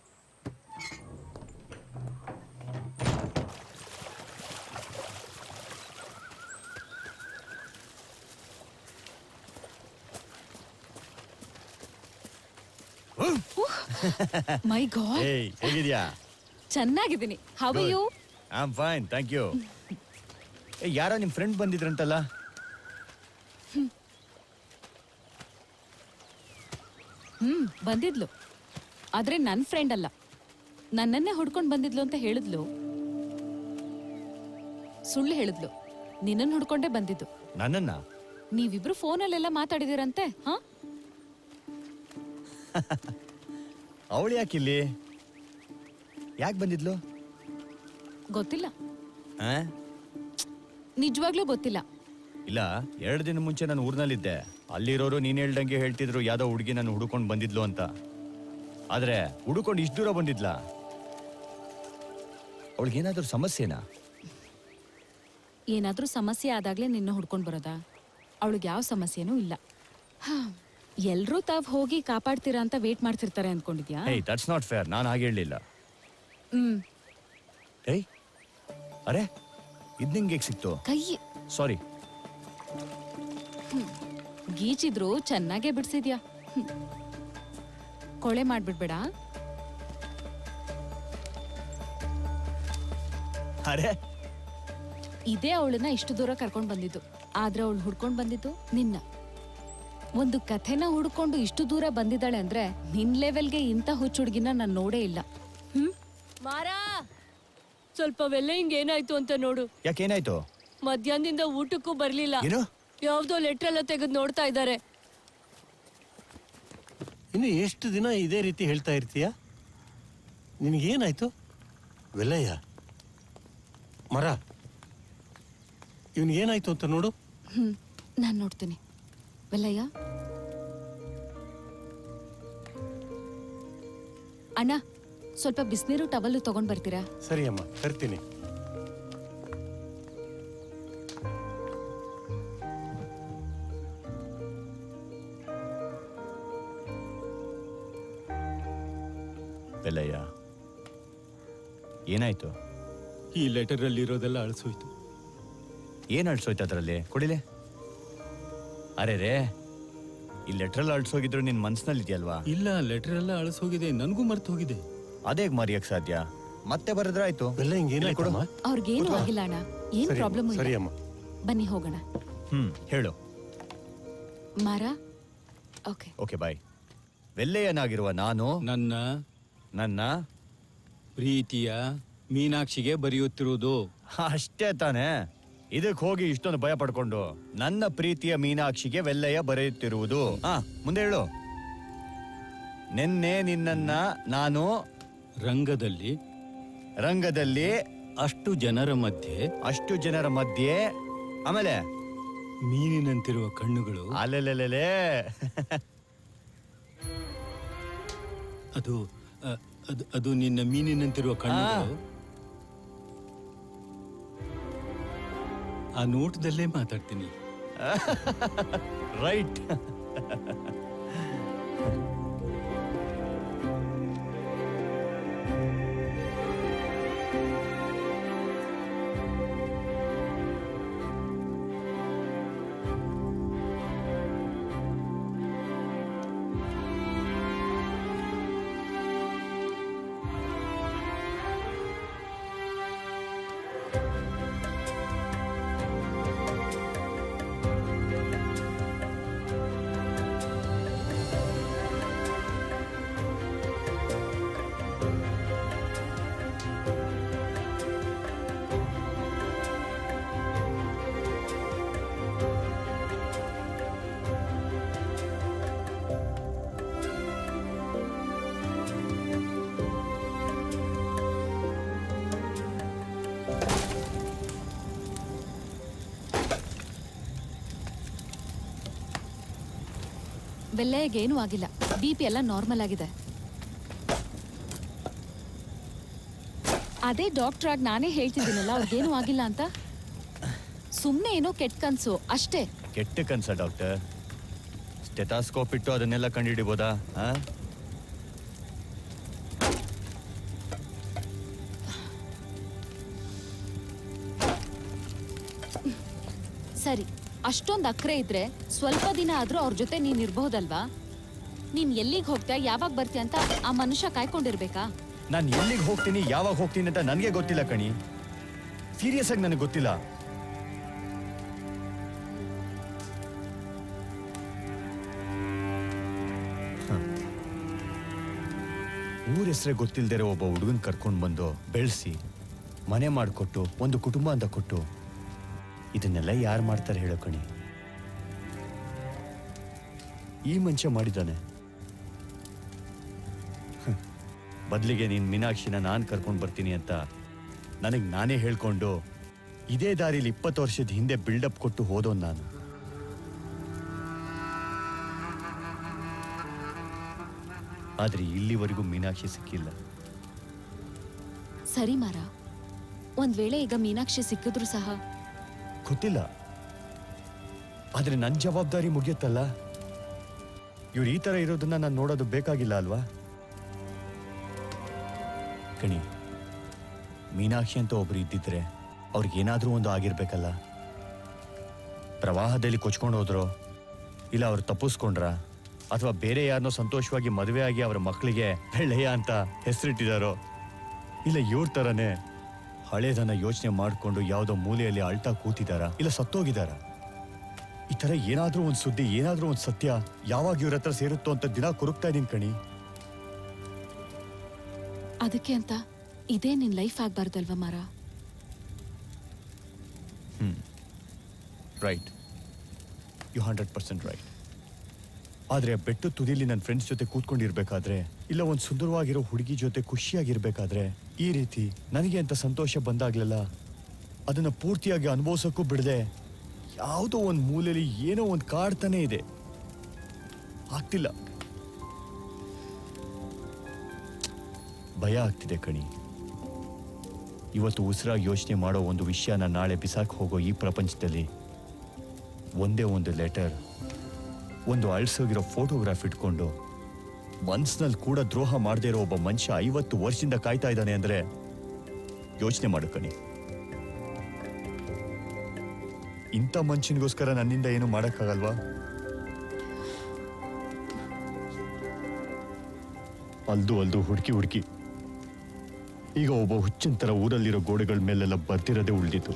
ಮೈ ಗಾಡ್ ಏಯ್ ಹೇಗಿದ್ಯಾ ಚೆನ್ನಾಗಿದ್ದೀನಿ how you I am fine thank you ಏ ಯಾರೋ ನಿಮ್ಮ ಫ್ರೆಂಡ್ ಬಂದಿದ್ರಂತಲ್ಲ ಹ್ಮ್ ಬಂದಿದ್ಲು ಆದ್ರೆ ನನ್ ಫ್ರೆಂಡ್ ಅಲ್ಲ ನನ್ನನ್ನೇ ಹುಡ್ಕೊಂಡ್ ಬಂದಿದ್ಲು ಅಂತ ಹೇಳಿದ್ಲು ಸುಳ್ಳು ಹೇಳಿದ್ಲು ನಿನ್ನನ್ ಹುಡ್ಕೊಂಡೇ ಬಂದಿದ್ದು ನನ್ನನ್ನ ನೀವಿಬ್ರು ಫೋನಲ್ಲೆಲ್ಲ ಮಾತಾಡಿದಿರಂತೆ ಹಾ ಅವಳು ಯಾಕಿಲ್ಲಿ ಯಾಕೆ ಬಂದಿದ್ಲು ಗೊತ್ತಿಲ್ಲ ಆ? ನಿಜವಾಗ್ಲೂ ಗೊತ್ತಿಲ್ಲ ಇಲ್ಲ ಎರಡು ದಿನ ಮುಂಚೆ ನಾನು ಊರ್ನಲ್ಲಿದ್ದೆ ಅಲ್ಲಿರೋರು ನೀನ್ ಹೇಳ್ದಂಗೆ ಹೇಳ್ತಿದ್ರು ಯಾವ್ದೋ ಹುಡುಗಿ ನಾನು ಹುಡುಕೊಂಡು ಬಂದಿದ್ಲು ಅಂತ ಆದ್ರೆ ಹುಡುಕೊಂಡು ಇಷ್ಟು ದೂರ ಬಂದಿದ್ಲಾ ಅವಳಿಗೇನಾದ್ರೂ ಸಮಸ್ಯೆನಾ ಏನಾದ್ರೂ ಸಮಸ್ಯೆ ಆದಾಗ್ಲೇ ನಿನ್ನ ಹುಡ್ಕೊಂಡ್ ಬರೋದಾ ಅವಳಿಗೆ ಯಾವ ಸಮಸ್ಯೆನೂ ಇಲ್ಲ ಎಲ್ರೂ ತಾವ್ ಹೋಗಿ ಕಾಪಾಡ್ತೀರಾ ಅಂತ ವೇಟ್ ಮಾಡ್ತಿರ್ತಾರೆ ಅನ್ಕೊಂಡಿದ್ಯಾ ಏಯ್ ದಟ್ಸ್ ನಾಟ್ ಫೇರ್ ನಾನು ಹಾಗೆ ಹೇಳಲಿಲ್ಲ ಹ್ಮ್ ಏಯ್ ಅರೆ ಇದ್ ನಿಂಗೆ ಹೇಗ್ ಸಿಕ್ತು ಕೈ ಸಾರಿ ಹ್ಮ್. ಗೀಚಿದ್ರು ಚೆನ್ನಾಗೇ ಬಿಡ್ಸಿದ್ಯಾ ಹ್ಮ್. ಕೊಳೆ ಮಾಡ್ಬಿಡ್ಬೇಡ ಅರೆ ಇದೇ ಅವಳನ್ನ ಇಷ್ಟು ದೂರ ಕರ್ಕೊಂಡ್ ಬಂದಿದ್ದು ಆದ್ರೆ ಅವಳು ಹುಡ್ಕೊಂಡ್ ಬಂದಿದ್ದು ನಿನ್ನ ಒಂದು ಕಥೆನ ಹುಡ್ಕೊಂಡು ಇಷ್ಟು ದೂರ ಬಂದಿದ್ದಾಳೆ ಅಂದ್ರೆ ನಿನ್ ಲೆವೆಲ್ಗೆ ಇಂಥ ಹುಚ್ಚು ಹುಡ್ಗಿನ ನಾನು ನೋಡೇ ಇಲ್ಲ ಮಾರಾ ಸ್ವಲ್ಪ ವೆಲ್ಲೆಂಗ್ ಏನಾಯ್ತು ಅಂತ ನೋಡು ಯಾಕೇನಾಯ್ತು ಮಧ್ಯಾಹ್ನದಿಂದ ಊಟಕ್ಕೂ ಬರ್ಲಿಲ್ಲ ಏನು ಯಾವ್ದೋ ಲೆಟರ್ ಎಲ್ಲ ತೆಗೆದು ನೋಡ್ತಾ ಇದ್ದಾರೆ ಇನ್ನು ಎಷ್ಟು ದಿನ ಇದೇ ರೀತಿ ಹೇಳ್ತಾ ಇರ್ತೀಯ ನಿನಗೇನಾಯ್ತು ವೆಲ್ಲಯ್ಯ ಮರ ಇವನಿಗೇನಾಯ್ತು ಅಂತ ನೋಡು ಹ್ಮ್ ನಾನ್ ನೋಡ್ತೀನಿ ವೆಲ್ಲಯ್ಯ ಅಣ್ಣ ಸ್ವಲ್ಪ ಬಿಸಿನೀರು ಟವಲ್ಲು ತಗೊಂಡ್ ಬರ್ತೀರಾ ಸರಿ ಅಮ್ಮ ತರ್ತೀನಿ ಬೆಲ್ಲಯ್ಯ ಏನಾಯ್ತು ಈ ಲೆಟರ್ ಅಲ್ಲಿ ಇರೋದೆಲ್ಲ ಅಳಿಸೋಯ್ತು ಏನ್ ಅಳ್ಸೋಯ್ತು ಅದರಲ್ಲಿ ಕೊಡಿಲೆ ಅರೆ ರೇ ಈ ಲೆಟ್ರಲ್ಲಿ ಅಳ್ಸೋಗಿದ್ರು ನಿನ್ ಮನ್ಸ್ನಲ್ಲಿ ಇದೆಯಲ್ವಾ ಇಲ್ಲ ಲೆಟರ್ ಎಲ್ಲ ಅಳಿಸೋಗಿದೆ ನನಗೂ ಮರ್ತು ಹೋಗಿದೆ ಅದೇಗ್ ಮರಿಯಕ್ ಸಾಧ್ಯ ಮತ್ತೆ ಬರೆದ್ರಾಯ್ತು ಎಲ್ಲ ಹಿಂಗೇನಾಯ್ತು ಕೊಡು ಅವ್ರಿಗೇನು ಕೂತ್ಕೋ. ಆಗಿಲ್ಲ ಅಣ್ಣ ಏನ್ ಸರಿ, ಪ್ರಾಬ್ಲಮ್ ಸರಿ ಇಲ್ಲ ಅಮ್ಮ. ಬನ್ನಿ ಹೋಗೋಣ ಹ್ಮ್ ಹೇಳು ಮಾರ ಓಕೆ ಓಕೆ ಬಾಯ್ ವೆಲ್ಲೆಯನಾಗಿರುವ ನಾನು ನನ್ನ ನನ್ನ ಪ್ರೀತಿಯ ಮೀನಾಕ್ಷಿಗೆ ಬರೆಯುತ್ತಿರುವುದು ಅಷ್ಟೇ ತಾನೇ ಇದಕ್ ಹೋಗಿ ಇಷ್ಟೊಂದು ಭಯ ಪಡ್ಕೊಂಡು ನನ್ನ ಪ್ರೀತಿಯ ಮೀನಾಕ್ಷಿಗೆ ವೆಲ್ಲಯ್ಯ ಬರೆಯುತ್ತಿರುವುದು ಹಾ ಮುಂದೆ ಹೇಳು ನಿನ್ನೆ ನಿನ್ನನ್ನ ನಾನು ರಂಗದಲ್ಲಿ ರಂಗದಲ್ಲಿ ಅಷ್ಟು ಜನರ ಮಧ್ಯೆ ಅಷ್ಟು ಜನರ ಮಧ್ಯೆ ಆಮೇಲೆ ಮೀನಿನಂತಿರುವ ಕಣ್ಣುಗಳು ಅಲೆಲೆಲೆಲೆ ಅದು ಅ, ಅದು ಅದು ನಿನ್ನ ಮೀನಿನಂತಿರುವ ಕಣ್ಣುಗಳು ಆ ನೋಟದಲ್ಲೇ ಮಾತಾಡ್ತೀನಿ ರೈಟ್ ಬೆಲ್ಲೆಗೆ ಏನೂ ಆಗಿಲ್ಲ ಬಿ ಪಿ ಎಲ್ಲ ನಾರ್ಮಲ್ ಆಗಿದೆ ಅದೇ ಡಾಕ್ಟರ್ ಆಗಿ ನಾನೇ ಹೇಳ್ತಿದ್ದೀನಲ್ಲ ಅವ್ರಿಗೇನು ಆಗಿಲ್ಲ ಅಂತ ಸುಮ್ಮನೆ ಏನೋ ಕೆಟ್ಟ ಕನ್ಸು ಅಷ್ಟೇ ಕೆಟ್ಟ ಕನ್ಸ ಡಾಕ್ಟರ್ ಸ್ಟೆಟಾಸ್ಕೋಪ್ ಇಟ್ಟು ಅದನ್ನೆಲ್ಲ ಕಂಡುಹಿಡಿಬೋದಾ ಹಾ ಸರಿ ಅಷ್ಟೊಂದು ಅಕ್ರೆ ಇದ್ರೆ ಸ್ವಲ್ಪ ದಿನ ಆದ್ರೂ ಅವ್ರ ಜೊತೆ ನೀನ್ ಇರ್ಬಹುದಲ್ವಾ ನೀನ್ ಎಲ್ಲಿಗೆ ಹೋಗ್ತೀಯ ಯಾವಾಗ ಬರ್ತೀಯ ಅಂತ ಆ ಮನುಷ್ಯ ಕಾಯ್ಕೊಂಡಿರ್ಬೇಕಾ ನಾನು ಎಲ್ಲಿಗೆ ಹೋಗ್ತೀನಿ ಯಾವಾಗ ಹೋಗ್ತೀನಿ ಅಂತ ನನಗೆ ಗೊತ್ತಿಲ್ಲ ಕಣಿ ಸೀರಿಯಸ್ ಆಗಿ ನನಗೆ ಗೊತ್ತಿಲ್ಲ ಹ. ಊರ್ ಹೆಸ್ರೇ ಗೊತ್ತಿಲ್ದಿರೋ ಒಬ್ಬ ಹುಡುಗನ್ ಕರ್ಕೊಂಡು ಬಂದು ಬೆಳೆಸಿ ಮನೆ ಮಾಡಿಕೊಟ್ಟು ಒಂದು ಕುಟುಂಬ ಅಂತ ಕೊಟ್ಟು ಇದನ್ನೆಲ್ಲ ಯಾರು ಮಾಡ್ತಾರೆ ಹೇಳೋ ಕಣಿ ಈ ಮನುಷ್ಯ ಮಾಡಿದ್ದಾನೆ ಹ್ಮ್. ಬದ್ಲಿಗೆ ನೀನ್ ಮೀನಾಕ್ಷಿನ ನಾನ್ ಕರ್ಕೊಂಡು ಬರ್ತೀನಿ ಅಂತ ನನಗೆ ನಾನೇ ಹೇಳ್ಕೊಂಡು ಇದೇ ದಾರಿಲಿ ಇಪ್ಪತ್ತು ವರ್ಷದ ಹಿಂದೆ ಬಿಲ್ಡಪ್ ಕೊಟ್ಟು ಹೋದೋನ್ ನಾನು ಆದ್ರೆ ಇಲ್ಲಿವರೆಗೂ ಮೀನಾಕ್ಷಿ ಸಿಕ್ಕಿಲ್ಲ ಸರಿ ಮಾರ ಒಂದ್ ವೇಳೆ ಈಗ ಮೀನಾಕ್ಷಿ ಸಿಕ್ಕಿದ್ರು ಸಹ ಗೊತ್ತಿಲ್ಲ ಆದ್ರೆ ನನ್ ಜವಾಬ್ದಾರಿ ಮುಗಿಯುತ್ತಲ್ಲ ಇವ್ರು ಈ ತರ ಇರೋದನ್ನ ನಾನು ನೋಡೋದು ಬೇಕಾಗಿಲ್ಲ ಅಲ್ವಾ ಕಣಿ ಮೀನಾಕ್ಷಿ ಅಂತ ಒಬ್ರು ಇದ್ದಿದ್ರೆ ಅವ್ರಿಗೇನಾದ್ರೂ ಒಂದು ಆಗಿರ್ಬೇಕಲ್ಲ ಪ್ರವಾಹದಲ್ಲಿ ಕೊಚ್ಕೊಂಡು ಹೋದ್ರೋ ಇಲ್ಲ ಅವ್ರು ತಪ್ಪಿಸ್ಕೊಂಡ್ರ ಅಥವಾ ಬೇರೆ ಯಾರನ್ನೋ ಸಂತೋಷವಾಗಿ ಮದುವೆ ಆಗಿ ಅವರ ಮಕ್ಕಳಿಗೆ ಬೆಳ್ಳೆಯ ಅಂತ ಹೆಸರಿಟ್ಟಿದಾರೋ ಇಲ್ಲ ಇವ್ರ ತರನೇ ಹಳೇದನ್ನ ಯೋಚನೆ ಮಾಡಿಕೊಂಡು ಯಾವುದೋ ಮೂಲೆಯಲ್ಲಿ ಅಳ್ತಾ ಕೂತಿದಾರ ಇಲ್ಲ ಸತ್ತೋಗಿದಾರ ಈ ತರ ಏನಾದ್ರೂ ಒಂದ್ ಸುದ್ದಿ ಏನಾದ್ರೂ ಒಂದ್ ಸತ್ಯ ಯಾವಾಗ ಇವ್ರ ಹತ್ರ ಸೇರುತ್ತೋ ಅಂತ ದಿನ ಕುರುಕ್ತಾ ಇದೀನಿ ಕಣಿ ಅದಕ್ಕೆ ಅಂತ ಇದೇ ನಿನ್ ಲೈಫ್ ಆಗ್ಬಾರ್ದಲ್ವಾ ಮಾರ hmm right you hundred percent right ಆದ್ರೆ ಬೆಟ್ಟು ತುದಿಲಿ ನನ್ನ ಫ್ರೆಂಡ್ಸ್ ಜೊತೆ ಕೂತ್ಕೊಂಡಿರ್ಬೇಕಾದ್ರೆ ಇಲ್ಲ ಒಂದ್ ಸುಂದರವಾಗಿರೋ ಹುಡುಗಿ ಜೊತೆ ಖುಷಿಯಾಗಿರ್ಬೇಕಾದ್ರೆ ಈ ರೀತಿ ನನಗೆ ಅಂತ ಸಂತೋಷ ಬಂದಾಗ್ಲೆಲ್ಲ ಅದನ್ನ ಪೂರ್ತಿಯಾಗಿ ಅನುಭವಿಸೋಕ್ಕೂ ಬಿಡದೆ ಯಾವುದೋ ಒಂದ್ ಮೂಲೆಯಲ್ಲಿ ಏನೋ ಒಂದ್ ಕಾಡ್ತಾನೆ ಇದೆ ಆಗ್ತಿಲ್ಲ ಭಯ ಆಗ್ತಿದೆ ಕಣಿ ಇವತ್ತು ಉಸಿರಾಗಿ ಯೋಚನೆ ಮಾಡೋ ಒಂದು ವಿಷಯನ ನಾಳೆ ಬಿಸಾಕ್ ಹೋಗೋ ಈ ಪ್ರಪಂಚದಲ್ಲಿ ಒಂದೇ ಒಂದು ಲೆಟರ್ ಒಂದು ಅಳ್ಸೋಗಿರೋ ಫೋಟೋಗ್ರಾಫ್ ಇಟ್ಕೊಂಡು ಮನ್ಸ್ನಲ್ಲಿ ಕೂಡ ದ್ರೋಹ ಮಾಡದೇ ಇರೋ ಒಬ್ಬ ಮನುಷ್ಯ ಐವತ್ತು ವರ್ಷದಿಂದ ಕಾಯ್ತಾ ಇದ್ದಾನೆ ಅಂದ್ರೆ ಯೋಚನೆ ಮಾಡು ಕಣಿ ಇಂಥ ಮನುಷ್ಯನಿಗೋಸ್ಕರ ನನ್ನಿಂದ ಏನು ಮಾಡಕ್ಕಾಗಲ್ವಾ ಅಲ್ದು ಅಲ್ದು ಹುಡುಕಿ ಹುಡುಕಿ ಈಗ ಒಬ್ಬ ಹುಚ್ಚಿನ ತರ ಊರಲ್ಲಿರೋ ಗೋಡೆಗಳ ಮೇಲೆಲ್ಲ ಬರ್ತಿರೋದೇ ಉಳಿದಿತ್ತು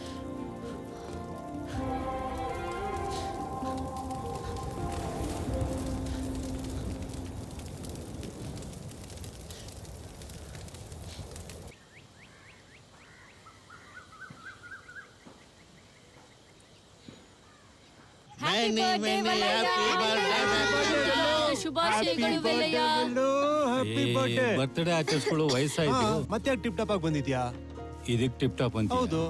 ಶುಭಾಶಯಗಳು ವೆಲ್ಲಯ್ಯ ಬರ್ತ್ಡೇ ಆಚರಿಸ್ಕೊಳ್ಳೋ ವಯಸ್ಸಾಯ್ತು ಮತ್ತೆ ಟಿಪ್ ಟಾಪ್ ಆಗಿ ಬಂದಿದ್ಯಾ ಇದಕ್ ಟಿಪ್ ಟಾಪ್ ಅಂತ ಹೌದು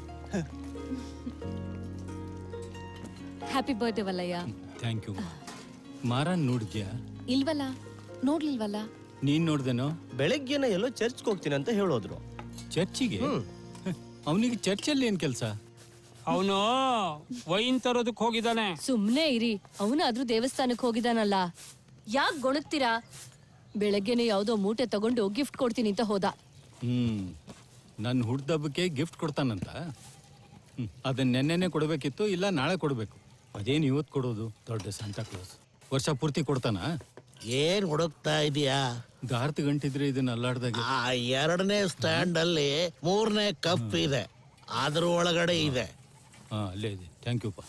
ಹ್ಯಾಪಿ ಬರ್ಡೇ ವಲ್ಲಯ್ಯ ಥ್ಯಾಂಕ್ ಯು ಮಾರನ್ ನೋಡಿದ್ಯಾ ಇಲ್ವಲ್ಲ ನೋಡ್ಲಿಲ್ವಲ್ಲ ನೀನ್ ನೋಡ್ದೇನೋ ಬೆಳಗ್ಗೆನ ಎಲ್ಲೋ ಚರ್ಚ್ಗೆ ಹೋಗ್ತೀನಿ ಅಂತ ಹೇಳೋದ್ರು ಚರ್ಚಿಗೆ ಅವನಿಗೆ ಚರ್ಚಲ್ಲಿ ಏನ್ ಕೆಲಸ ಅವನು ವೈನ್ ತರೋದಕ್ ಹೋಗಿದ್ದಾನೆ ಸುಮ್ನೆ ಇರಿ ಅವನಾದ್ರೂ ದೇವಸ್ಥಾನಕ್ಕೆ ಹೋಗಿದಾನಲ್ಲ ಯಾಕ್ ಗೊಣಗ್ತೀರಾ ಬೆಳಗ್ಗೆನೆ ಯಾವ್ದೋ ಮೂಟೆ ತಗೊಂಡು ಗಿಫ್ಟ್ ಕೊಡ್ತೀನಿ ಅಂತ ಹೋದ ಹ್ಮ್ ನನ್ನ ಹುಡ್ದಬ್ಬಕ್ಕೆ ಗಿಫ್ಟ್ ಕೊಡ್ತಾನಂತ ಹ್ಮ್. ಅದನ್ನ ನೆನ್ನೆನೆ ಕೊಡ್ಬೇಕಿತ್ತು ಇಲ್ಲ ನಾಳೆ ಕೊಡ್ಬೇಕು ಅದೇನ್ ಇವತ್ತು ಕೊಡೋದು ದೊಡ್ಡ ಸಂತಾ ಕ್ಲೋಸ್ ವರ್ಷ ಪೂರ್ತಿ ಕೊಡ್ತಾನ ಏನ್ ಹುಡುಕ್ತಾ ಇದೀಯಾ ಗಾರ್ತ್ ಗಂಟಿದ್ರೆ ಇದನ್ನ ಅಲ್ಲಾಡ್ದಾಗ ಆ ಎರಡನೇ ಸ್ಟ್ಯಾಂಡ್ ಅಲ್ಲಿ ಮೂರನೇ ಕಪ್ ಇದೆ ಅದ್ರ ಒಳಗಡೆ ಇದೆ ಹಾ ಅಲ್ಲೇ ಇದೆ ಥ್ಯಾಂಕ್ ಯುಪ್ಪ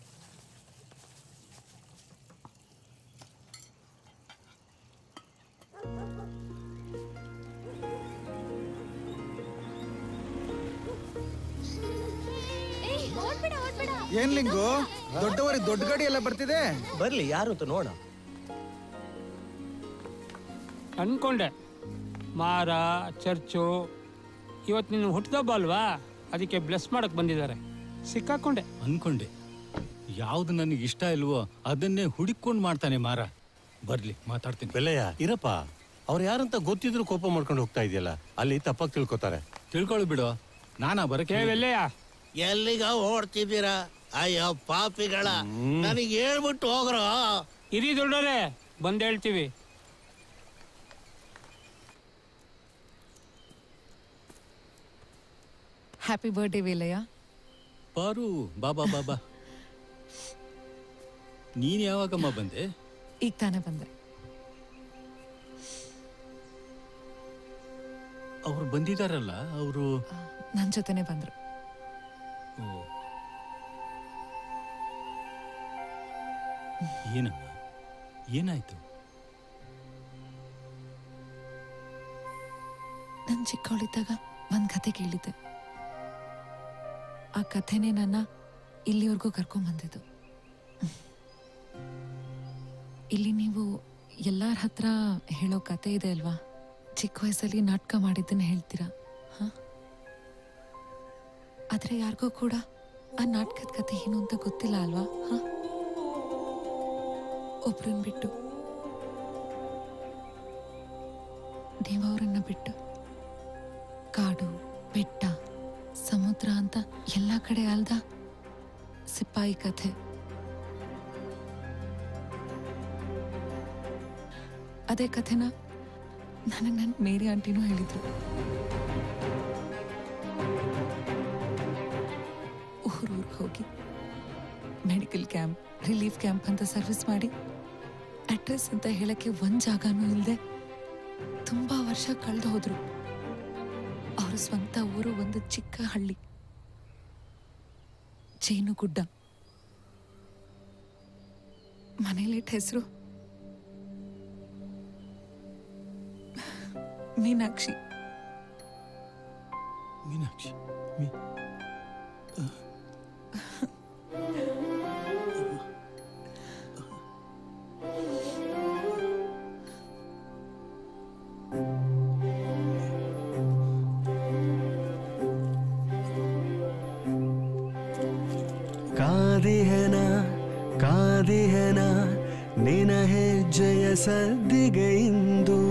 ಏನ್ ಲಿಂಗು ದೊಡ್ಡವರಿಗೆ ದೊಡ್ಡ ಗಾಡಿ ಎಲ್ಲ ಬರ್ತಿದೆ ಬರ್ಲಿ ಯಾರು ಅಂತ ನೋಡ ಅನ್ಕೊಂಡೆ ಮಾರ ಚರ್ಚು ಇವತ್ತು ನಿನ್ನ ಹುಟ್ಟಿದಬ್ಬ ಅಲ್ವಾ ಅದಕ್ಕೆ ಬ್ಲೆಸ್ ಮಾಡಕ್ ಬಂದಿದ್ದಾರೆ ಸಿಕ್ಕಾಕೊಂಡೆ ಅನ್ಕೊಂಡೆ ಯಾವ್ದು ನನಗೆ ಇಷ್ಟ ಇಲ್ವೋ ಅದನ್ನೇ ಹುಡುಕೊಂಡು ಮಾಡ್ತಾನೆ ಮಾರ ಬರ್ಲಿ ಮಾತಾಡ್ತೀನಿ ಬೆಲೆಯ ಇರಪ್ಪ ಅವ್ರು ಯಾರಂತ ಗೊತ್ತಿದ್ರು ಕೋಪ ಮಾಡ್ಕೊಂಡು ಹೋಗ್ತಾ ಇದೆಯಲ್ಲ ಅಲ್ಲಿ ತಪ್ಪಾಗಿ ತಿಳ್ಕೊತಾರೆ ತಿಳ್ಕೊಳ್ಳಿ ಬಿಡು ನಾನಾ ಬರಕ್ಕೆ ಎಲ್ಲಿಗ ಓಡ್ತಿದ್ದೀರಾ ಅಯ್ಯೋ ಪಾಪಿಗಳ ನನಗೆ ಹೇಳ್ಬಿಟ್ಟು ಹೋಗ್ರೋ ಇರಿ ದೊಡ್ಡೋರೆ ಬಂದ್ ಹೇಳ್ತೀವಿ ಹ್ಯಾಪಿ ಬರ್ಡೇ ವೇಲಯ್ಯ ಪಾರು ಬಾಬಾ ಬಾಬಾ ನೀನ್ ಯಾವಾಗಮ್ಮ ಬಂದೆ ಈಗ ತಾನೇ ಬಂದೆ ಅವ್ರು ಬಂದಿದಾರಲ್ಲ ಅವರು ನನ್ ಜೊತೆನೆ ಬಂದ್ರು ಏನಮ್ಮ ಏನಾಯ್ತು ನನ್ ಚಿಕ್ಕವಳಿದ್ದಾಗ ಒಂದ್ ಕತೆ ಕೇಳಿದ್ದೆ ಆ ಕಥೆನೇ ನನ್ನ ಇಲ್ಲಿವರೆಗೂ ಕರ್ಕೊಂಬಂದಿದ್ದು ಇಲ್ಲಿ ನೀವು ಎಲ್ಲರ ಹತ್ರ ಹೇಳೋ ಕತೆ ಇದೆ ಅಲ್ವಾ ಚಿಕ್ಕ ವಯಸ್ಸಲ್ಲಿ ನಾಟಕ ಮಾಡಿದ್ದನ್ನ ಹೇಳ್ತೀರಾ ಹ ಆದ್ರೆ ಯಾರಿಗೂ ಕೂಡ ಆ ನಾಟಕದ ಕತೆ ಏನು ಅಂತ ಗೊತ್ತಿಲ್ಲ ಅಲ್ವಾ ಹ ಒಬ್ರನ್ನ ಬಿಟ್ಟು ನೀವು ಅವರನ್ನ ಬಿಟ್ಟು ಕಾಡು ಬೆಟ್ಟ ಸಮುದ್ರ ಅಂತ ಎಲ್ಲ ಕಡೆ ಅಲ್ದ ಸಿಪಾಯಿ ಕಥೆ ಅದೇ ಕಥೆನ ನನಗೆ ನನ್ನ ಮೇರಿ ಆಂಟಿನೂ ಹೇಳಿದ್ರು ಊರೂರಿಗೆ ಹೋಗಿ ಮೆಡಿಕಲ್ ಕ್ಯಾಂಪ್ ರಿಲೀಫ್ ಕ್ಯಾಂಪ್ ಅಂತ ಸರ್ವಿಸ್ ಮಾಡಿ ಅಡ್ರೆಸ್ ಅಂತ ಹೇಳಕ್ಕೆ ಒಂದ್ ಜಾಗನೂ ಇಲ್ಲದೆ ತುಂಬಾ ವರ್ಷ ಕಳೆದು ಹೋದ್ರು ಅವ್ರ ಸ್ವಂತ ಊರು ಒಂದು ಚಿಕ್ಕ ಹಳ್ಳಿ ಜೇನುಗುಡ್ಡ ಮನೇಲಿಟ್ಟ ಹೆಸರು ಮೀನಾಕ್ಷಿ ಮೀನಾಕ್ಷಿ ಕಾದಿಹೆನ ಕಾದಿಹೆನ ನಿನ ಹೆಜ್ಜೆಯ ಸದ್ದಿಗೆ ಇಂದು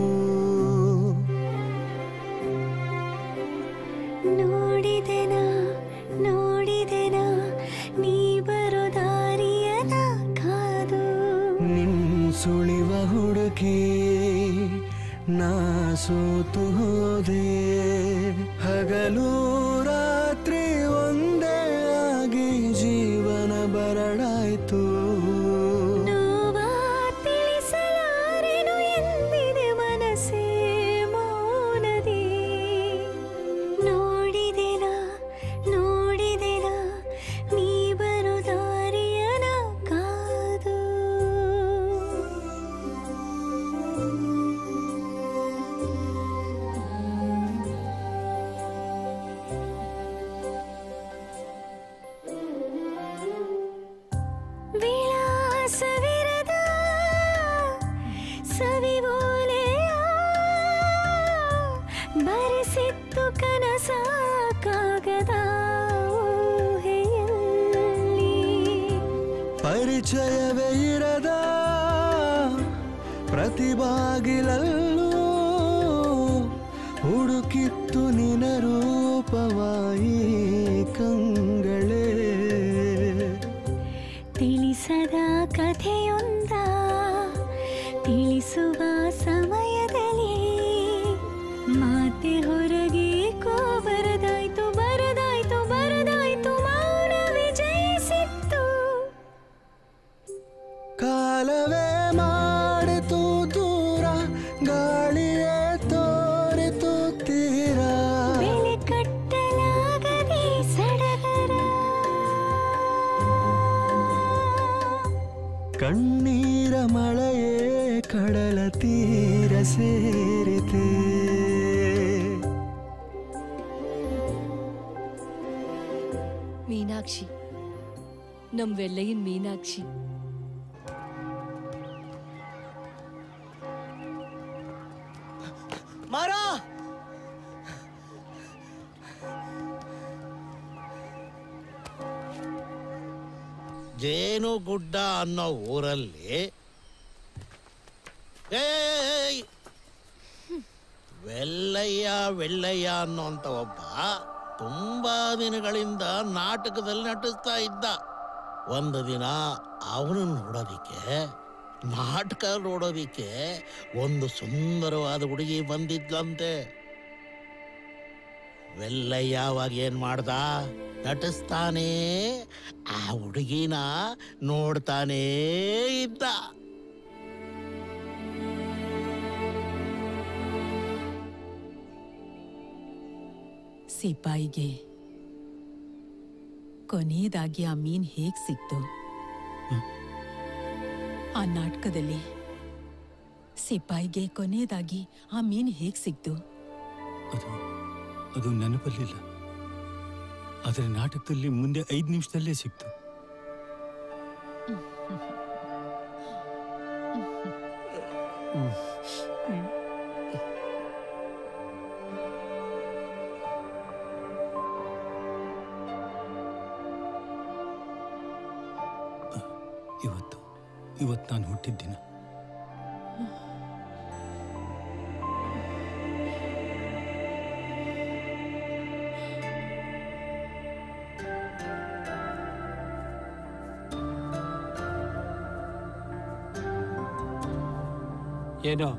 ನೋಡಿದೆನ ನೋಡಿದೆನ ನೀ ಬರೋ ದಾರಿಯನ ಕಾದು ನಿನ್ ಸುಳಿವ ಹುಡುಕಿ ನಾ ಸೋತು ಹೋದೆ ಹಗಲು ರಾತ್ರಿ ಒಂದೇ ಆಗಿ ಜೀವನ ಬರಡಾಯ್ತು ನೋವ ತಿಳಿಸಲಾರೆನು ಎಂದಿದೆ ಮನಸ್ಸೇ ಮೌನದಿ ನೋಡಿದೆನ ನೋಡಿದೆನ ನೀ ಬರೋ ದಾರಿಯನ ಕಾದು ವಿಳಾಸವಿರದ ಸವಿಬೋಲೆಯ ಬರೆಸಿತ್ತು ಕನಸ ಕಾಗದ ಊಹೆಯಲ್ಲಿ ಪರಿಚಯವೇ ಇರದ ಪ್ರತಿಭಾಗಿಲಲ್ಲೂ ಹುಡುಕಿತ್ತು ನಿನ ರೂಪವಾಯಿ ಕಂಗಳೇ ತಿಳಿಸದ ಕಥೆಯೊಂದ ತಿಳಿಸುವ ಸಮಯದಲ್ಲಿ ಮಾತೆ ಹೊರಗೆ ಕೋ ಬರದಾಯ್ತು ಬರದಾಯ್ತು ಬರದಾಯ್ತು ಮೌನ ವಿಜಯಿಸಿತ್ತು ಕಾಲವೇ ಮಾಡಿತು ದೂರ ಗಾಳಿಯೇ ತೋರಿತು ತೀರ ಬೆಲೆ ಕಟ್ಟಲಾಗದೆ ಸಡಗರ ಕಣ್ಣೀರ ಮಳೆಯೇ ಕಡಲ ತೀರ ಸೇರಿತೆ ಮೀನಾಕ್ಷಿ ನಮ್ ವೆಲ್ಲಯ್ಯನ್ ಮೀನಾಕ್ಷಿ ಮಾರ ಜೇನುಗುಡ್ಡ ಅನ್ನೋ ಊರಲ್ಲಿ ಏಯ್! ವೆಲ್ಲಯ್ಯ ವೆಲ್ಲಯ್ಯ ಅನ್ನೋಂಥ ಒಬ್ಬ ತುಂಬಾ ದಿನಗಳಿಂದ ನಾಟಕದಲ್ಲಿ ನಟಿಸ್ತಾ ಇದ್ದ ಒಂದು ದಿನ ಅವನು ನೋಡೋದಿಕ್ಕೆ ನಾಟಕ ನೋಡೋದಿಕ್ಕೆ ಒಂದು ಸುಂದರವಾದ ಹುಡುಗಿ ಬಂದಿದ್ಲಂತೆ ವೆಲ್ಲಯ್ಯ ಅವಾಗ ಏನ್ ಮಾಡ್ದ ನಟಿಸ್ತಾನೇ ಆ ಹುಡುಗಿನ ನೋಡ್ತಾನೇ ಇದ್ದ ಸಿಪಾಯಿಗೆ ಕೊನೆಯದಾಗಿ ಆ ಮೀನ್ ಹೇಗ್ ಸಿಕ್ತು ಆ ನಾಟಕದಲ್ಲಿ ಸಿಪಾಯಿಗೆ ಕೊನೆಯದಾಗಿ ಆ ಮೀನ್ ಹೇಗ್ ಸಿಕ್ತು ಅದು ನೆನಪಲ್ಲಿಲ್ಲ ಆದ್ರೆ ನಾಟಕದಲ್ಲಿ ಮುಂದೆ ಐದು ನಿಮಿಷದಲ್ಲೇ ಸಿಕ್ತು ಇವತ್ತು ಇವತ್ತು ನಾನು ಹುಟ್ಟಿದ ದಿನ ಏನೋ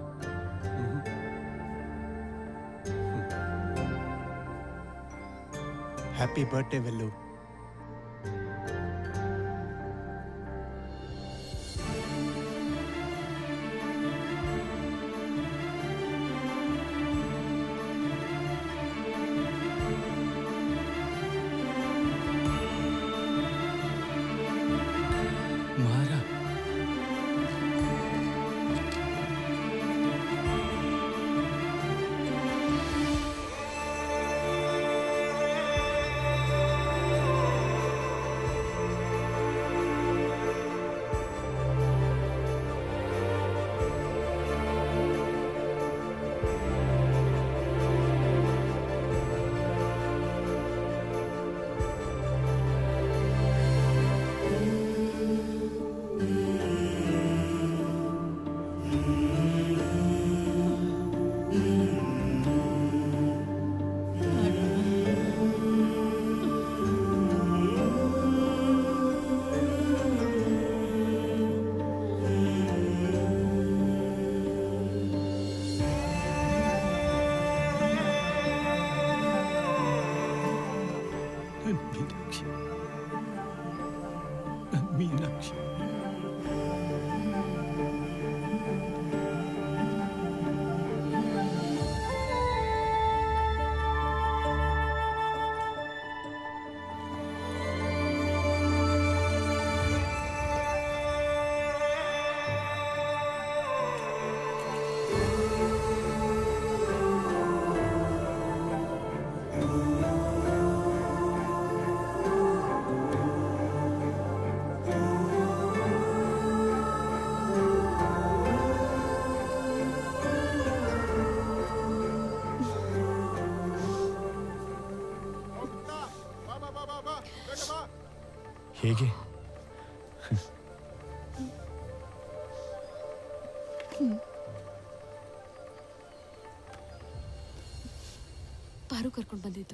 ಹ್ಯಾಪಿ ಬರ್ಡೇ ವೆಲ್ಲು ಮಾರ ನನ್ ಮೀನಾಕ್ಷಿ ನನ್ ಮೀನಾಕ್ಷಿ ಹೇಗೆ ಪಾರು ಕರ್ಕೊಂಡು ಬಂದಿದ್ದು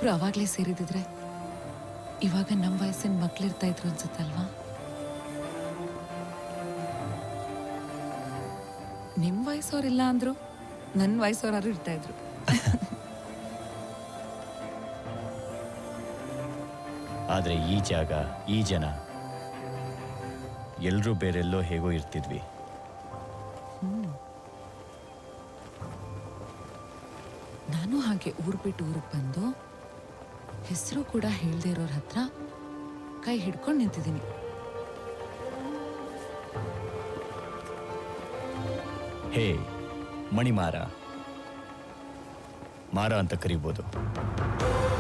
ನಾವಿಬ್ರು ಅವಾಗ್ಲೇ ಸೇರಿದಿದ್ರೆ ಇವಾಗ ನಮ್ಮ ವಯಸ್ಸಿನ ಮಕ್ಳಿರ್ತಾ ಇದ್ರು ಅನ್ಸುತ್ತಲ್ವಾ ನಿಮ್ ವಯಸ್ಸವ್ರಿಲ್ಲ ಅಂದ್ರು ನನ್ನ ವಯಸ್ಸವ್ರಾರು ಇರ್ತಾ ಇದ್ರು ಆದ್ರೆ ಈ ಜಾಗ ಈ ಜನ ಎಲ್ರೂ ಬೇರೆಲ್ಲೋ ಹೇಗೋ ಇರ್ತಿದ್ವಿ ಹ್ಮ್. ನಾನು ಹಾಗೆ ಊರ್ ಬಿಟ್ಟು ಊರಿಗೆ ಬಂದು ಹೆಸರು ಕೂಡ ಹೇಳ್ದೇ ಇರೋರ್ ಹತ್ರ ಕೈ ಹಿಡ್ಕೊಂಡು ನಿಂತಿದ್ದೀನಿ ಹೇ ಮಣಿಮಾರ ಮಾರ ಅಂತ ಕರಿಬೋದು